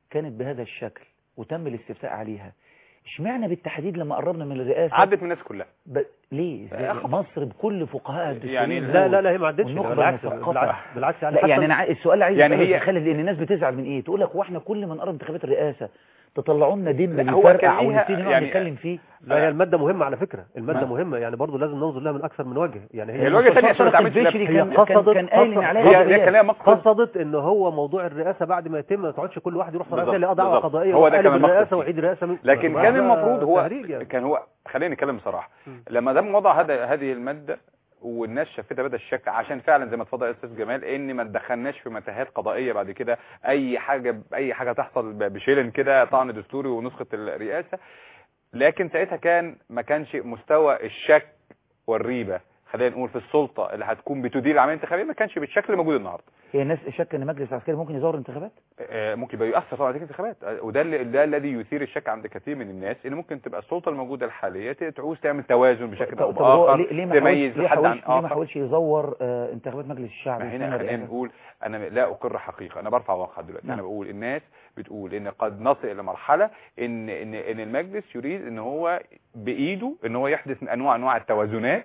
كانت بهذا الشكل وتم الاستفتاء عليها اشمعنى بالتحديد لما قربنا من الرئاسة عدت من الناس كلها ب... ليه آه، مصر بكل فقهاء الدستوريين يعني دول لا لا لا هي ما عدتش والنخبة بالعكس المثقفة. بالعكس بالعكس يعني لا حتى يعني انا عاي- السؤال اللي عايز يعني يعني هي- هي خالد لان الناس بتزعل من ايه تقول لك واحنا كل ما نقرب انتخابات الرئاسه تطلعوا لنا دم لا، هو يفرقع كان ليها- ونبتدي نقعد يعني- نتكلم فيه لا هي المادة مهمة على فكرة المادة ما- مهمة يعني برضو لازم ننظر لها من أكثر من وجه يعني هي الوجه الثاني عشان ما المستشار تعملش البشري نفس- هي كان كان قصدت- كان قايل ان قصدت- عليها هي هي غياب. كان ليها مقصد قصدت ان هو موضوع الرئاسة بعد ما يتم ما تقعدش كل واحد يروح بالظبط، رئاسة اللي دعوة بالظبط. قضائية هو ده وقالب كان المقصد الرئاسة فيه. وعيد رئاسة من- لكن ما- كان ده المفروض هو تهريج يعني. كان هو خلينا نتكلم بصراحه م. لما دام وضع هذا هذه الماده والناس شافتها بدا الشك عشان فعلا زي ما اتفضل يا استاذ جمال ان ما تدخلناش في متاهات قضائيه بعد كده اي حاجه اي حاجه تحصل ب- بشيلن كده طعن دستوري ونسخه الرئاسه لكن ساعتها كان ما كانش مستوى الشك والريبه خلينا نقول في السلطه اللي هتكون بتدير العمليه الانتخابيه ما كانش بالشكل اللي موجود النهارده هي الناس شك ان مجلس عسكري ممكن يزور انتخابات آه، ممكن يبقى يؤثر طبعا على الانتخابات آه، وده اللي ده الذي يثير الشك عند كثير من الناس ان ممكن تبقى السلطه الموجوده الحاليه ت- تعوز تعمل توازن بشكل او طب هو باخر ليه ليه ما حاولش تميز ليه حد عن حاولش ليه ما اخر حاولش يزور آه، انتخابات مجلس الشعب ما يستنى هنا خلينا الرئاسة؟ نقول انا لا اقر حقيقه انا برفع واقع دلوقتي نعم. انا بقول الناس بتقول ان قد نصل الى مرحله ان ان ان المجلس يريد ان هو بايده ان هو يحدث من انواع انواع التوازنات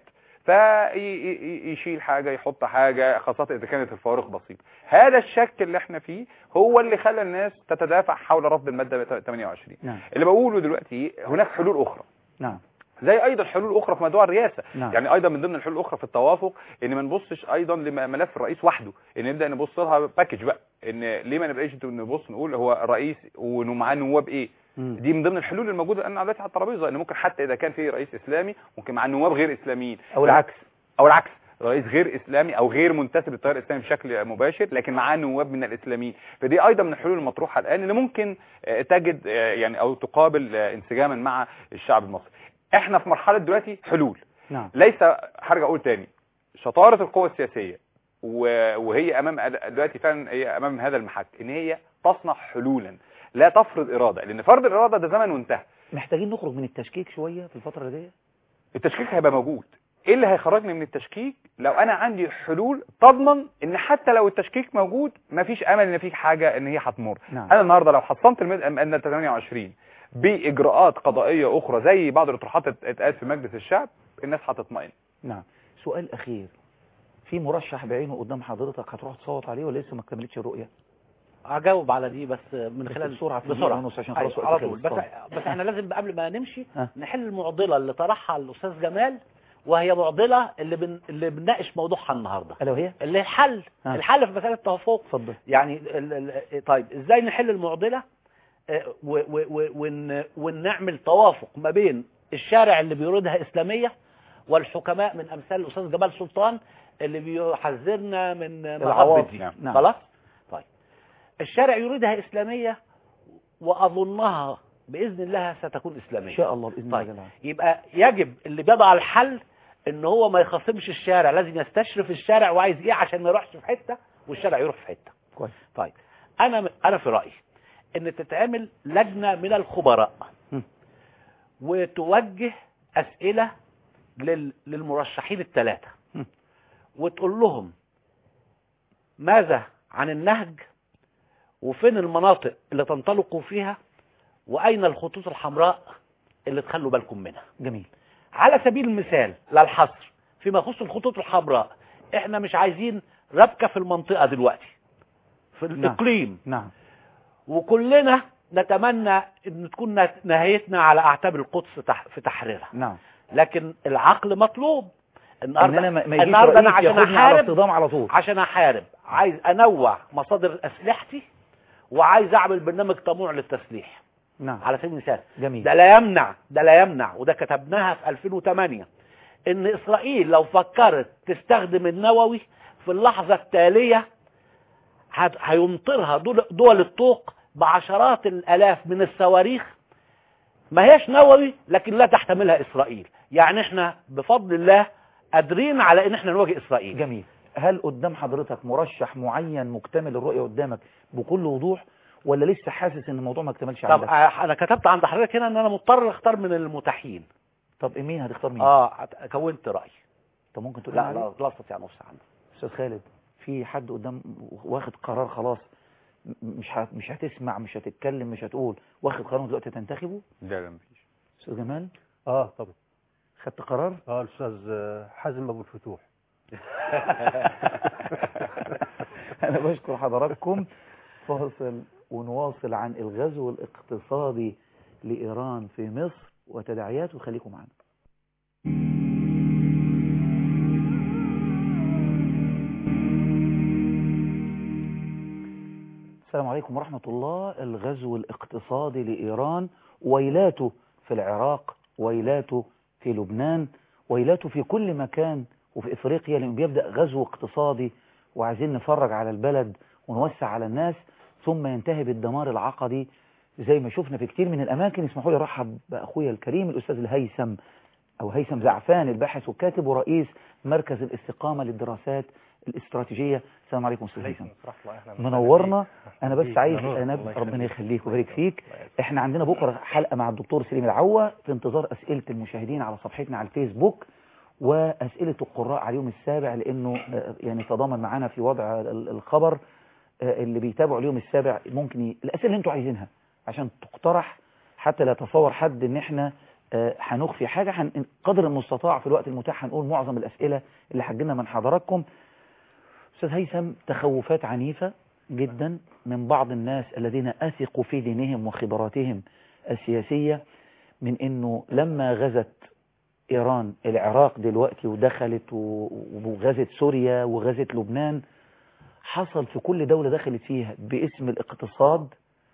فيشيل حاجه يحط حاجه خاصه اذا كانت الفوارق بسيطه هذا الشك اللي احنا فيه هو اللي خلى الناس تتدافع حول رفض الماده 28 نعم اللي بقوله دلوقتي هناك حلول اخرى نعم زي ايضا حلول اخرى في موضوع الرئاسه نعم. يعني ايضا من ضمن الحلول الاخرى في التوافق ان ما نبصش ايضا لملف الرئيس وحده ان نبدا نبص لها باكج بقى ان ليه ما نبقاش نبص نقول هو رئيس ومعاه نواب ايه مم. دي من ضمن الحلول الموجوده الان دلوقتي على الترابيزه ان ممكن حتى اذا كان في رئيس اسلامي ممكن مع نواب غير اسلاميين او العكس او العكس رئيس غير اسلامي او غير منتسب للتيار الاسلامي بشكل مباشر لكن معاه نواب من الاسلاميين فدي ايضا من الحلول المطروحه الان اللي ممكن آه، تجد آه، يعني او تقابل آه، انسجاما مع الشعب المصري احنا في مرحله دلوقتي حلول نعم ليس هرجع اقول تاني شطاره القوى السياسيه و- وهي امام دلوقتي فعلا هي امام هذا المحك ان هي تصنع حلولا لا تفرض اراده لان فرض الاراده ده زمن وانتهى محتاجين نخرج من التشكيك شوية في الفترة اللي جايه التشكيك هيبقى موجود ايه اللي هيخرجني من التشكيك لو انا عندي حلول تضمن ان حتى لو التشكيك موجود مفيش امل ان في حاجه ان هي هتمر نعم انا النهارده لو حصنت الماده 28 باجراءات قضائيه اخرى زي بعض الاطروحات اللي اتقالت في مجلس الشعب الناس هتطمئن نعم سؤال اخير في مرشح بعينه قدام حضرتك هتروح تصوت عليه ولا لسه ما كملتش الرؤية اجاوب على دي بس من بس خلال بسرعة في بسرعه دقيقة ونص عشان خلاص أيوة، وقت على خلص. طول بس اتفضل. بس احنا لازم قبل ما نمشي ها. نحل المعضله اللي طرحها الاستاذ جمال وهي معضله اللي بن... اللي بنناقش موضوعها النهارده الا وهي اللي الحل ها. الحل في مساله التوافق اتفضل يعني ال... ال... طيب ازاي نحل المعضله آه، و... و... و... ون... ونعمل توافق ما بين الشارع اللي بيريدها اسلاميه والحكماء من امثال الاستاذ جمال سلطان اللي بيحذرنا من العواطف. مغبة دي نعم. نعم. خلاص طيب الشارع يريدها اسلاميه واظنها باذن الله ستكون ان اسلاميه شاء الله باذن طيب. الله جل يبقى يجب اللي بيضع الحل ان هو ما يخاصمش الشارع لازم يستشرف الشارع وعايز ايه عشان ما يروحش في حته والشارع يروح في حته كويس طيب انا انا في رايي ان تتعمل لجنه من الخبراء م. وتوجه اسئله لل... للمرشحين الثلاثه م. وتقول لهم ماذا عن النهج وفين المناطق اللي تنطلقوا فيها واين الخطوط الحمراء اللي تخلوا بالكم منها جميل على سبيل المثال لا الحصر فيما يخص الخطوط الحمراء احنا مش عايزين ربكة في المنطقة دلوقتي في نعم. الاقليم نعم وكلنا نتمنى ان تكون نهايتنا على اعتاب القدس تح في تحريرها نعم لكن العقل مطلوب ان النهارده انا ما ما يجيش النهارده انا رئيس عشان ياخدني على احارب اصطدام على طول عشان احارب عايز انوع مصادر اسلحتي وعايز اعمل برنامج طموع للتسليح نعم على سبيل المثال جميل ده لا يمنع ده لا يمنع وده كتبناها في 2008 ان اسرائيل لو فكرت تستخدم النووي في اللحظة التالية هت- هيمطرها دول, دول الطوق بعشرات الالاف من الصواريخ ما هيش نووي لكن لا تحتملها اسرائيل يعني احنا بفضل الله قادرين على ان احنا نواجه اسرائيل جميل هل قدام حضرتك مرشح معين مكتمل الرؤية قدامك بكل وضوح ولا لسه حاسس ان الموضوع ما اكتملش طب عندك آه، انا كتبت عند حضرتك هنا ان انا مضطر اختار من المتاحين طب مين هتختار مين اه كونت راي طب ممكن تقول لا لي عليه؟ لا لا استطيع نص عنه استاذ خالد في حد قدام واخد قرار خلاص م- مش هت- مش هتسمع مش هتتكلم مش هتقول واخد قرار دلوقتي تنتخبه لا لا مفيش استاذ جمال اه طبعا خدت قرار اه الاستاذ آه، حازم ابو الفتوح انا بشكر حضراتكم فاصل ونواصل عن الغزو الاقتصادي لايران في مصر وتداعياته خليكم معنا السلام عليكم ورحمة الله الغزو الاقتصادي لإيران ويلاته في العراق ويلاته في لبنان ويلاته في كل مكان وفي إفريقيا لأنه بيبدأ غزو اقتصادي وعايزين نفرج على البلد ونوسع على الناس ثم ينتهي بالدمار العقدي زي ما شفنا في كتير من الأماكن اسمحوا لي أرحب بأخويا الكريم الأستاذ الهيثم أو هيثم زعفان الباحث والكاتب ورئيس مركز الاستقامة للدراسات الاستراتيجية السلام عليكم أستاذ هيثم منورنا انا بس عايز انا ربنا يخليك ويبارك فيك احنا عندنا بكره حلقه مع الدكتور سليم العوة في انتظار اسئله المشاهدين على صفحتنا على الفيسبوك واسئله القراء على اليوم السابع لانه آه، يعني تضامن معانا في وضع ال- الخبر آه، اللي بيتابعوا اليوم السابع ممكن ي... الاسئله اللي انتوا عايزينها عشان تقترح حتى لا يتصور حد ان احنا آه، هنخفي حاجه هن... قدر المستطاع في الوقت المتاح هنقول معظم الاسئله اللي هتجيلنا من حضراتكم استاذ هيثم تخوفات عنيفه جدا من بعض الناس الذين أثقوا في دينهم وخبراتهم السياسية من أنه لما غزت إيران العراق دلوقتي ودخلت و- وغزت سوريا وغزت لبنان حصل في كل دولة دخلت فيها باسم الاقتصاد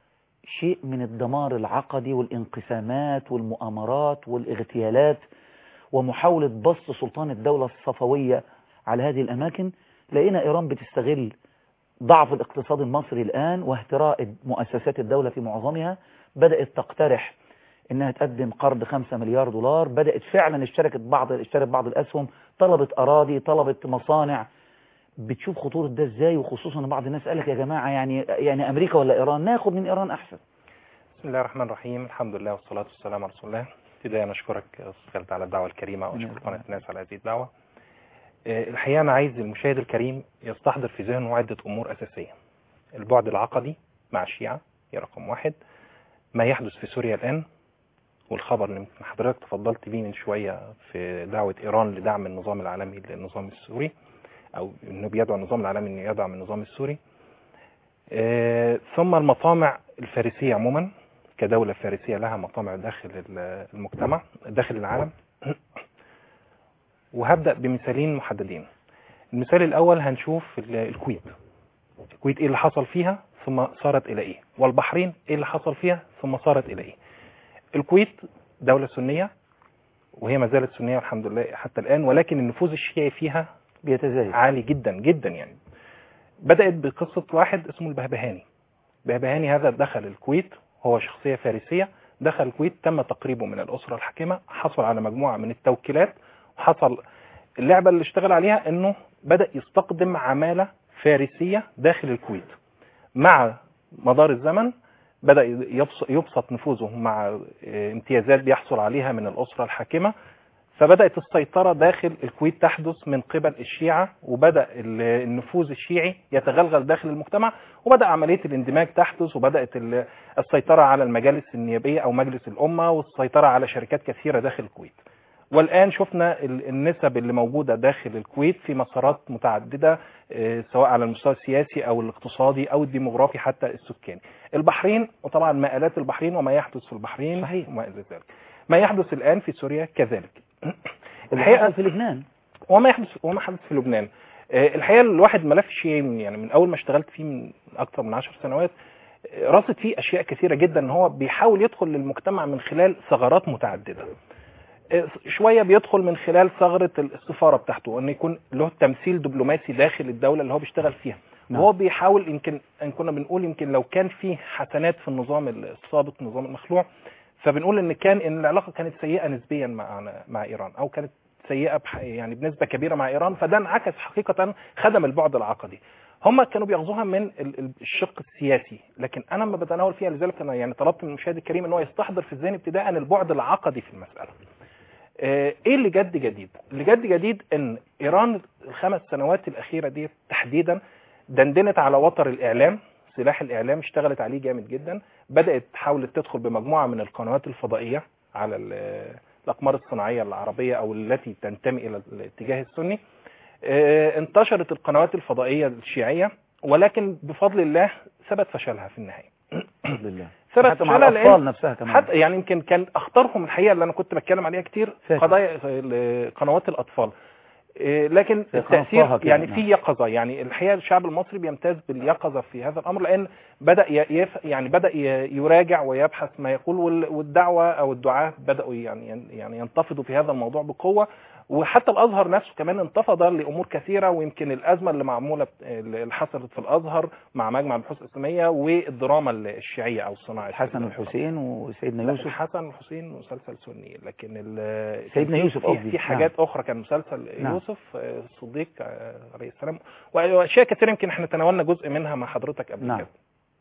شيء من الدمار العقدي والانقسامات والمؤامرات والاغتيالات ومحاولة بسط سلطان الدولة الصفوية على هذه الأماكن لقينا إيران بتستغل ضعف الاقتصاد المصري الآن واهتراء مؤسسات الدولة في معظمها بدأت تقترح انها تقدم قرض 5 مليار دولار بدأت فعلا اشتركت بعض اشترت بعض الاسهم طلبت اراضي طلبت مصانع بتشوف خطورة ده ازاي وخصوصا ان بعض الناس قالك يا جماعة يعني يعني امريكا ولا ايران ناخد من ايران احسن بسم الله الرحمن الرحيم الحمد لله والصلاة والسلام على رسول الله ابتداء نشكرك يا أستاذ خالد على الدعوة الكريمة وأشكر قناة الناس على هذه الدعوة آه، الحقيقة أنا عايز المشاهد الكريم يستحضر في ذهنه عدة أمور أساسية البعد العقدي مع الشيعة هي رقم واحد ما يحدث في سوريا الآن والخبر اللي يمكن حضرتك تفضلت بيه من شوية في دعوة إيران لدعم النظام العالمي للنظام السوري أو إنه بيدعو النظام العالمي إنه يدعم النظام السوري آه، ثم المطامع الفارسية عموما كدولة فارسية لها مطامع داخل ال- المجتمع داخل العالم وهبدأ بمثالين محددين المثال الأول هنشوف ال- الكويت الكويت إيه اللي حصل فيها ثم صارت إلى إيه والبحرين إيه اللي حصل فيها ثم صارت إلى إيه الكويت دولة سنية وهي ما زالت سنية الحمد لله حتى الآن ولكن النفوذ الشيعي فيها بيتزايد عالي جدا جدا يعني بدأت بقصة واحد اسمه البهبهاني البهبهاني هذا دخل الكويت هو شخصية فارسية دخل الكويت تم تقريبه من الأسرة الحاكمة حصل على مجموعة من التوكيلات وحصل اللعبة اللي اشتغل عليها انه بدأ يستقدم عمالة فارسية داخل الكويت مع مدار الزمن بدأ يبس- يبسط نفوذه مع اه، امتيازات بيحصل عليها من الأسرة الحاكمة فبدأت السيطرة داخل الكويت تحدث من قبل الشيعة وبدأ ال- النفوذ الشيعي يتغلغل داخل المجتمع وبدأ عملية الاندماج تحدث وبدأت ال- السيطرة على المجالس النيابية أو مجلس الأمة والسيطرة على شركات كثيرة داخل الكويت والآن شفنا ال- النسب اللي موجودة داخل الكويت في مسارات متعددة آه، سواء على المستوى السياسي أو الاقتصادي أو الديموغرافي حتى السكاني البحرين وطبعا مآلات البحرين وما يحدث في البحرين صحيح. وما إلى ذلك ما يحدث الآن في سوريا كذلك الحقيقة في لبنان وما يحدث وما حدث في لبنان آه، الحقيقه الواحد ملف الشيعي من- يعني من اول ما اشتغلت فيه من اكثر من عشر سنوات آه، راصد فيه اشياء كثيره جدا ان هو بيحاول يدخل للمجتمع من خلال ثغرات متعدده آه، شويه بيدخل من خلال ثغره السفاره بتاعته ان يكون له تمثيل دبلوماسي داخل الدوله اللي هو بيشتغل فيها نعم. وهو بيحاول يمكن ان كنا بنقول يمكن لو كان في حسنات في النظام السابق النظام المخلوع فبنقول ان كان ان العلاقه كانت سيئه نسبيا مع مع ايران او كانت سيئه بح يعني بنسبه كبيره مع ايران فده انعكس حقيقه خدم البعد العقدي هم كانوا بياخذوها من ال- ال- الشق السياسي لكن انا لما بتناول فيها لذلك انا يعني طلبت من المشاهد الكريم ان هو يستحضر في الذهن ابتداء البعد العقدي في المساله آه، ايه اللي جد جديد اللي جد جديد ان ايران الخمس سنوات الاخيره دي تحديدا دندنت على وتر الاعلام سلاح الاعلام اشتغلت عليه جامد جدا بدات حاولت تدخل بمجموعه من القنوات الفضائيه على ال- الاقمار الصناعيه العربيه او التي تنتمي الى الاتجاه السني آه، انتشرت القنوات الفضائيه الشيعيه ولكن بفضل الله ثبت فشلها في النهايه الحمد لله ثبت حتى مع فشلها الأطفال لأن- نفسها كمان حتى يعني يمكن كان اخطرهم الحقيقه اللي انا كنت بتكلم عليها كتير فاكر. قضايا ال- قنوات الاطفال إيه، لكن زي قناة التاثير طه كده، يعني نعم. في يقظه يعني الحقيقه الشعب المصري بيمتاز باليقظه في هذا الامر لان بدا ي- يف يعني بدا ي- يراجع ويبحث ما يقول وال- والدعوه او الدعاه بداوا يعني يعني ينتفضوا في هذا الموضوع بقوه وحتى الازهر نفسه كمان انتفض لامور كثيره ويمكن الازمه اللي معموله بت- اللي حصلت في الازهر مع مجمع البحوث الاسلاميه والدراما الشيعيه او صناعه الحسن والحسين وسيدنا لا، يوسف الحسن والحسين مسلسل سني لكن ال- سيدنا في- يوسف في, قصدي. في حاجات اخرى كان مسلسل نعم. يوسف آه، الصديق آه، عليه السلام واشياء كثيره يمكن احنا تناولنا جزء منها مع حضرتك قبل نعم. كده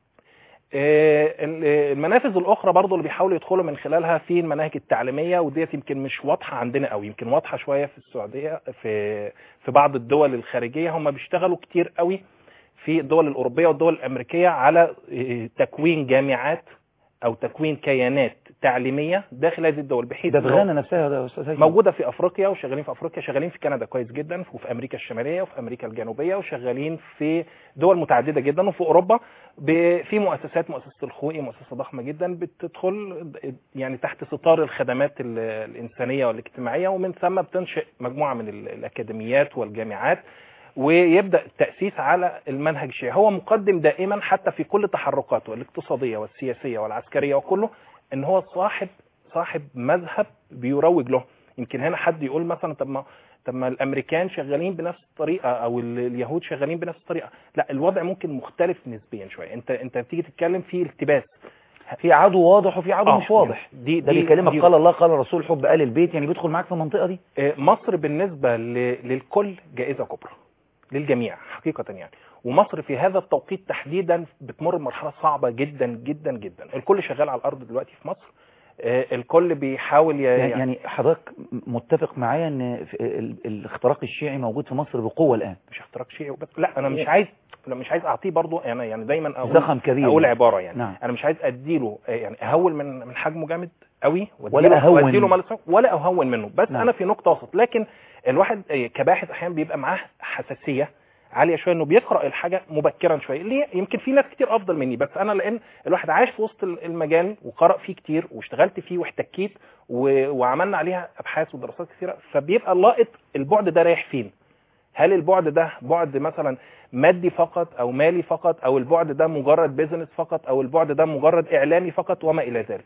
آه، ال- المنافذ الاخرى برضو اللي بيحاولوا يدخلوا من خلالها في المناهج التعليميه وديت يمكن مش واضحه عندنا قوي يمكن واضحه شويه في السعوديه في في بعض الدول الخارجيه هم بيشتغلوا كتير قوي في الدول الاوروبيه والدول الامريكيه على آه، تكوين جامعات او تكوين كيانات تعليميه داخل هذه الدول بحيث ده في إن هو- غانا نفسها يا استاذ هاشم موجوده في افريقيا وشغالين في افريقيا شغالين في كندا كويس جدا وفي امريكا الشماليه وفي امريكا الجنوبيه وشغالين في دول متعدده جدا وفي اوروبا ب- في مؤسسات مؤسسه الخوئي مؤسسه ضخمه جدا بتدخل يعني تحت ستار الخدمات ال- الانسانيه والاجتماعيه ومن ثم بتنشئ مجموعه من ال- الاكاديميات والجامعات ويبدا التاسيس على المنهج الشيعي هو مقدم دائما حتى في كل تحركاته الاقتصاديه والسياسيه والعسكريه وكله ان هو صاحب صاحب مذهب بيروج له يمكن هنا حد يقول مثلا طب ما طب ما الامريكان شغالين بنفس الطريقه او ال- اليهود شغالين بنفس الطريقه لا الوضع ممكن مختلف نسبيا شويه انت انت بتيجي تتكلم في التباس في عدو واضح وفي عدو آه، مش واضح دي ده دي- بيكلمك دي- قال الله قال الرسول حب آل البيت يعني بيدخل معاك في المنطقة دي آه، مصر بالنسبة ل- للكل جائزة كبرى للجميع حقيقة يعني ومصر في هذا التوقيت تحديدا بتمر بمرحلة صعبة جدا جدا جدا الكل شغال على الأرض دلوقتي في مصر آه، الكل بيحاول ي- يعني, يعني حضرتك متفق معايا ان في ال- الاختراق الشيعي موجود في مصر بقوة الآن مش اختراق شيعي وبس لا انا مش عايز لا مش عايز اعطيه برضه انا يعني دايما اقول زخم كبير اقول عباره يعني نعم. انا مش عايز اديله آه، يعني اهول من من حجمه جامد قوي ولا وأديله- أهون. واديله مال الصعب، ولا اهون منه بس نعم. انا في نقطه وسط لكن الواحد آه، كباحث احيانا بيبقى معاه حساسيه عاليه شويه انه بيقرا الحاجه مبكرا شويه ليه يمكن في ناس كتير افضل مني بس انا لان الواحد عايش في وسط المجال وقرا فيه كتير واشتغلت فيه واحتكيت و... وعملنا عليها ابحاث ودراسات كثيره فبيبقى لاقط البعد ده رايح فين هل البعد ده بعد مثلا مادي فقط او مالي فقط او البعد ده مجرد بيزنس فقط او البعد ده مجرد اعلامي فقط وما الى ذلك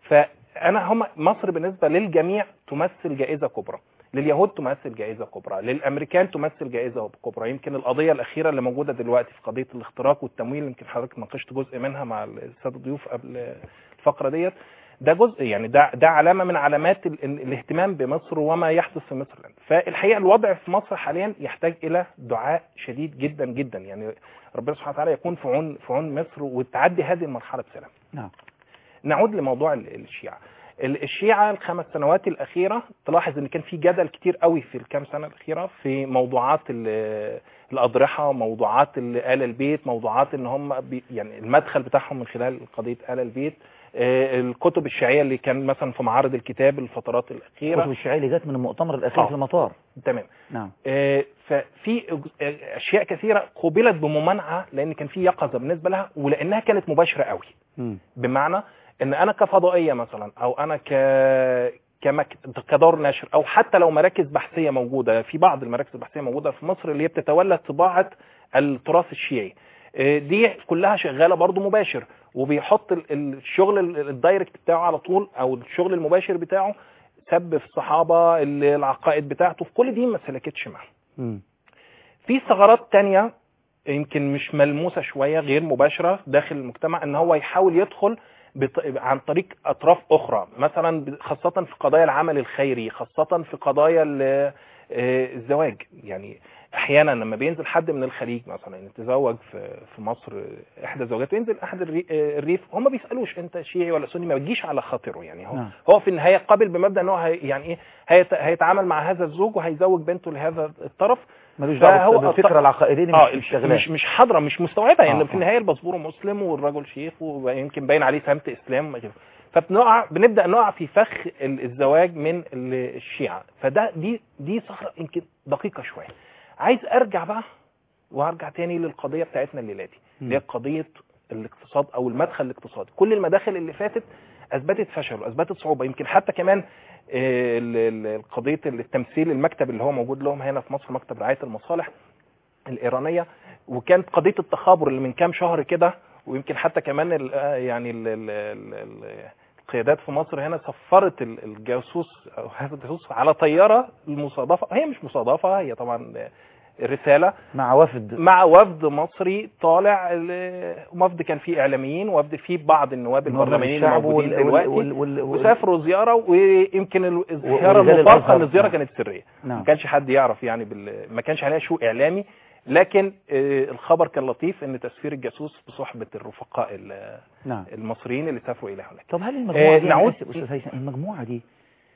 فانا هم مصر بالنسبه للجميع تمثل جائزه كبرى لليهود تمثل جائزه كبرى للامريكان تمثل جائزه كبرى يمكن القضيه الاخيره اللي موجوده دلوقتي في قضيه الاختراق والتمويل يمكن حضرتك ناقشت جزء منها مع الساده الضيوف قبل الفقره ديت ده جزء يعني ده ده علامه من علامات ال- ال- الاهتمام بمصر وما يحدث في مصر الآن. فالحقيقه الوضع في مصر حاليا يحتاج الى دعاء شديد جدا جدا يعني ربنا سبحانه وتعالى يكون في عون في عون مصر وتعدي هذه المرحله بسلام. نعم نعود لموضوع ال- الشيعة ال- الشيعة الخمس سنوات الأخيرة تلاحظ إن كان في جدل كتير قوي في الكام سنة الأخيرة في موضوعات ال- الأضرحة موضوعات ال- آل البيت موضوعات إن هم بي يعني المدخل بتاعهم من خلال قضية آل البيت آه، الكتب الشيعية اللي كان مثلا في معارض الكتاب الفترات كتب الأخيرة الشيعي اللي جت من المؤتمر الأخير آه. في المطار تمام نعم آه، ففي آه، أشياء كثيرة قوبلت بممانعة لأن كان في يقظة بالنسبة لها ولأنها كانت مباشرة قوي مم. بمعنى ان انا كفضائيه مثلا او انا ك كمك... كدار نشر او حتى لو مراكز بحثيه موجوده في بعض المراكز البحثيه موجوده في مصر اللي هي بتتولى طباعه التراث الشيعي آه، دي كلها شغاله برضو مباشر وبيحط ال- ال- الشغل ال- الدايركت بتاعه على طول او الشغل المباشر بتاعه سب في الصحابه ال- العقائد بتاعته في كل دي ما سلكتش معاه مم. في ثغرات تانية يمكن مش ملموسة شوية غير مباشرة داخل المجتمع ان هو يحاول يدخل بط... عن طريق اطراف اخرى مثلا ب- خاصة في قضايا العمل الخيري خاصة في قضايا ال... آه، الزواج يعني احيانا لما بينزل حد من الخليج مثلا يتزوج في في مصر آه، احدى زوجاته ينزل احد الري- آه، الريف هم ما بيسالوش انت شيعي ولا سني ما بتجيش على خاطره يعني هو نعم. هو في النهايه قابل بمبدا ان هو هي يعني ايه هيت- هيتعامل مع هذا الزوج وهيزوج بنته لهذا الطرف ملوش فهو دعوه بالفكره العقائديه دي اه مش مش شغلاه مش مش حاضره مش مستوعبه يعني آه، في آه. النهايه الباسبور مسلم والرجل شيخ ويمكن باين عليه سمت اسلام وما غيره فبنقع بنبدا نقع في فخ ال- الزواج من ال- الشيعه فده دي دي صخره يمكن دقيقه شويه عايز ارجع بقى وارجع تاني للقضيه بتاعتنا الليله دي اللي هي قضيه الاقتصاد او المدخل الاقتصادي كل المداخل اللي فاتت اثبتت فشل واثبتت صعوبه يمكن حتى كمان آه، ال- ال- قضيه التمثيل المكتب اللي هو موجود لهم هنا في مصر مكتب رعايه المصالح الايرانيه وكانت قضيه التخابر اللي من كام شهر كده ويمكن حتى كمان ال آه يعني ال ال ال ال القيادات في مصر هنا سفرت ال- الجاسوس او هذا الجاسوس على طياره المصادفه هي مش مصادفه هي طبعا رساله مع وفد مع وفد مصري طالع ال- وفد كان فيه اعلاميين وفد فيه بعض النواب البرلمانيين الشعب الموجودين وال- دلوقتي وال- وال- وال- وسافروا زياره ويمكن ال- الزياره ورجال المفارقه الأزهر. ان الزياره نعم. كانت سريه نعم. ما كانش حد يعرف يعني بال... ما كانش عليها شو اعلامي لكن آه، الخبر كان لطيف ان تسفير الجاسوس بصحبه الرفقاء ال- نعم المصريين اللي سافروا الى هناك طب هل المجموعه آه، دي نعود- نعود استاذ هيثم المجموعه دي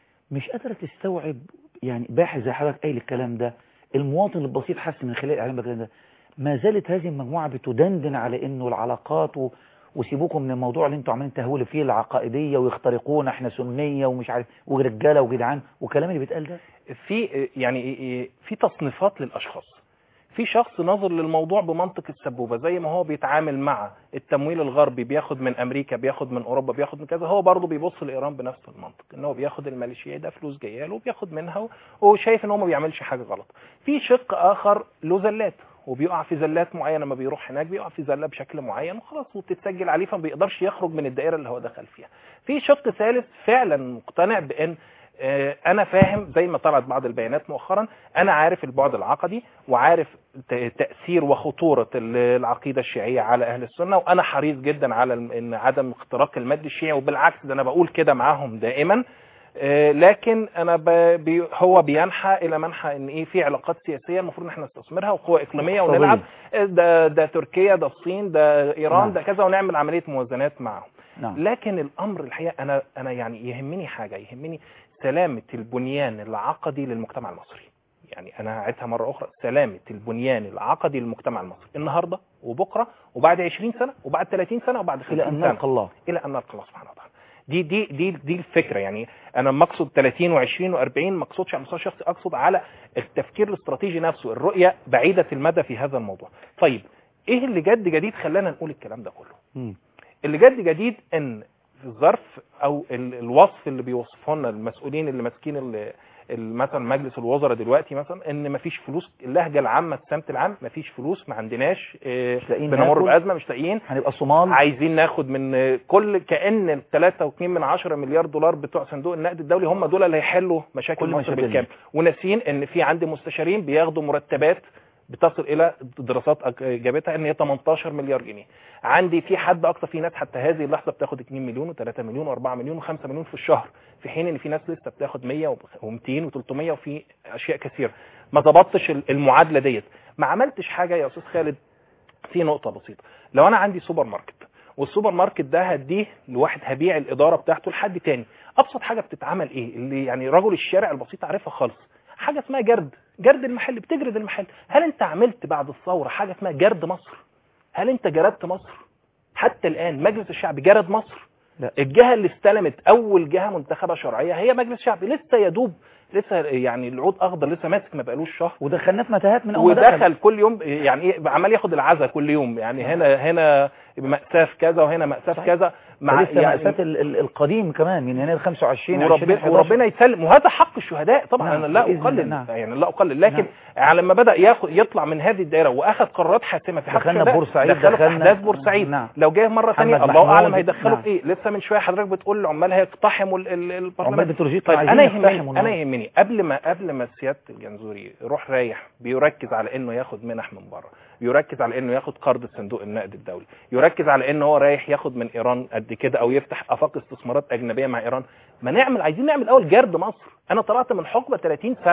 مش قادره تستوعب يعني باحث زي حضرتك قايل الكلام ده المواطن البسيط حس من خلال الاعلام بالكلام ده ما زالت هذه المجموعه بتدندن على انه العلاقات و... وسيبوكم من الموضوع اللي انتوا عمالين تهولوا فيه العقائديه ويخترقونا احنا سنيه ومش عارف ورجاله وجدعان والكلام اللي بيتقال ده في يعني في تصنيفات للاشخاص في شخص ناظر للموضوع بمنطق السبوبه زي ما هو بيتعامل مع التمويل الغربي بياخد من امريكا بياخد من اوروبا بياخد من كذا هو برضه بيبص لايران بنفس المنطق ان هو بياخد الماليشيا ده فلوس جايه له وبياخد منها وشايف ان هو ما بيعملش حاجه غلط في شق اخر له زلات وبيقع في زلات معينه لما بيروح هناك بيقع في زله بشكل معين وخلاص وبتتسجل عليه فما بيقدرش يخرج من الدائره اللي هو دخل فيها في شق ثالث فعلا مقتنع بان آه، انا فاهم زي ما طلعت بعض البيانات مؤخرا انا عارف البعد العقدي وعارف ت- تاثير وخطوره ال- العقيده الشيعيه على اهل السنه وانا حريص جدا على الم- ان عدم اختراق المد الشيعي وبالعكس ده انا بقول كده معاهم دائما آه، لكن انا ب... بي... هو بينحى الى منحى ان ايه في علاقات سياسيه المفروض ان احنا نستثمرها وقوى اقليميه اقتصادية. ونلعب آه، ده ده تركيا ده الصين ده ايران نعم. ده كذا ونعمل عمليه موازنات معاهم نعم لكن الامر الحقيقه انا انا يعني يهمني حاجه يهمني سلامه البنيان العقدي للمجتمع المصري يعني انا هعيدها مره اخرى سلامه البنيان العقدي للمجتمع المصري النهارده وبكره وبعد 20 سنه وبعد 30 سنه وبعد 50 الى ان سنه نلقى الله الى ان نلقى الله سبحانه وتعالى دي دي دي دي الفكره يعني انا لما اقصد 30 و20 و40 ما اقصدش على المستوى الشخصي اقصد على التفكير الاستراتيجي نفسه الرؤيه بعيده المدى في هذا الموضوع طيب ايه اللي جد جديد خلانا نقول الكلام ده كله مم. اللي جد جديد ان في الظرف او ال- الوصف اللي بيوصفه لنا المسؤولين اللي ماسكين ال- ال- مثلا مجلس الوزراء دلوقتي مثلا ان مفيش فلوس اللهجه العامه السمت العام مفيش فلوس ما عندناش آه، مش لاقيين بنمر ناكل. بازمه مش لاقيين هنبقى صومال عايزين ناخد من كل كأن ال 3.2 من 10 مليار دولار بتوع صندوق النقد الدولي هم دول اللي هيحلوا مشاكل كل مصر مشاكلنا. بالكامل وناسيين ان في عندي مستشارين بياخدوا مرتبات بتصل الى دراسات أك- جابتها ان هي 18 مليار جنيه عندي في حد اكتر في ناس حتى هذه اللحظه بتاخد 2 مليون و3 مليون و4 مليون و5 مليون في الشهر في حين ان في ناس لسه بتاخد 100 و200 و300 وفي اشياء كثيره ما ظبطتش ال- المعادله ديت ما عملتش حاجه يا استاذ خالد في نقطه بسيطه لو انا عندي سوبر ماركت والسوبر ماركت ده هديه لواحد هبيع الاداره بتاعته لحد تاني ابسط حاجه بتتعمل ايه اللي يعني رجل الشارع البسيط عارفها خالص حاجه اسمها جرد جرد المحل بتجرد المحل هل انت عملت بعد الثوره حاجه اسمها جرد مصر هل انت جردت مصر حتى الان مجلس الشعب جرد مصر لا. الجهه اللي استلمت اول جهه منتخبه شرعيه هي مجلس الشعب لسه يدوب لسه يعني العود اخضر لسه ماسك ما بقالوش شهر ودخلناه في متاهات من اول ما دخل ودخل كل يوم يعني ايه عمال ياخد العزا كل يوم يعني هنا هنا مأساة في كذا وهنا مأساة في صحيح. كذا مع لسه يعني مأساة ال- ال- القديم كمان من يناير 25 وربنا, 2011. وربنا يسلم وهذا حق الشهداء طبعا نعم، انا لا بإذن اقلل الله، نعم. يعني لا اقلل لكن نعم. على لما بدا ياخد يطلع من هذه الدائره واخذ قرارات حاسمه في حق دخلنا الشهداء بورسعيد، دخلوا في دخلنا- احداث بورسعيد نعم. لو جه مره ثانيه محمد الله اعلم محمود، هيدخلوا نعم. في ايه لسه من شويه حضرتك بتقول العمال هيقتحموا ال- ال- عمال البرلمان بتروجيت طيب عايزين انا يقتحموا يهمني انا النهارده. يهمني قبل ما قبل ما سياده الجنزوري يروح رايح بيركز على انه ياخد منح من بره يركز على انه ياخد قرض صندوق النقد الدولي يركز على انه هو رايح ياخد من ايران قد كده او يفتح افاق استثمارات اجنبيه مع ايران ما نعمل عايزين نعمل اول جرد مصر انا طلعت من حقبه 30 سنه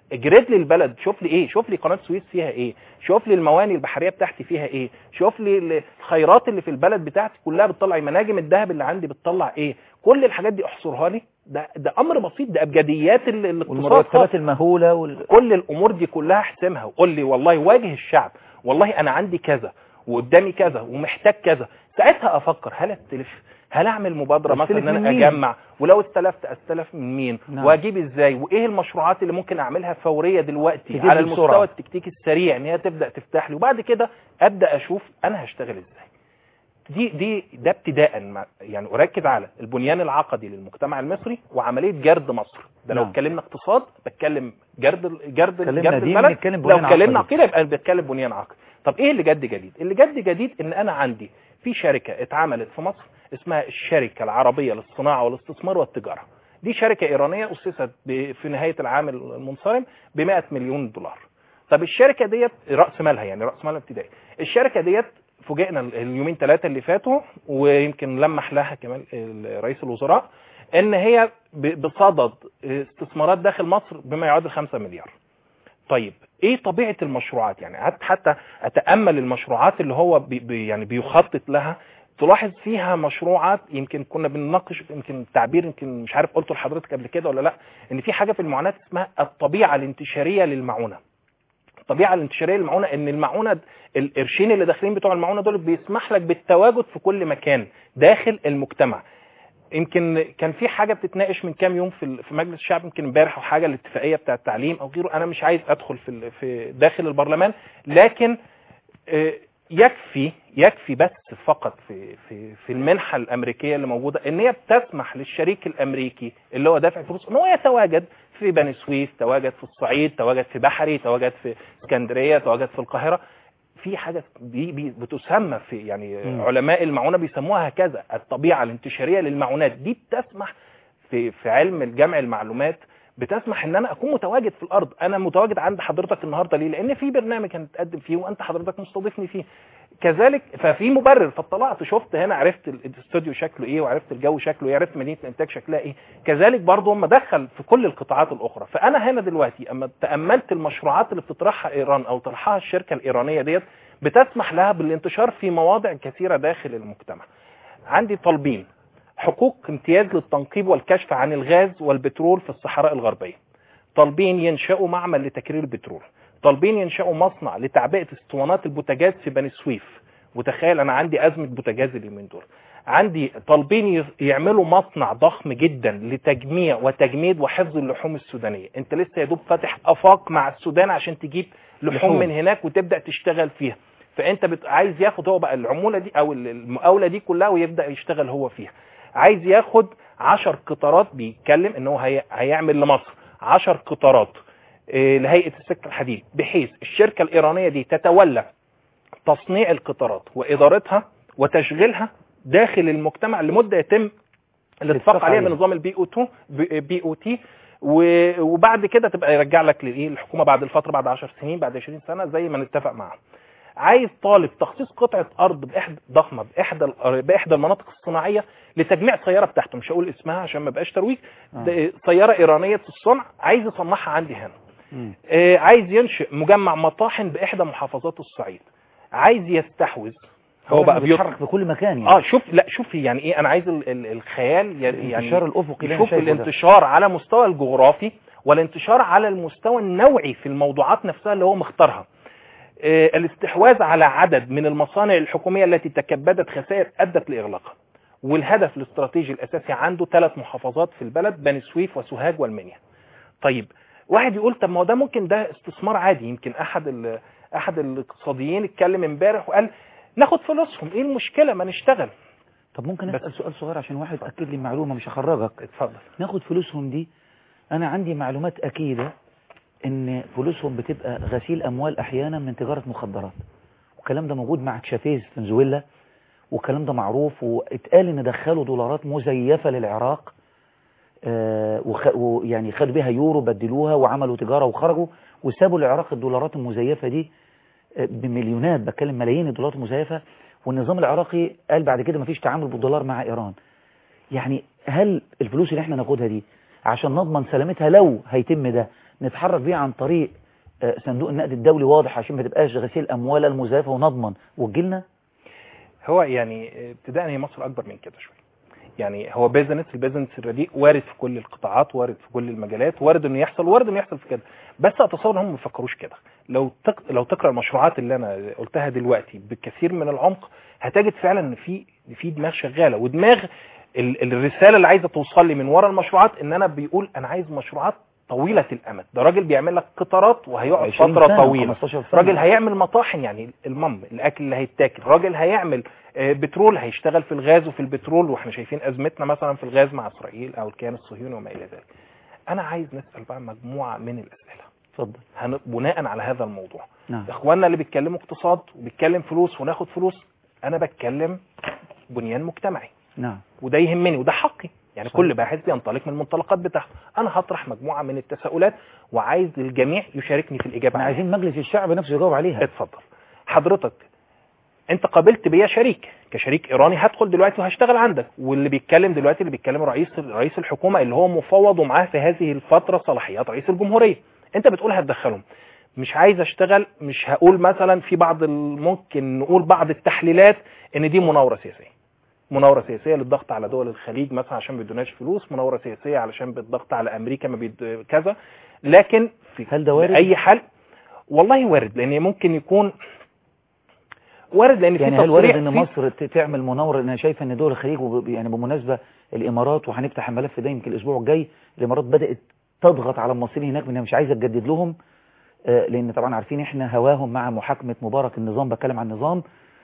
اجرد لي البلد شوف لي ايه شوف لي قناه سويس فيها ايه شوف لي المواني البحريه بتاعتي فيها ايه شوف لي الخيرات اللي في البلد بتاعتي كلها بتطلع مناجم الذهب اللي عندي بتطلع ايه كل الحاجات دي احصرها لي ده ده امر بسيط ده ابجديات ال- الاقتصاد والمرتبات المهولة وال... كل الامور دي كلها احسمها وقول لي والله واجه الشعب والله انا عندي كذا وقدامي كذا ومحتاج كذا ساعتها افكر هل استلف هل اعمل مبادره مثلا أستلف ان انا من مين؟ اجمع ولو استلفت استلف من مين نعم. واجيب ازاي وايه المشروعات اللي ممكن اعملها فوريه دلوقتي تجيب على لي المستوى بسرعة. التكتيكي السريع ان هي تبدا تفتح لي وبعد كده ابدا اشوف انا هشتغل ازاي دي دي ده ابتداء مع- يعني اركز على البنيان العقدي للمجتمع المصري وعمليه جرد مصر ده لو نعم. اتكلمنا اقتصاد بتكلم جرد ال- جرد اتكلمنا جرد دين، البلد بنتكلم لو بنيان اتكلمنا عقدي. عقيده يبقى بتكلم بنيان عقدي طب ايه اللي جد جديد اللي جد جديد ان انا عندي في شركه اتعملت في مصر اسمها الشركه العربيه للصناعه والاستثمار والتجاره دي شركه ايرانيه اسست ب- في نهايه العام المنصرم ب 100 مليون دولار طب الشركه ديت راس مالها يعني راس مالها ابتدائي الشركه ديت فوجئنا ال- اليومين ثلاثه اللي فاتوا ويمكن لمح لها كمان ال- رئيس الوزراء ان هي ب- بصدد استثمارات داخل مصر بما يعادل 5 مليار طيب ايه طبيعه المشروعات يعني حت- حتى اتامل المشروعات اللي هو بي بي يعني بيخطط لها تلاحظ فيها مشروعات يمكن كنا بنناقش يمكن التعبير يمكن مش عارف قلته لحضرتك قبل كده ولا لا ان في حاجه في المعونات اسمها الطبيعه الانتشاريه للمعونه الطبيعه الانتشاريه للمعونه ان المعونه القرشين اللي داخلين بتوع المعونه دول بيسمح لك بالتواجد في كل مكان داخل المجتمع يمكن كان في حاجه بتتناقش من كام يوم في ال- في مجلس الشعب يمكن امبارح او حاجه الاتفاقيه بتاع التعليم او غيره انا مش عايز ادخل في ال- في داخل البرلمان لكن آه، يكفي يكفي بس فقط في في في المنحه الامريكيه اللي موجوده ان هي بتسمح للشريك الامريكي اللي هو دافع فلوس ان هو يتواجد في بني سويف تواجد في الصعيد تواجد في بحري تواجد في اسكندريه تواجد في القاهره في حاجه دي بي- بتسمى في يعني مم. علماء المعونه بيسموها هكذا الطبيعه الانتشاريه للمعونات دي بتسمح في في علم الجمع المعلومات بتسمح ان انا اكون متواجد في الارض انا متواجد عند حضرتك النهارده ليه لان في برنامج هنتقدم فيه وانت حضرتك مستضيفني فيه كذلك ففي مبرر فاطلعت شفت هنا عرفت ال- الاستوديو شكله ايه وعرفت الجو شكله ايه عرفت مدينه الانتاج شكلها ايه كذلك برضه هم دخل في كل القطاعات الاخرى فانا هنا دلوقتي اما تاملت المشروعات اللي بتطرحها ايران او طرحها الشركه الايرانيه ديت بتسمح لها بالانتشار في مواضع كثيره داخل المجتمع عندي طالبين حقوق امتياز للتنقيب والكشف عن الغاز والبترول في الصحراء الغربيه طالبين ينشأوا معمل لتكرير البترول طالبين ينشأوا مصنع لتعبئة اسطوانات البوتاجاز في بني سويف وتخيل انا عندي ازمة بوتاجاز اليومين دول عندي طالبين ي- يعملوا مصنع ضخم جدا لتجميع وتجميد وحفظ اللحوم السودانية انت لسه يا دوب فاتح افاق مع السودان عشان تجيب لحوم, لحوم. من هناك وتبدأ تشتغل فيها فانت بت... عايز ياخد هو بقى العمولة دي او المقاولة دي كلها ويبدأ يشتغل هو فيها عايز ياخد عشر قطارات بيتكلم ان هو هي... هيعمل لمصر عشر قطارات آه، لهيئة السكة الحديد بحيث الشركة الإيرانية دي تتولى تصنيع القطارات وإدارتها وتشغيلها داخل المجتمع لمدة يتم الاتفاق الاتفاق عليها عليها. بنظام البي او 2 بي او تي وبعد كده تبقى يرجع لك للايه الحكومه بعد الفتره بعد 10 سنين بعد 20 سنه زي ما نتفق معاهم عايز طالب تخصيص قطعه ارض باحدى ضخمه باحدى ال- باحدى المناطق الصناعيه لتجميع السياره بتاعته مش هقول اسمها عشان ما بقاش ترويج آه. ده سياره ايرانيه الصنع عايز يصنعها عندي هنا مم. آه، عايز ينشئ مجمع مطاحن باحدى محافظات الصعيد عايز يستحوذ هو بقى بيتحرك بيتحرك في كل مكان يعني اه شوف لا شوف يعني ايه انا عايز ال- ال- الخيال يعني الانتشار الأفقي اللي أنا يشوف شايفه ده. الانتشار على مستوى الجغرافي والانتشار على المستوى النوعي في الموضوعات نفسها اللي هو مختارها آه، الاستحواذ على عدد من المصانع الحكومية التي تكبدت خسائر أدت لإغلاقها والهدف الاستراتيجي الأساسي عنده ثلاث محافظات في البلد بني سويف وسوهاج والمنيا طيب واحد يقول طب ما هو ده ممكن ده استثمار عادي يمكن أحد ال- أحد الاقتصاديين اتكلم امبارح وقال ناخد فلوسهم ايه المشكلة ما نشتغل طب ممكن بس- اسال سؤال صغير عشان واحد ياكد لي معلومه مش هخرجك اتفضل ناخد فلوسهم دي انا عندي معلومات اكيده ان فلوسهم بتبقى غسيل اموال احيانا من تجاره مخدرات والكلام ده موجود مع تشافيز في فنزويلا والكلام ده معروف واتقال ان دخلوا دولارات مزيفه للعراق آه، وخ- ويعني خدوا بيها يورو بدلوها وعملوا تجاره وخرجوا وسابوا العراق الدولارات المزيفه دي آه، بمليونات بتكلم ملايين الدولارات المزيفه والنظام العراقي قال بعد كده مفيش تعامل بالدولار مع ايران يعني هل الفلوس اللي احنا ناخدها دي عشان نضمن سلامتها لو هيتم ده نتحرك بيه عن طريق آه، صندوق النقد الدولي واضح عشان ما تبقاش غسيل اموال المزيفه ونضمن وتجيلنا هو يعني ابتداء هي مصر اكبر من كده شويه يعني هو بيزنس البيزنس الرديء وارد في كل القطاعات وارد في كل المجالات وارد انه يحصل وارد انه يحصل في كده بس اتصور هم ما بيفكروش كده لو تق... لو تقرا المشروعات اللي انا قلتها دلوقتي بكثير من العمق هتجد فعلا ان في في دماغ شغاله ودماغ ال... الرساله اللي عايزه توصل لي من ورا المشروعات ان انا بيقول انا عايز مشروعات طويله الامد ده راجل بيعمل لك قطارات وهيقعد 20 فتره سنة، طويله 15 سنة. راجل هيعمل مطاحن يعني المم الاكل اللي هيتاكل راجل هيعمل آه، بترول هيشتغل في الغاز وفي البترول واحنا شايفين ازمتنا مثلا في الغاز مع اسرائيل او الكيان الصهيوني وما الى ذلك انا عايز نسال بقى مجموعه من الاسئله اتفضل هن- بناء على هذا الموضوع نعم اخواننا اللي بيتكلموا اقتصاد وبيتكلم فلوس وناخد فلوس انا بتكلم بنيان مجتمعي نعم وده يهمني وده حقي يعني صحيح. كل باحث بينطلق من المنطلقات بتاعته انا هطرح مجموعه من التساؤلات وعايز الجميع يشاركني في الاجابه احنا عليها. عايزين مجلس الشعب نفسه يجاوب عليها اتفضل حضرتك انت قابلت بيا شريك كشريك ايراني هدخل دلوقتي وهشتغل عندك واللي بيتكلم دلوقتي اللي بيتكلم رئيس رئيس الحكومه اللي هو مفوض ومعاه في هذه الفتره صلاحيات رئيس الجمهوريه انت بتقول هتدخلهم مش عايز اشتغل مش هقول مثلا في بعض ال- ممكن نقول بعض التحليلات ان دي مناوره سياسيه مناوره سياسيه للضغط على دول الخليج مثلا عشان ما بيدوناش فلوس مناوره سياسيه علشان بالضغط على امريكا ما بيد كذا لكن في هل ده وارد؟ اي حال والله وارد لان ممكن يكون وارد لان في يعني هل وارد تصريح ان في- مصر ت- تعمل مناوره انا شايف ان دول الخليج وب- يعني بمناسبه الامارات وهنفتح الملف ده يمكن الاسبوع الجاي الامارات بدات تضغط على المصريين هناك انها مش عايزه تجدد لهم آه، لان طبعا عارفين احنا هواهم مع محاكمه مبارك النظام بتكلم عن النظام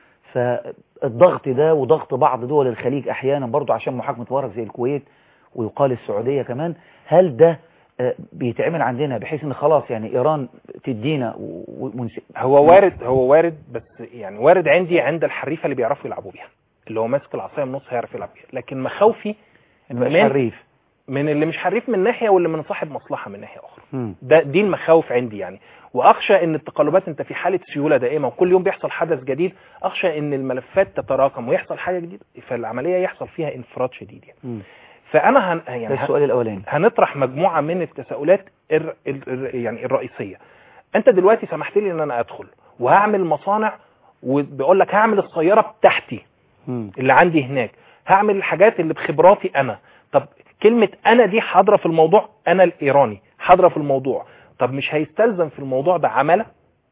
فالضغط ده وضغط بعض دول الخليج احيانا برضو عشان محاكمه مبارك زي الكويت ويقال السعوديه كمان هل ده آه، بيتعمل عندنا بحيث ان خلاص يعني ايران تدينا و- و- ونس- هو وارد هو وارد بس يعني وارد عندي عند الحريفه اللي بيعرفوا يلعبوا بيها اللي هو ماسك العصايه من النص هيعرف يلعب بيها لكن مخاوفي إنه مش من- حريف من اللي مش حريف من ناحيه واللي من صاحب مصلحه من ناحيه اخرى مم. ده دي المخاوف عندي يعني واخشى ان التقلبات انت في حاله سيوله دائمه وكل يوم بيحصل حدث جديد اخشى ان الملفات تتراكم ويحصل حاجه جديده فالعمليه يحصل فيها انفراد شديد يعني مم. فانا هن ده يعني السؤال الاولاني هنطرح مجموعه من التساؤلات الر... الر... يعني الرئيسيه انت دلوقتي سمحت لي ان انا ادخل وهعمل مصانع وبقول لك هعمل السياره بتاعتي مم. اللي عندي هناك هعمل الحاجات اللي بخبراتي انا طب كلمه انا دي حاضره في الموضوع انا الايراني حاضره في الموضوع طب مش هيستلزم في الموضوع ده عماله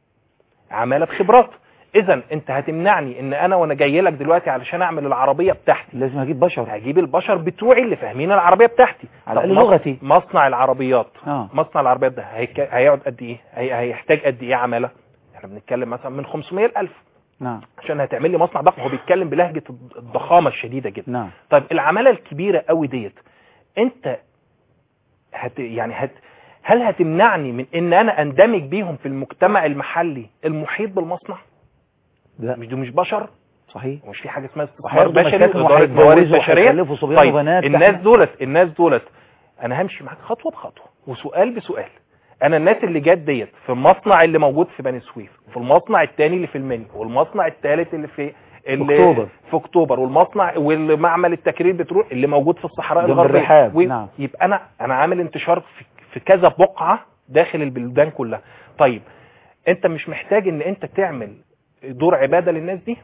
عماله بخبرات اذا انت هتمنعني ان انا وانا جاي لك دلوقتي علشان اعمل العربيه بتاعتي لازم اجيب بشر هجيب البشر بتوعي اللي فاهمين العربيه بتاعتي على طب الأقل مص- لغتي. مصنع العربيات اه مصنع العربيات ده هيك... هيقعد قد ايه هي... هيحتاج قد ايه عماله احنا بنتكلم مثلا من 500 ل 1000 نعم عشان هتعمل لي مصنع ضخم هو بيتكلم بلهجه الضخامه الشديده جدا نعم طيب العماله الكبيره قوي ديت انت هت يعني هت هل هتمنعني من ان انا اندمج بيهم في المجتمع المحلي المحيط بالمصنع لا مش دول مش بشر صحيح مش في حاجه اسمها استثمار وهياخدوا بشري مشاكل واداره موارد وهيتجوزوا بشريه وهيخلفوا صبيان طيب وبنات الناس تحت- دولت الناس دولت انا همشي معاك خطوه بخطوه وسؤال بسؤال انا الناس اللي جت ديت في المصنع اللي موجود في بني سويف في المصنع الثاني اللي في المنيا والمصنع الثالث اللي في اللي أكتوبر. في اكتوبر والمصنع والمعمل التكرير بترول اللي موجود في الصحراء جنب الغربيه الرحاب، و- نعم. يبقى انا انا عامل انتشار في, في كذا بقعه داخل البلدان كلها طيب انت مش محتاج ان انت تعمل دور عباده للناس دي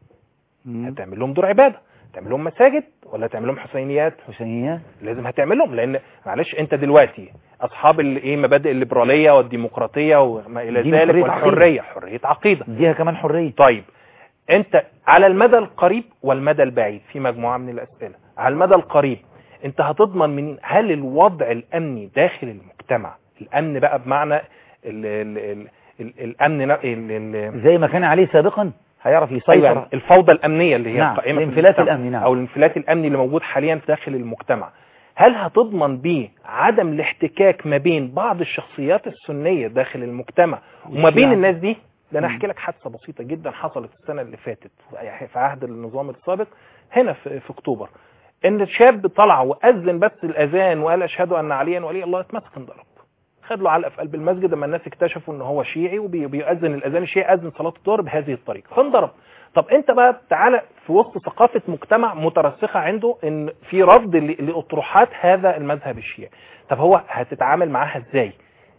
مم. هتعمل لهم دور عباده تعمل لهم مساجد ولا تعمل لهم حسينيات حسينيات لازم هتعمل لهم لان معلش انت دلوقتي اصحاب الايه مبادئ الليبراليه والديمقراطيه وما الى دي ذلك حرية والحريه حريه عقيده اديها كمان حريه طيب انت على المدى القريب والمدى البعيد في مجموعه من الاسئله على المدى القريب انت هتضمن من هل الوضع الامني داخل المجتمع الامن بقى بمعنى ال ال ال ال الامن ن- ال ال زي ما كان عليه سابقا هيعرف يسيطر أيوة الفوضى الامنيه اللي هي نعم، القائمه في الانفلات المجتمع، الأمني، نعم. او الانفلات الامني اللي موجود حاليا داخل المجتمع هل هتضمن بيه عدم الاحتكاك ما بين بعض الشخصيات السنيه داخل المجتمع وما بين والشيعة. الناس دي ده انا مم. احكي لك حادثه بسيطه جدا حصلت السنه اللي فاتت في عهد النظام السابق هنا في, في اكتوبر ان شاب طلع واذن بس الاذان وقال اشهد ان عليا ولي الله اتمسك انضرب خد له علقه في قلب المسجد لما الناس اكتشفوا ان هو شيعي وبيؤذن الاذان الشيعي اذن صلاه الظهر بهذه الطريقه فانضرب طب انت بقى تعالى في وسط ثقافه مجتمع مترسخه عنده ان في رفض ل- لاطروحات هذا المذهب الشيعي طب هو هتتعامل معاها ازاي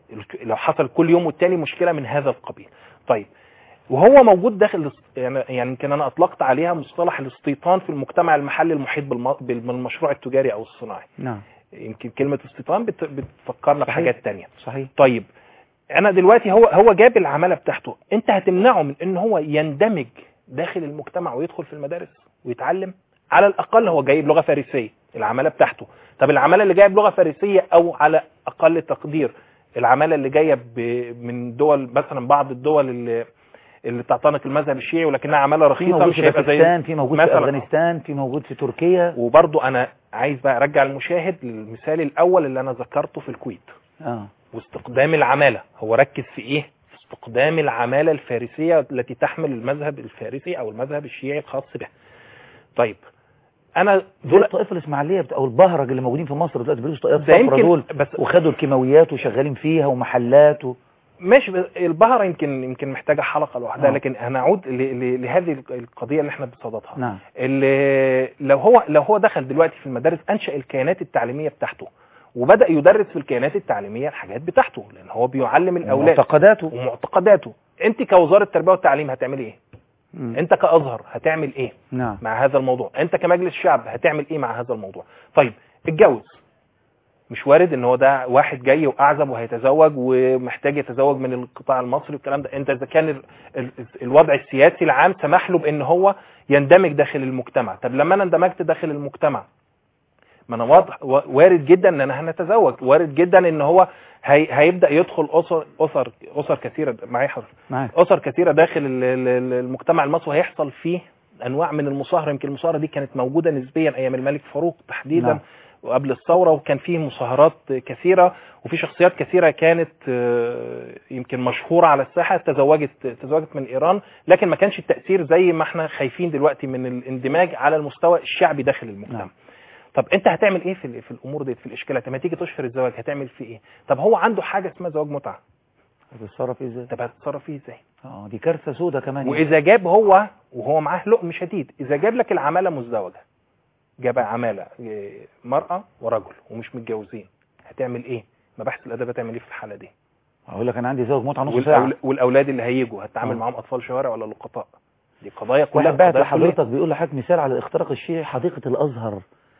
الك- لو حصل كل يوم والتاني مشكله من هذا القبيل طيب وهو موجود داخل الاس- يعني يعني يمكن انا اطلقت عليها مصطلح الاستيطان في المجتمع المحلي المحيط بالم- بالمشروع التجاري او الصناعي نعم يمكن كلمه استيطان بت- بتفكرنا صحيح. بحاجات تانية صحيح طيب انا دلوقتي هو هو جاب العماله بتاعته انت هتمنعه من ان هو يندمج داخل المجتمع ويدخل في المدارس ويتعلم على الاقل هو جايب لغه فارسيه العماله بتاعته طب العماله اللي جايب لغه فارسيه او على اقل تقدير العماله اللي جايه ب- من دول مثلا بعض الدول اللي اللي تعتنق المذهب الشيعي ولكنها عماله في رخيصه موجود مش في هيبقى زي باكستان في موجود في مثلاً. افغانستان في موجود في تركيا وبرضو انا عايز بقى ارجع المشاهد للمثال الاول اللي انا ذكرته في الكويت اه واستقدام العمالة هو ركز في ايه في استقدام العمالة الفارسية التي تحمل المذهب الفارسي او المذهب الشيعي الخاص به طيب انا دول دول الطائفه الاسماعيليه بتاع- او البهرج اللي موجودين في مصر دلوقتي بيلبسوا طاقيات ده صفرا يمكن دول بس وخدوا الكيماويات وشغالين فيها ومحلات و... ماشي بس البهرة يمكن يمكن محتاجة حلقة لوحدها آه. لكن هنعود ل- ل- لهذه القضية اللي احنا بصددها نعم اللي لو هو لو هو دخل دلوقتي في المدارس انشا الكيانات التعليميه بتاعته وبدا يدرس في الكيانات التعليميه الحاجات بتاعته لان هو بيعلم الاولاد معتقداته ومعتقداته انت كوزاره التربيه والتعليم هتعملي ايه مم. انت كازهر هتعمل ايه نعم مع هذا الموضوع انت كمجلس شعب هتعمل ايه مع هذا الموضوع طيب اتجوز مش وارد ان هو ده واحد جاي واعزب وهيتزوج ومحتاج يتزوج من القطاع المصري والكلام ده انت اذا كان ال- ال- الوضع السياسي العام سمح له بان هو يندمج داخل المجتمع طب لما انا اندمجت داخل المجتمع ما انا واضح و- وارد جدا ان انا هنتزوج وارد جدا ان هو هي هيبدا يدخل اسر اسر اسر كثيره معايا حضرتك معاك اسر كثيره داخل ال- ال- ال- المجتمع المصري وهيحصل فيه انواع من المصاهره يمكن المصاهره دي كانت موجوده نسبيا ايام الملك فاروق تحديدا نعم. وقبل الثوره وكان فيه مصاهرات كثيره وفي شخصيات كثيره كانت آه، يمكن مشهوره على الساحه تزوجت تزوجت من ايران لكن ما كانش التاثير زي ما احنا خايفين دلوقتي من الاندماج على المستوى الشعبي داخل المجتمع نعم. طب انت هتعمل ايه في ال- في الامور دي في الاشكالات لما تيجي تشهر الزواج هتعمل فيه ايه طب هو عنده حاجه اسمها زواج متعه هتتصرف ازاي طب هتتصرف فيه ازاي اه دي كارثه سودة كمان واذا جاب هو وهو معاه لقم شديد اذا جاب لك العماله مزدوجه جاب عماله إيه، مراه ورجل ومش متجوزين هتعمل ايه مباحث الاداب هتعمل ايه في الحاله دي اقول لك انا عندي زوج متعه نص ساعه والأول... والاولاد اللي هيجوا هتتعامل آه. معاهم اطفال شوارع ولا لقطاء دي قضايا كلها واحد بعت قضايا كلية. لحضرتك بيقول لحضرتك مثال على الاختراق الشيعي حديقه الازهر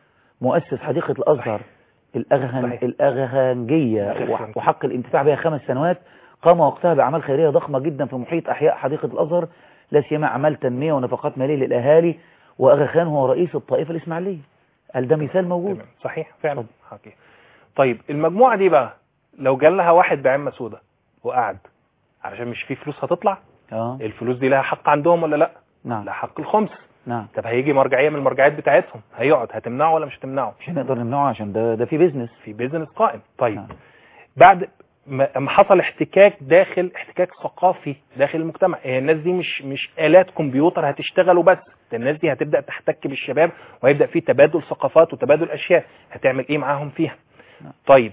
مؤسس حديقه الازهر الاغهن صحيح. الاغهنجيه الأغهنجية. وحق الانتفاع بها خمس سنوات قام وقتها باعمال خيريه ضخمه جدا في محيط احياء حديقه الازهر لا سيما اعمال تنميه ونفقات ماليه للاهالي واغا خان هو رئيس الطائفه الاسماعيليه قال ده مثال موجود تمام صحيح فعلا حقيقي طيب المجموعه دي بقى لو جال لها واحد بعمه سوداء وقعد علشان مش في فلوس هتطلع اه الفلوس دي لها حق عندهم ولا لا نعم لها حق الخمس نعم طب هيجي مرجعيه من المرجعيات بتاعتهم هيقعد هتمنعه ولا مش هتمنعه مش هنقدر نمنعه عشان ده ده في بيزنس في بيزنس قائم طيب نعم. بعد ما ما حصل احتكاك داخل احتكاك ثقافي داخل المجتمع هي الناس دي مش مش آلات كمبيوتر هتشتغل وبس ده الناس دي هتبدأ تحتك بالشباب وهيبدأ في تبادل ثقافات وتبادل أشياء هتعمل إيه معاهم فيها نعم. طيب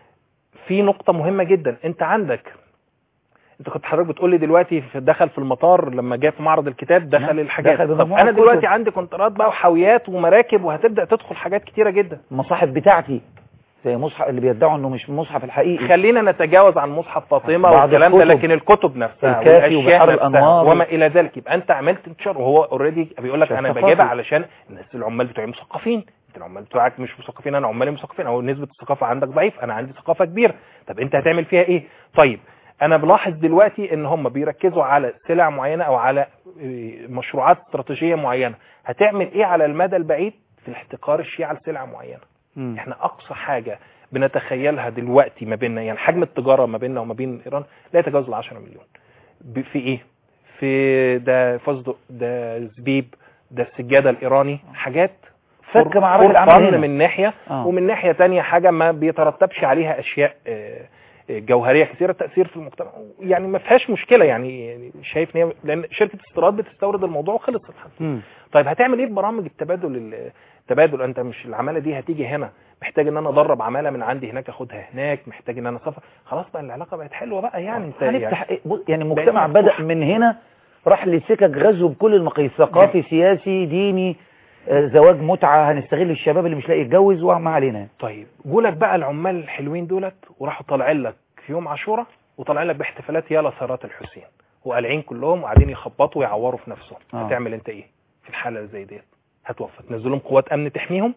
في نقطة مهمة جدا أنت عندك أنت كنت حضرتك بتقول لي دلوقتي في دخل في المطار لما جاء في معرض الكتاب دخل نعم. الحاجات دخل طب بمجموعة أنا دلوقتي كتب. عندي كونترات بقى وحاويات ومراكب وهتبدأ تدخل حاجات كتيرة جدا المصاحف بتاعتي زي مصحف اللي بيدعوا انه مش مصحف الحقيقي خلينا نتجاوز عن مصحف فاطمه بعض والكلام ده الكتب. لكن الكتب نفسها الكافي والاشياء وبحر نفسها الأنوار. وما الى ذلك يبقى انت عملت انتشار وهو اوريدي بيقول لك شيء انا ثقافي. بجيبها علشان الناس العمال بتوعي مثقفين انت العمال بتوعك مش مثقفين انا عمالي مثقفين او نسبه الثقافه عندك ضعيف انا عندي ثقافه كبيره طب انت هتعمل فيها ايه طيب انا بلاحظ دلوقتي ان هم بيركزوا على سلع معينه او على إيه، مشروعات استراتيجيه معينه هتعمل ايه على المدى البعيد في الاحتكار الشيعي لسلع معينه مم. احنا اقصى حاجه بنتخيلها دلوقتي ما بيننا يعني حجم التجاره ما بيننا وما بين ايران لا يتجاوز ال 10 مليون ب- في ايه في ده فستق ده زبيب ده السجاده الايراني حاجات فك فر- معركة فر العمل فن هنا. من ناحيه آه. ومن ناحيه تانية حاجه ما بيترتبش عليها اشياء آه، آه، جوهريه كثيره تاثير في المجتمع يعني ما فيهاش مشكله يعني يعني شايف ان هي لان شركه استيراد بتستورد الموضوع وخلص الحمد مم. طيب هتعمل ايه في برامج التبادل ال- التبادل انت مش العماله دي هتيجي هنا محتاج ان انا ادرب عماله من عندي هناك اخدها هناك محتاج ان انا اسافر خلاص بقى العلاقه بقت حلوه بقى يعني انت هنفتح يعني إيه؟ بص، يعني المجتمع بقينا بدأ مفتوح. من هنا راح لسكك غزو بكل المقاييس ثقافي سياسي ديني آه، زواج متعة هنستغل الشباب اللي مش لاقي يتجوز وما علينا طيب جولك بقى العمال الحلوين دولت وراحوا طالعين لك في يوم عاشوراء وطالعين لك باحتفالات يا لثارات الحسين وقالعين كلهم وقاعدين يخبطوا ويعوروا في نفسهم آه. هتعمل انت ايه في الحاله اللي زي ديت هتوفى تنزل لهم قوات امن تحميهم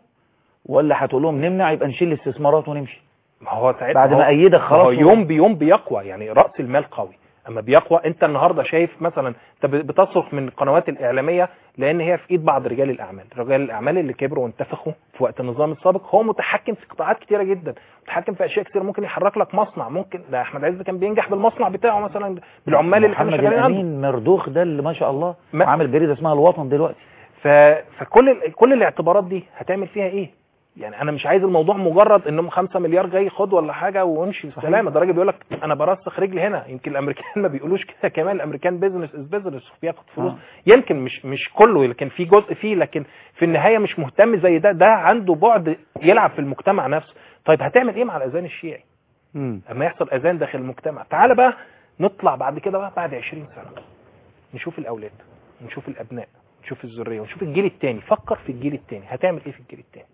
ولا هتقول لهم نمنع يبقى نشيل الاستثمارات ونمشي ما هو ساعتها بعد هو- ما ايدك ما هو خلاص يوم بيوم بيقوى يعني راس المال قوي اما بيقوى انت النهارده شايف مثلا انت بتصرخ من القنوات الاعلاميه لان هي في ايد بعض رجال الاعمال رجال الاعمال اللي كبروا وانتفخوا في وقت النظام السابق هو متحكم في قطاعات كتيره جدا متحكم في اشياء كتير ممكن يحرك لك مصنع ممكن ده احمد عز كان بينجح بالمصنع بتاعه مثلا بالعمال اللي كانوا محمد شغالين عنده الامين مردوخ ده اللي ما شاء الله ما- عامل جريده اسمها الوطن دلوقتي ف... فكل ال... كل الاعتبارات دي هتعمل فيها ايه يعني انا مش عايز الموضوع مجرد انهم 5 مليار جاي خد ولا حاجه وامشي بالسلامه ده راجل بيقول لك انا برسخ رجلي هنا يمكن الامريكان ما بيقولوش كده كمان الامريكان بيزنس از بيزنس بياخد فلوس آه. يمكن مش مش كله لكن في جزء فيه لكن في النهايه مش مهتم زي ده ده عنده بعد يلعب في المجتمع نفسه طيب هتعمل ايه مع الاذان الشيعي مم. اما يحصل اذان داخل المجتمع تعال بقى نطلع بعد كده بقى بعد 20 سنه نشوف الاولاد نشوف الابناء نشوف الذريه ونشوف الجيل الثاني فكر في الجيل الثاني هتعمل ايه في الجيل الثاني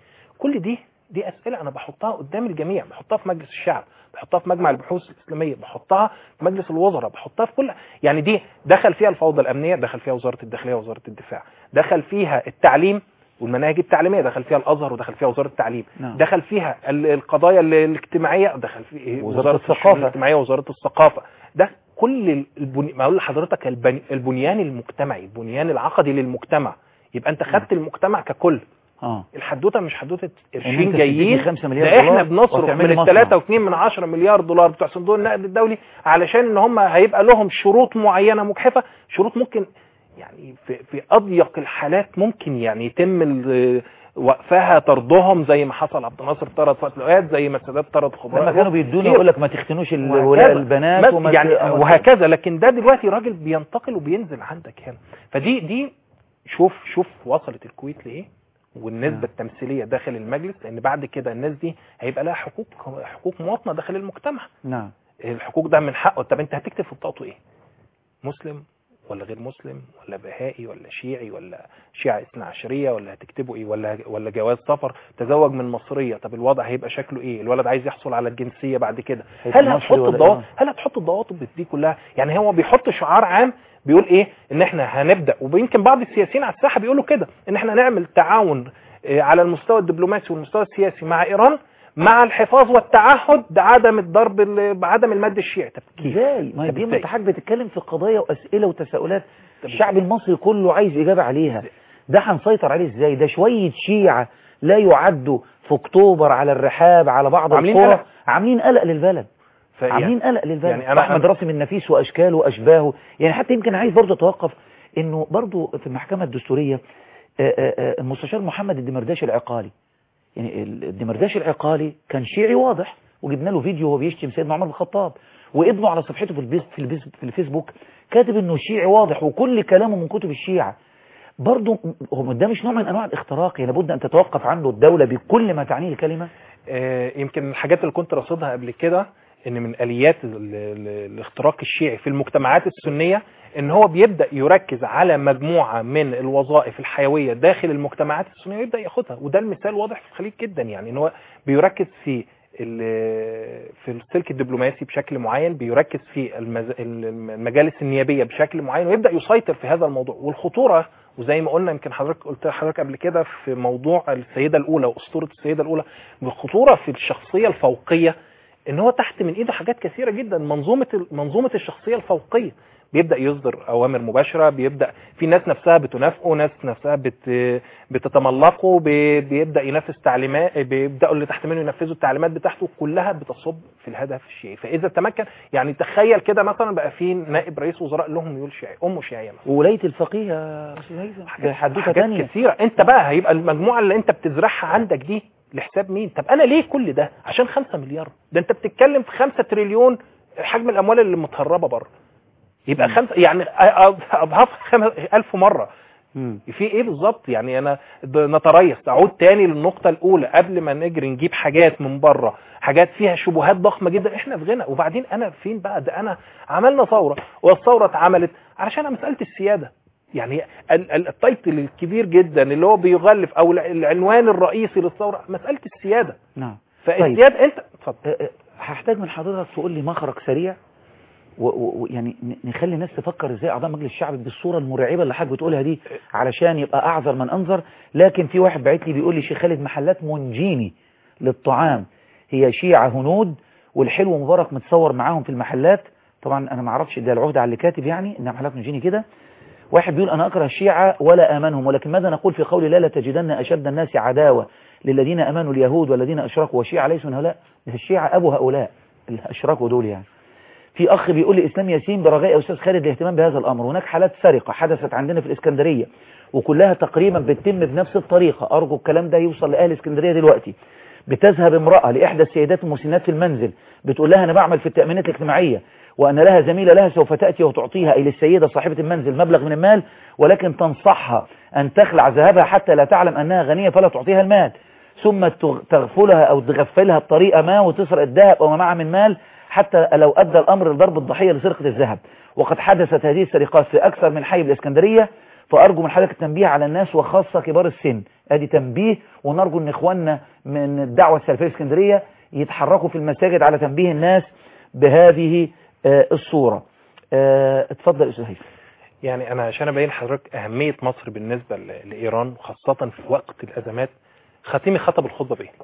كل دي دي اسئله انا بحطها قدام الجميع بحطها في مجلس الشعب بحطها في مجمع البحوث الاسلاميه بحطها في مجلس الوزراء بحطها في كل يعني دي دخل فيها الفوضى الامنيه دخل فيها وزاره الداخليه ووزاره الدفاع دخل فيها التعليم والمناهج التعليميه دخل فيها الازهر ودخل فيها وزاره التعليم نعم. دخل فيها ال- القضايا ال- الاجتماعيه دخل في وزارة الشؤون الثقافة. الاجتماعيه ووزاره الثقافه ده كل البني... ما اقول لحضرتك البني... البنيان المجتمعي البنيان العقدي للمجتمع يبقى انت خدت المجتمع ككل اه الحدوته مش حدوته إن قرشين أنت جايين تديني 5 مليار ده احنا دولار بنصرف وتعمل من لي ال مصنع. 3.2 من 10 مليار دولار بتوع صندوق النقد الدولي علشان ان هم هيبقى لهم شروط معينه مجحفه شروط ممكن يعني في, في اضيق الحالات ممكن يعني يتم ال- وقفها طردهم زي ما حصل عبد الناصر طرد فؤاد الأوقات زي ما السادات طرد خبراء لما كانوا بيدوني كتير. يقول لك ما تختنوش ال- وهكذا. ولاء البنات بس وما ت- يعني وما ت- وهكذا لكن ده دلوقتي راجل بينتقل وبينزل عندك هنا فدي دي شوف شوف وصلت الكويت لايه والنسبه نعم. التمثيليه داخل المجلس لان بعد كده الناس دي هيبقى لها حقوق حقوق مواطنه داخل المجتمع نعم الحقوق ده من حقه طب انت هتكتب في بطاقته ايه مسلم ولا غير مسلم ولا بهائي ولا شيعي ولا شيعة اثنا عشرية ولا هتكتبه ايه ولا ولا جواز سفر تزوج من مصرية طب الوضع هيبقى شكله ايه الولد عايز يحصل على الجنسية بعد كده هيبقى هل مصري هتحط ولا الضوابط إيه؟ هل هتحط الضوابط دي كلها يعني هو بيحط شعار عام بيقول ايه ان احنا هنبدا ويمكن بعض السياسيين على الساحه بيقولوا كده ان احنا نعمل تعاون آه، على المستوى الدبلوماسي والمستوى السياسي مع ايران مع الحفاظ والتعهد بعدم الضرب ال- بعدم المد الشيعي طب كيف ازاي ما هي طب دي ما إزاي؟ انت حضرتك بتتكلم في قضايا واسئله وتساؤلات الشعب المصري كله عايز اجابه عليها ده هنسيطر عليه ازاي ده شويه شيعه لا يعدوا في اكتوبر على الرحاب على بعض عاملين القرى قلق. عاملين قلق للبلد فيعني- عاملين قلق للبلد يعني يعني أنا- احمد أنا- راسم النفيس واشكاله واشباهه يعني حتى يمكن عايز برضه اتوقف انه برضه في المحكمه الدستوريه آه، آه، آه، المستشار محمد الدمرداش العقالي يعني ال- الدمرداش العقالي كان شيعي واضح وجبنا له فيديو وهو بيشتم سيدنا عمر بن الخطاب وابنه على صفحته في البيس في, البيس في الفيسبوك كاتب انه شيعي واضح وكل كلامه من كتب الشيعة برضه هو ده مش نوع من انواع الاختراق يعني لابد ان تتوقف عنه الدولة بكل ما تعنيه الكلمة آه، يمكن الحاجات اللي كنت راصدها قبل كده ان من اليات ال- ال- الاختراق الشيعي في المجتمعات السنيه ان هو بيبدا يركز على مجموعه من الوظائف الحيويه داخل المجتمعات السنيه ويبدا ياخدها وده المثال واضح في الخليج جدا يعني ان هو بيركز في ال- في السلك الدبلوماسي بشكل معين بيركز في المز- المجالس النيابيه بشكل معين ويبدا يسيطر في هذا الموضوع والخطوره وزي ما قلنا يمكن حضرتك قلت لحضرتك قبل كده في موضوع السيده الاولى واسطوره السيده الاولى الخطوره في الشخصيه الفوقيه ان هو تحت من ايده حاجات كثيره جدا منظومه منظومه الشخصيه الفوقيه بيبدا يصدر اوامر مباشره بيبدا في ناس نفسها بتنافقه ناس نفسها بت بتتملقه بي- بيبدا ينفذ تعليمات بيبداوا اللي تحت منه ينفذوا التعليمات بتاعته كلها بتصب في الهدف الشيعي فاذا تمكن يعني تخيل كده مثلا بقى في نائب رئيس وزراء لهم ميول شيعي امه شيعيه مثلا وولاية الفقيه يا استاذ هيثم ده حدوته حاجات تانية كثيره انت بقى هيبقى المجموعه اللي انت بتزرعها عندك دي لحساب مين طب انا ليه كل ده عشان 5 مليار ده انت بتتكلم في 5 تريليون حجم الاموال اللي متهربه بره يبقى خمسة يعني اضعاف خمس ألف مرة مم. في ايه بالظبط يعني انا د- نتريث تعود تاني للنقطة الاولى قبل ما نجري نجيب حاجات من بره حاجات فيها شبهات ضخمة جدا احنا في غنى وبعدين انا فين بقى ده انا عملنا ثورة والثورة اتعملت علشان مسألة السيادة يعني ال- ال- التايتل الكبير جدا اللي هو بيغلف او الع- العنوان الرئيسي للثورة مسألة السيادة نعم فالسيادة انت اتفضل آه، آه، هحتاج من حضرتك تقول لي مخرج سريع ويعني نخلي الناس تفكر ازاي اعضاء مجلس الشعب بالصوره المرعبه اللي حضرتك بتقولها دي علشان يبقى اعذر من انذر لكن في واحد بعت لي بيقول لي شيخ خالد محلات منجيني للطعام هي شيعة هنود والحلو مبارك متصور معاهم في المحلات طبعا انا ما اعرفش ده العهده على اللي كاتب يعني انها محلات منجيني كده واحد بيقول انا اكره الشيعة ولا امنهم ولكن ماذا نقول في قول الله لتجدن اشد الناس عداوه للذين امنوا اليهود والذين اشركوا والشيعة ليسوا من هؤلاء الشيعة ابو هؤلاء اللي اشركوا دول يعني في أخ بيقول لي إسلام ياسين برجاء يا أستاذ خالد الاهتمام بهذا الأمر هناك حالات سرقة حدثت عندنا في الإسكندرية وكلها تقريبا بتتم بنفس الطريقة أرجو الكلام ده يوصل لأهل الإسكندرية دلوقتي بتذهب امرأة لإحدى السيدات المسنات في المنزل بتقول لها أنا بعمل في التأمينات الاجتماعية وأن لها زميلة لها سوف تأتي وتعطيها أي للسيدة صاحبة المنزل مبلغ من المال ولكن تنصحها أن تخلع ذهبها حتى لا تعلم أنها غنية فلا تعطيها المال ثم تغفلها أو تغفلها بطريقة ما وتسرق الذهب أو ما معها من مال حتى لو أدى الأمر لضرب الضحية لسرقة الذهب وقد حدثت هذه السرقات في أكثر من حي بالإسكندرية فأرجو من حضرتك التنبيه على الناس وخاصة كبار السن ادي تنبيه ونرجو ان اخواننا من الدعوة السلفية الاسكندرية يتحركوا في المساجد على تنبيه الناس بهذه آه الصورة آه اتفضل استاذ هيثم يعني انا عشان ابين لحضرتك اهمية مصر بالنسبة لايران وخاصة في وقت الازمات خاتمي خطب الخطبة بايه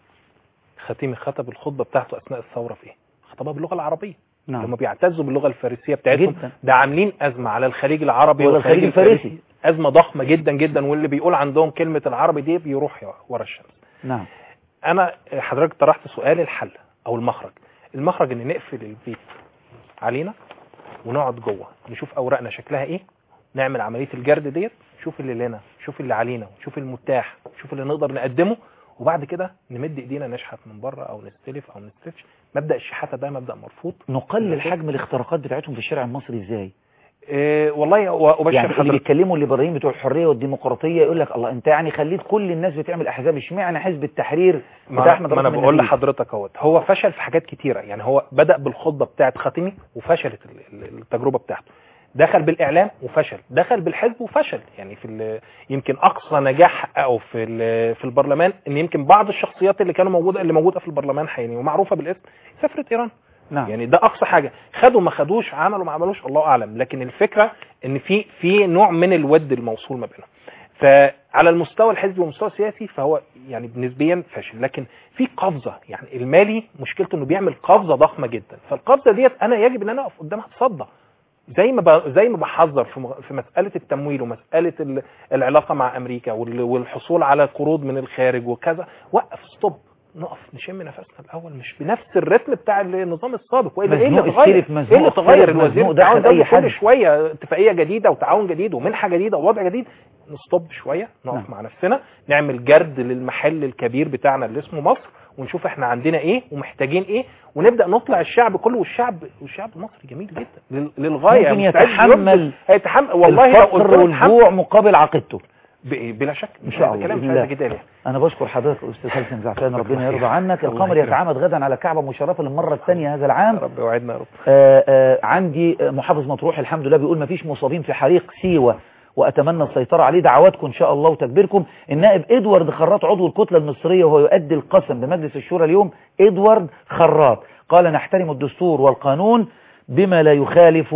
خاتمي خطب الخطبة بتاعته اثناء الثورة في ايه خطبها باللغة العربية نعم لما بيعتزوا باللغة الفارسية بتاعتهم جدا. ده عاملين أزمة على الخليج العربي ولا والخليج الخليج الفارسي. أزمة ضخمة جدا جدا واللي بيقول عندهم كلمة العربي دي بيروح ورا الشمس نعم أنا حضرتك طرحت سؤال الحل أو المخرج المخرج إن نقفل البيت علينا ونقعد جوه نشوف أوراقنا شكلها إيه نعمل عملية الجرد ديت نشوف اللي لنا نشوف اللي علينا نشوف المتاح نشوف اللي نقدر نقدمه وبعد كده نمد ايدينا نشحت من بره او نستلف او نستفتش مبدا الشحاته ده مبدا مرفوض نقلل حجم الاختراقات بتاعتهم في الشارع المصري ازاي إيه والله وبشر يعني اللي حضرتك بيتكلموا الليبراليين بتوع الحريه والديمقراطيه يقول لك الله انت يعني خليت كل الناس بتعمل احزاب اشمعنى حزب التحرير بتاع ما, احمد ما انا رفعت بقول النبيل؟ لحضرتك اهوت هو فشل في حاجات كتيره يعني هو بدا بالخطبه بتاعت خاتمي وفشلت ال- ال- التجربه بتاعته دخل بالاعلام وفشل دخل بالحزب وفشل يعني في ال- يمكن اقصى نجاح حققه في ال- في البرلمان ان يمكن بعض الشخصيات اللي كانوا موجوده اللي موجوده في البرلمان حاليا ومعروفه بالاسم سافرت ايران نعم يعني ده اقصى حاجه خدوا ما خدوش عملوا ما عملوش الله اعلم لكن الفكره ان في في نوع من الود الموصول ما بينهم فعلى المستوى الحزبي والمستوى السياسي فهو يعني نسبيا فاشل لكن في قفزه يعني المالي مشكلته انه بيعمل قفزه ضخمه جدا فالقفزه ديت انا يجب ان انا اقف قدامها اتصدى زي ما ب... زي ما بحذر في م- في مساله التمويل ومساله ال... العلاقه مع امريكا وال... والحصول على قروض من الخارج وكذا وقف ستوب نقف نشم نفسنا الاول مش بنفس الريتم بتاع النظام السابق والا ايه اللي مزنوق اتغير السلف، مزنوق ايه اللي اتغير الطيب، الوزير مزنوق التعاون دخل ده أي حد. كل شويه اتفاقيه جديده وتعاون جديد ومنحه جديده ووضع جديد نستوب شويه نقف نعم. مع نفسنا نعمل جرد للمحل الكبير بتاعنا اللي اسمه مصر ونشوف احنا عندنا ايه ومحتاجين ايه ونبدا نطلع الشعب كله والشعب والشعب المصري جميل جدا لل- للغايه ممكن مستعد يتحمل يبذل- هيتحمل والله لو قلت الفقر له اتحمل والجوع مقابل عقيدته ب- بلا شك إن مش شاء عايز الله، كلام مش بإذن عايز الله. جدال انا بشكر حضرتك استاذ هيثم زعفان ربنا يرضى عنك الله القمر يكرمك. يتعامد غدا على كعبه مشرفه للمره الثانيه هذا العام يا رب وعدنا يا رب آه، آه، عندي آه، محافظ مطروح الحمد لله بيقول ما فيش مصابين في حريق سيوة وأتمنى السيطرة عليه دعواتكم إن شاء الله وتكبيركم النائب إدوارد خراط عضو الكتلة المصرية وهو يؤدي القسم بمجلس الشورى اليوم إدوارد خراط قال نحترم الدستور والقانون بما لا يخالف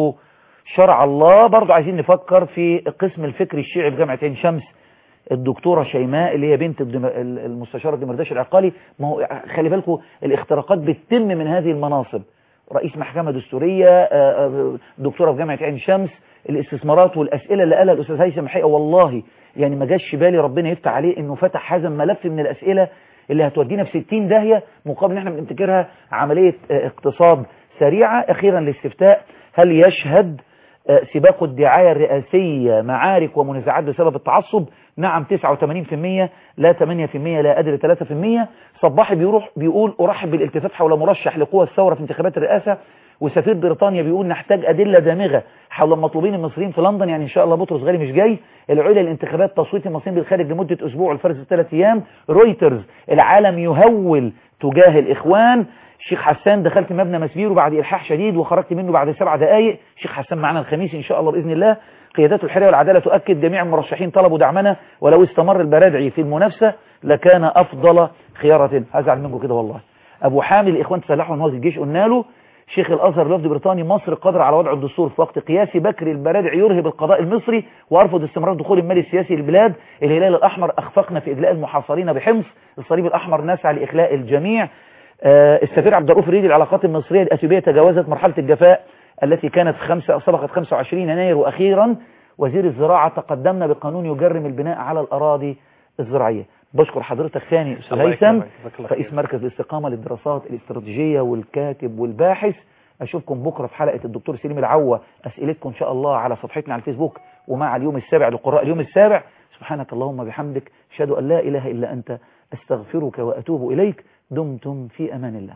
شرع الله برضو عايزين نفكر في قسم الفكر الشيعي بجامعة عين شمس الدكتورة شيماء اللي هي بنت الدم- المستشار الدمرداش العقالي ما هو خلي بالكم الاختراقات بتتم من هذه المناصب رئيس محكمة دستورية آه، آه، دكتورة في جامعة عين شمس الاستثمارات والأسئلة اللي قالها الأستاذ هيثم الحقيقة والله يعني ما جاش بالي ربنا يفتح عليه إنه فتح هذا الملف من الأسئلة اللي هتودينا في 60 داهية مقابل إن احنا بنفتكرها عملية آه، اقتصاد سريعة أخيرا الاستفتاء هل يشهد آه، سباق الدعاية الرئاسية معارك ومنازعات بسبب التعصب نعم 89% لا 8% لا أدري 3% صباحي بيروح بيقول أرحب بالالتفاف حول مرشح لقوى الثورة في انتخابات الرئاسة وسفير بريطانيا بيقول نحتاج أدلة دامغة حول المطلوبين المصريين في لندن يعني إن شاء الله بطرس غالي مش جاي العلا الانتخابات تصويت المصريين بالخارج لمدة أسبوع والفرز ثلاث أيام رويترز العالم يهول تجاه الإخوان شيخ حسان دخلت مبنى مسبير وبعد إلحاح شديد وخرجت منه بعد سبع دقائق شيخ حسان معنا الخميس إن شاء الله بإذن الله قيادات الحرية والعدالة تؤكد جميع المرشحين طلبوا دعمنا ولو استمر البرادعي في المنافسة لكان أفضل خيارة هزعل منكم كده والله ابو حامد الاخوان تسلحوا نواز الجيش قلنا له شيخ الازهر الوفد البريطاني مصر قادره على وضع الدستور في وقت قياسي بكر البرادع يرهب القضاء المصري وارفض استمرار دخول المال السياسي للبلاد الهلال الاحمر اخفقنا في اجلاء المحاصرين بحمص الصليب الاحمر نسعى لاخلاء الجميع آه، السفير عبد الرؤوف الريدي العلاقات المصريه الاثيوبيه تجاوزت مرحله الجفاء التي كانت خمسة سبقت 25 يناير واخيرا وزير الزراعه تقدمنا بقانون يجرم البناء على الاراضي الزراعيه بشكر حضرتك ثاني استاذ الله هيثم يكرمك. جزاك الله رئيس خير. مركز الاستقامه للدراسات الاستراتيجيه والكاتب والباحث اشوفكم بكره في حلقه الدكتور سليم العوه اسئلتكم ان شاء الله على صفحتنا على الفيسبوك ومع اليوم السابع لقراء اليوم السابع سبحانك اللهم بحمدك اشهد ان لا اله الا انت استغفرك واتوب اليك دمتم في امان الله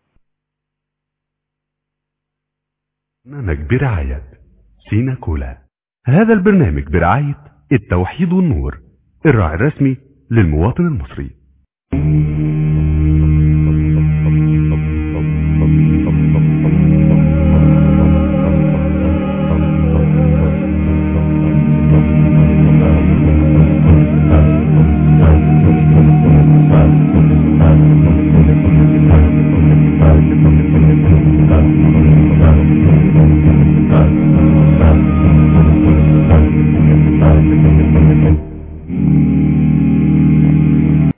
برنامج برعاية سينا كولا هذا البرنامج برعاية التوحيد والنور الراعي الرسمي للمواطن المصري Thank you.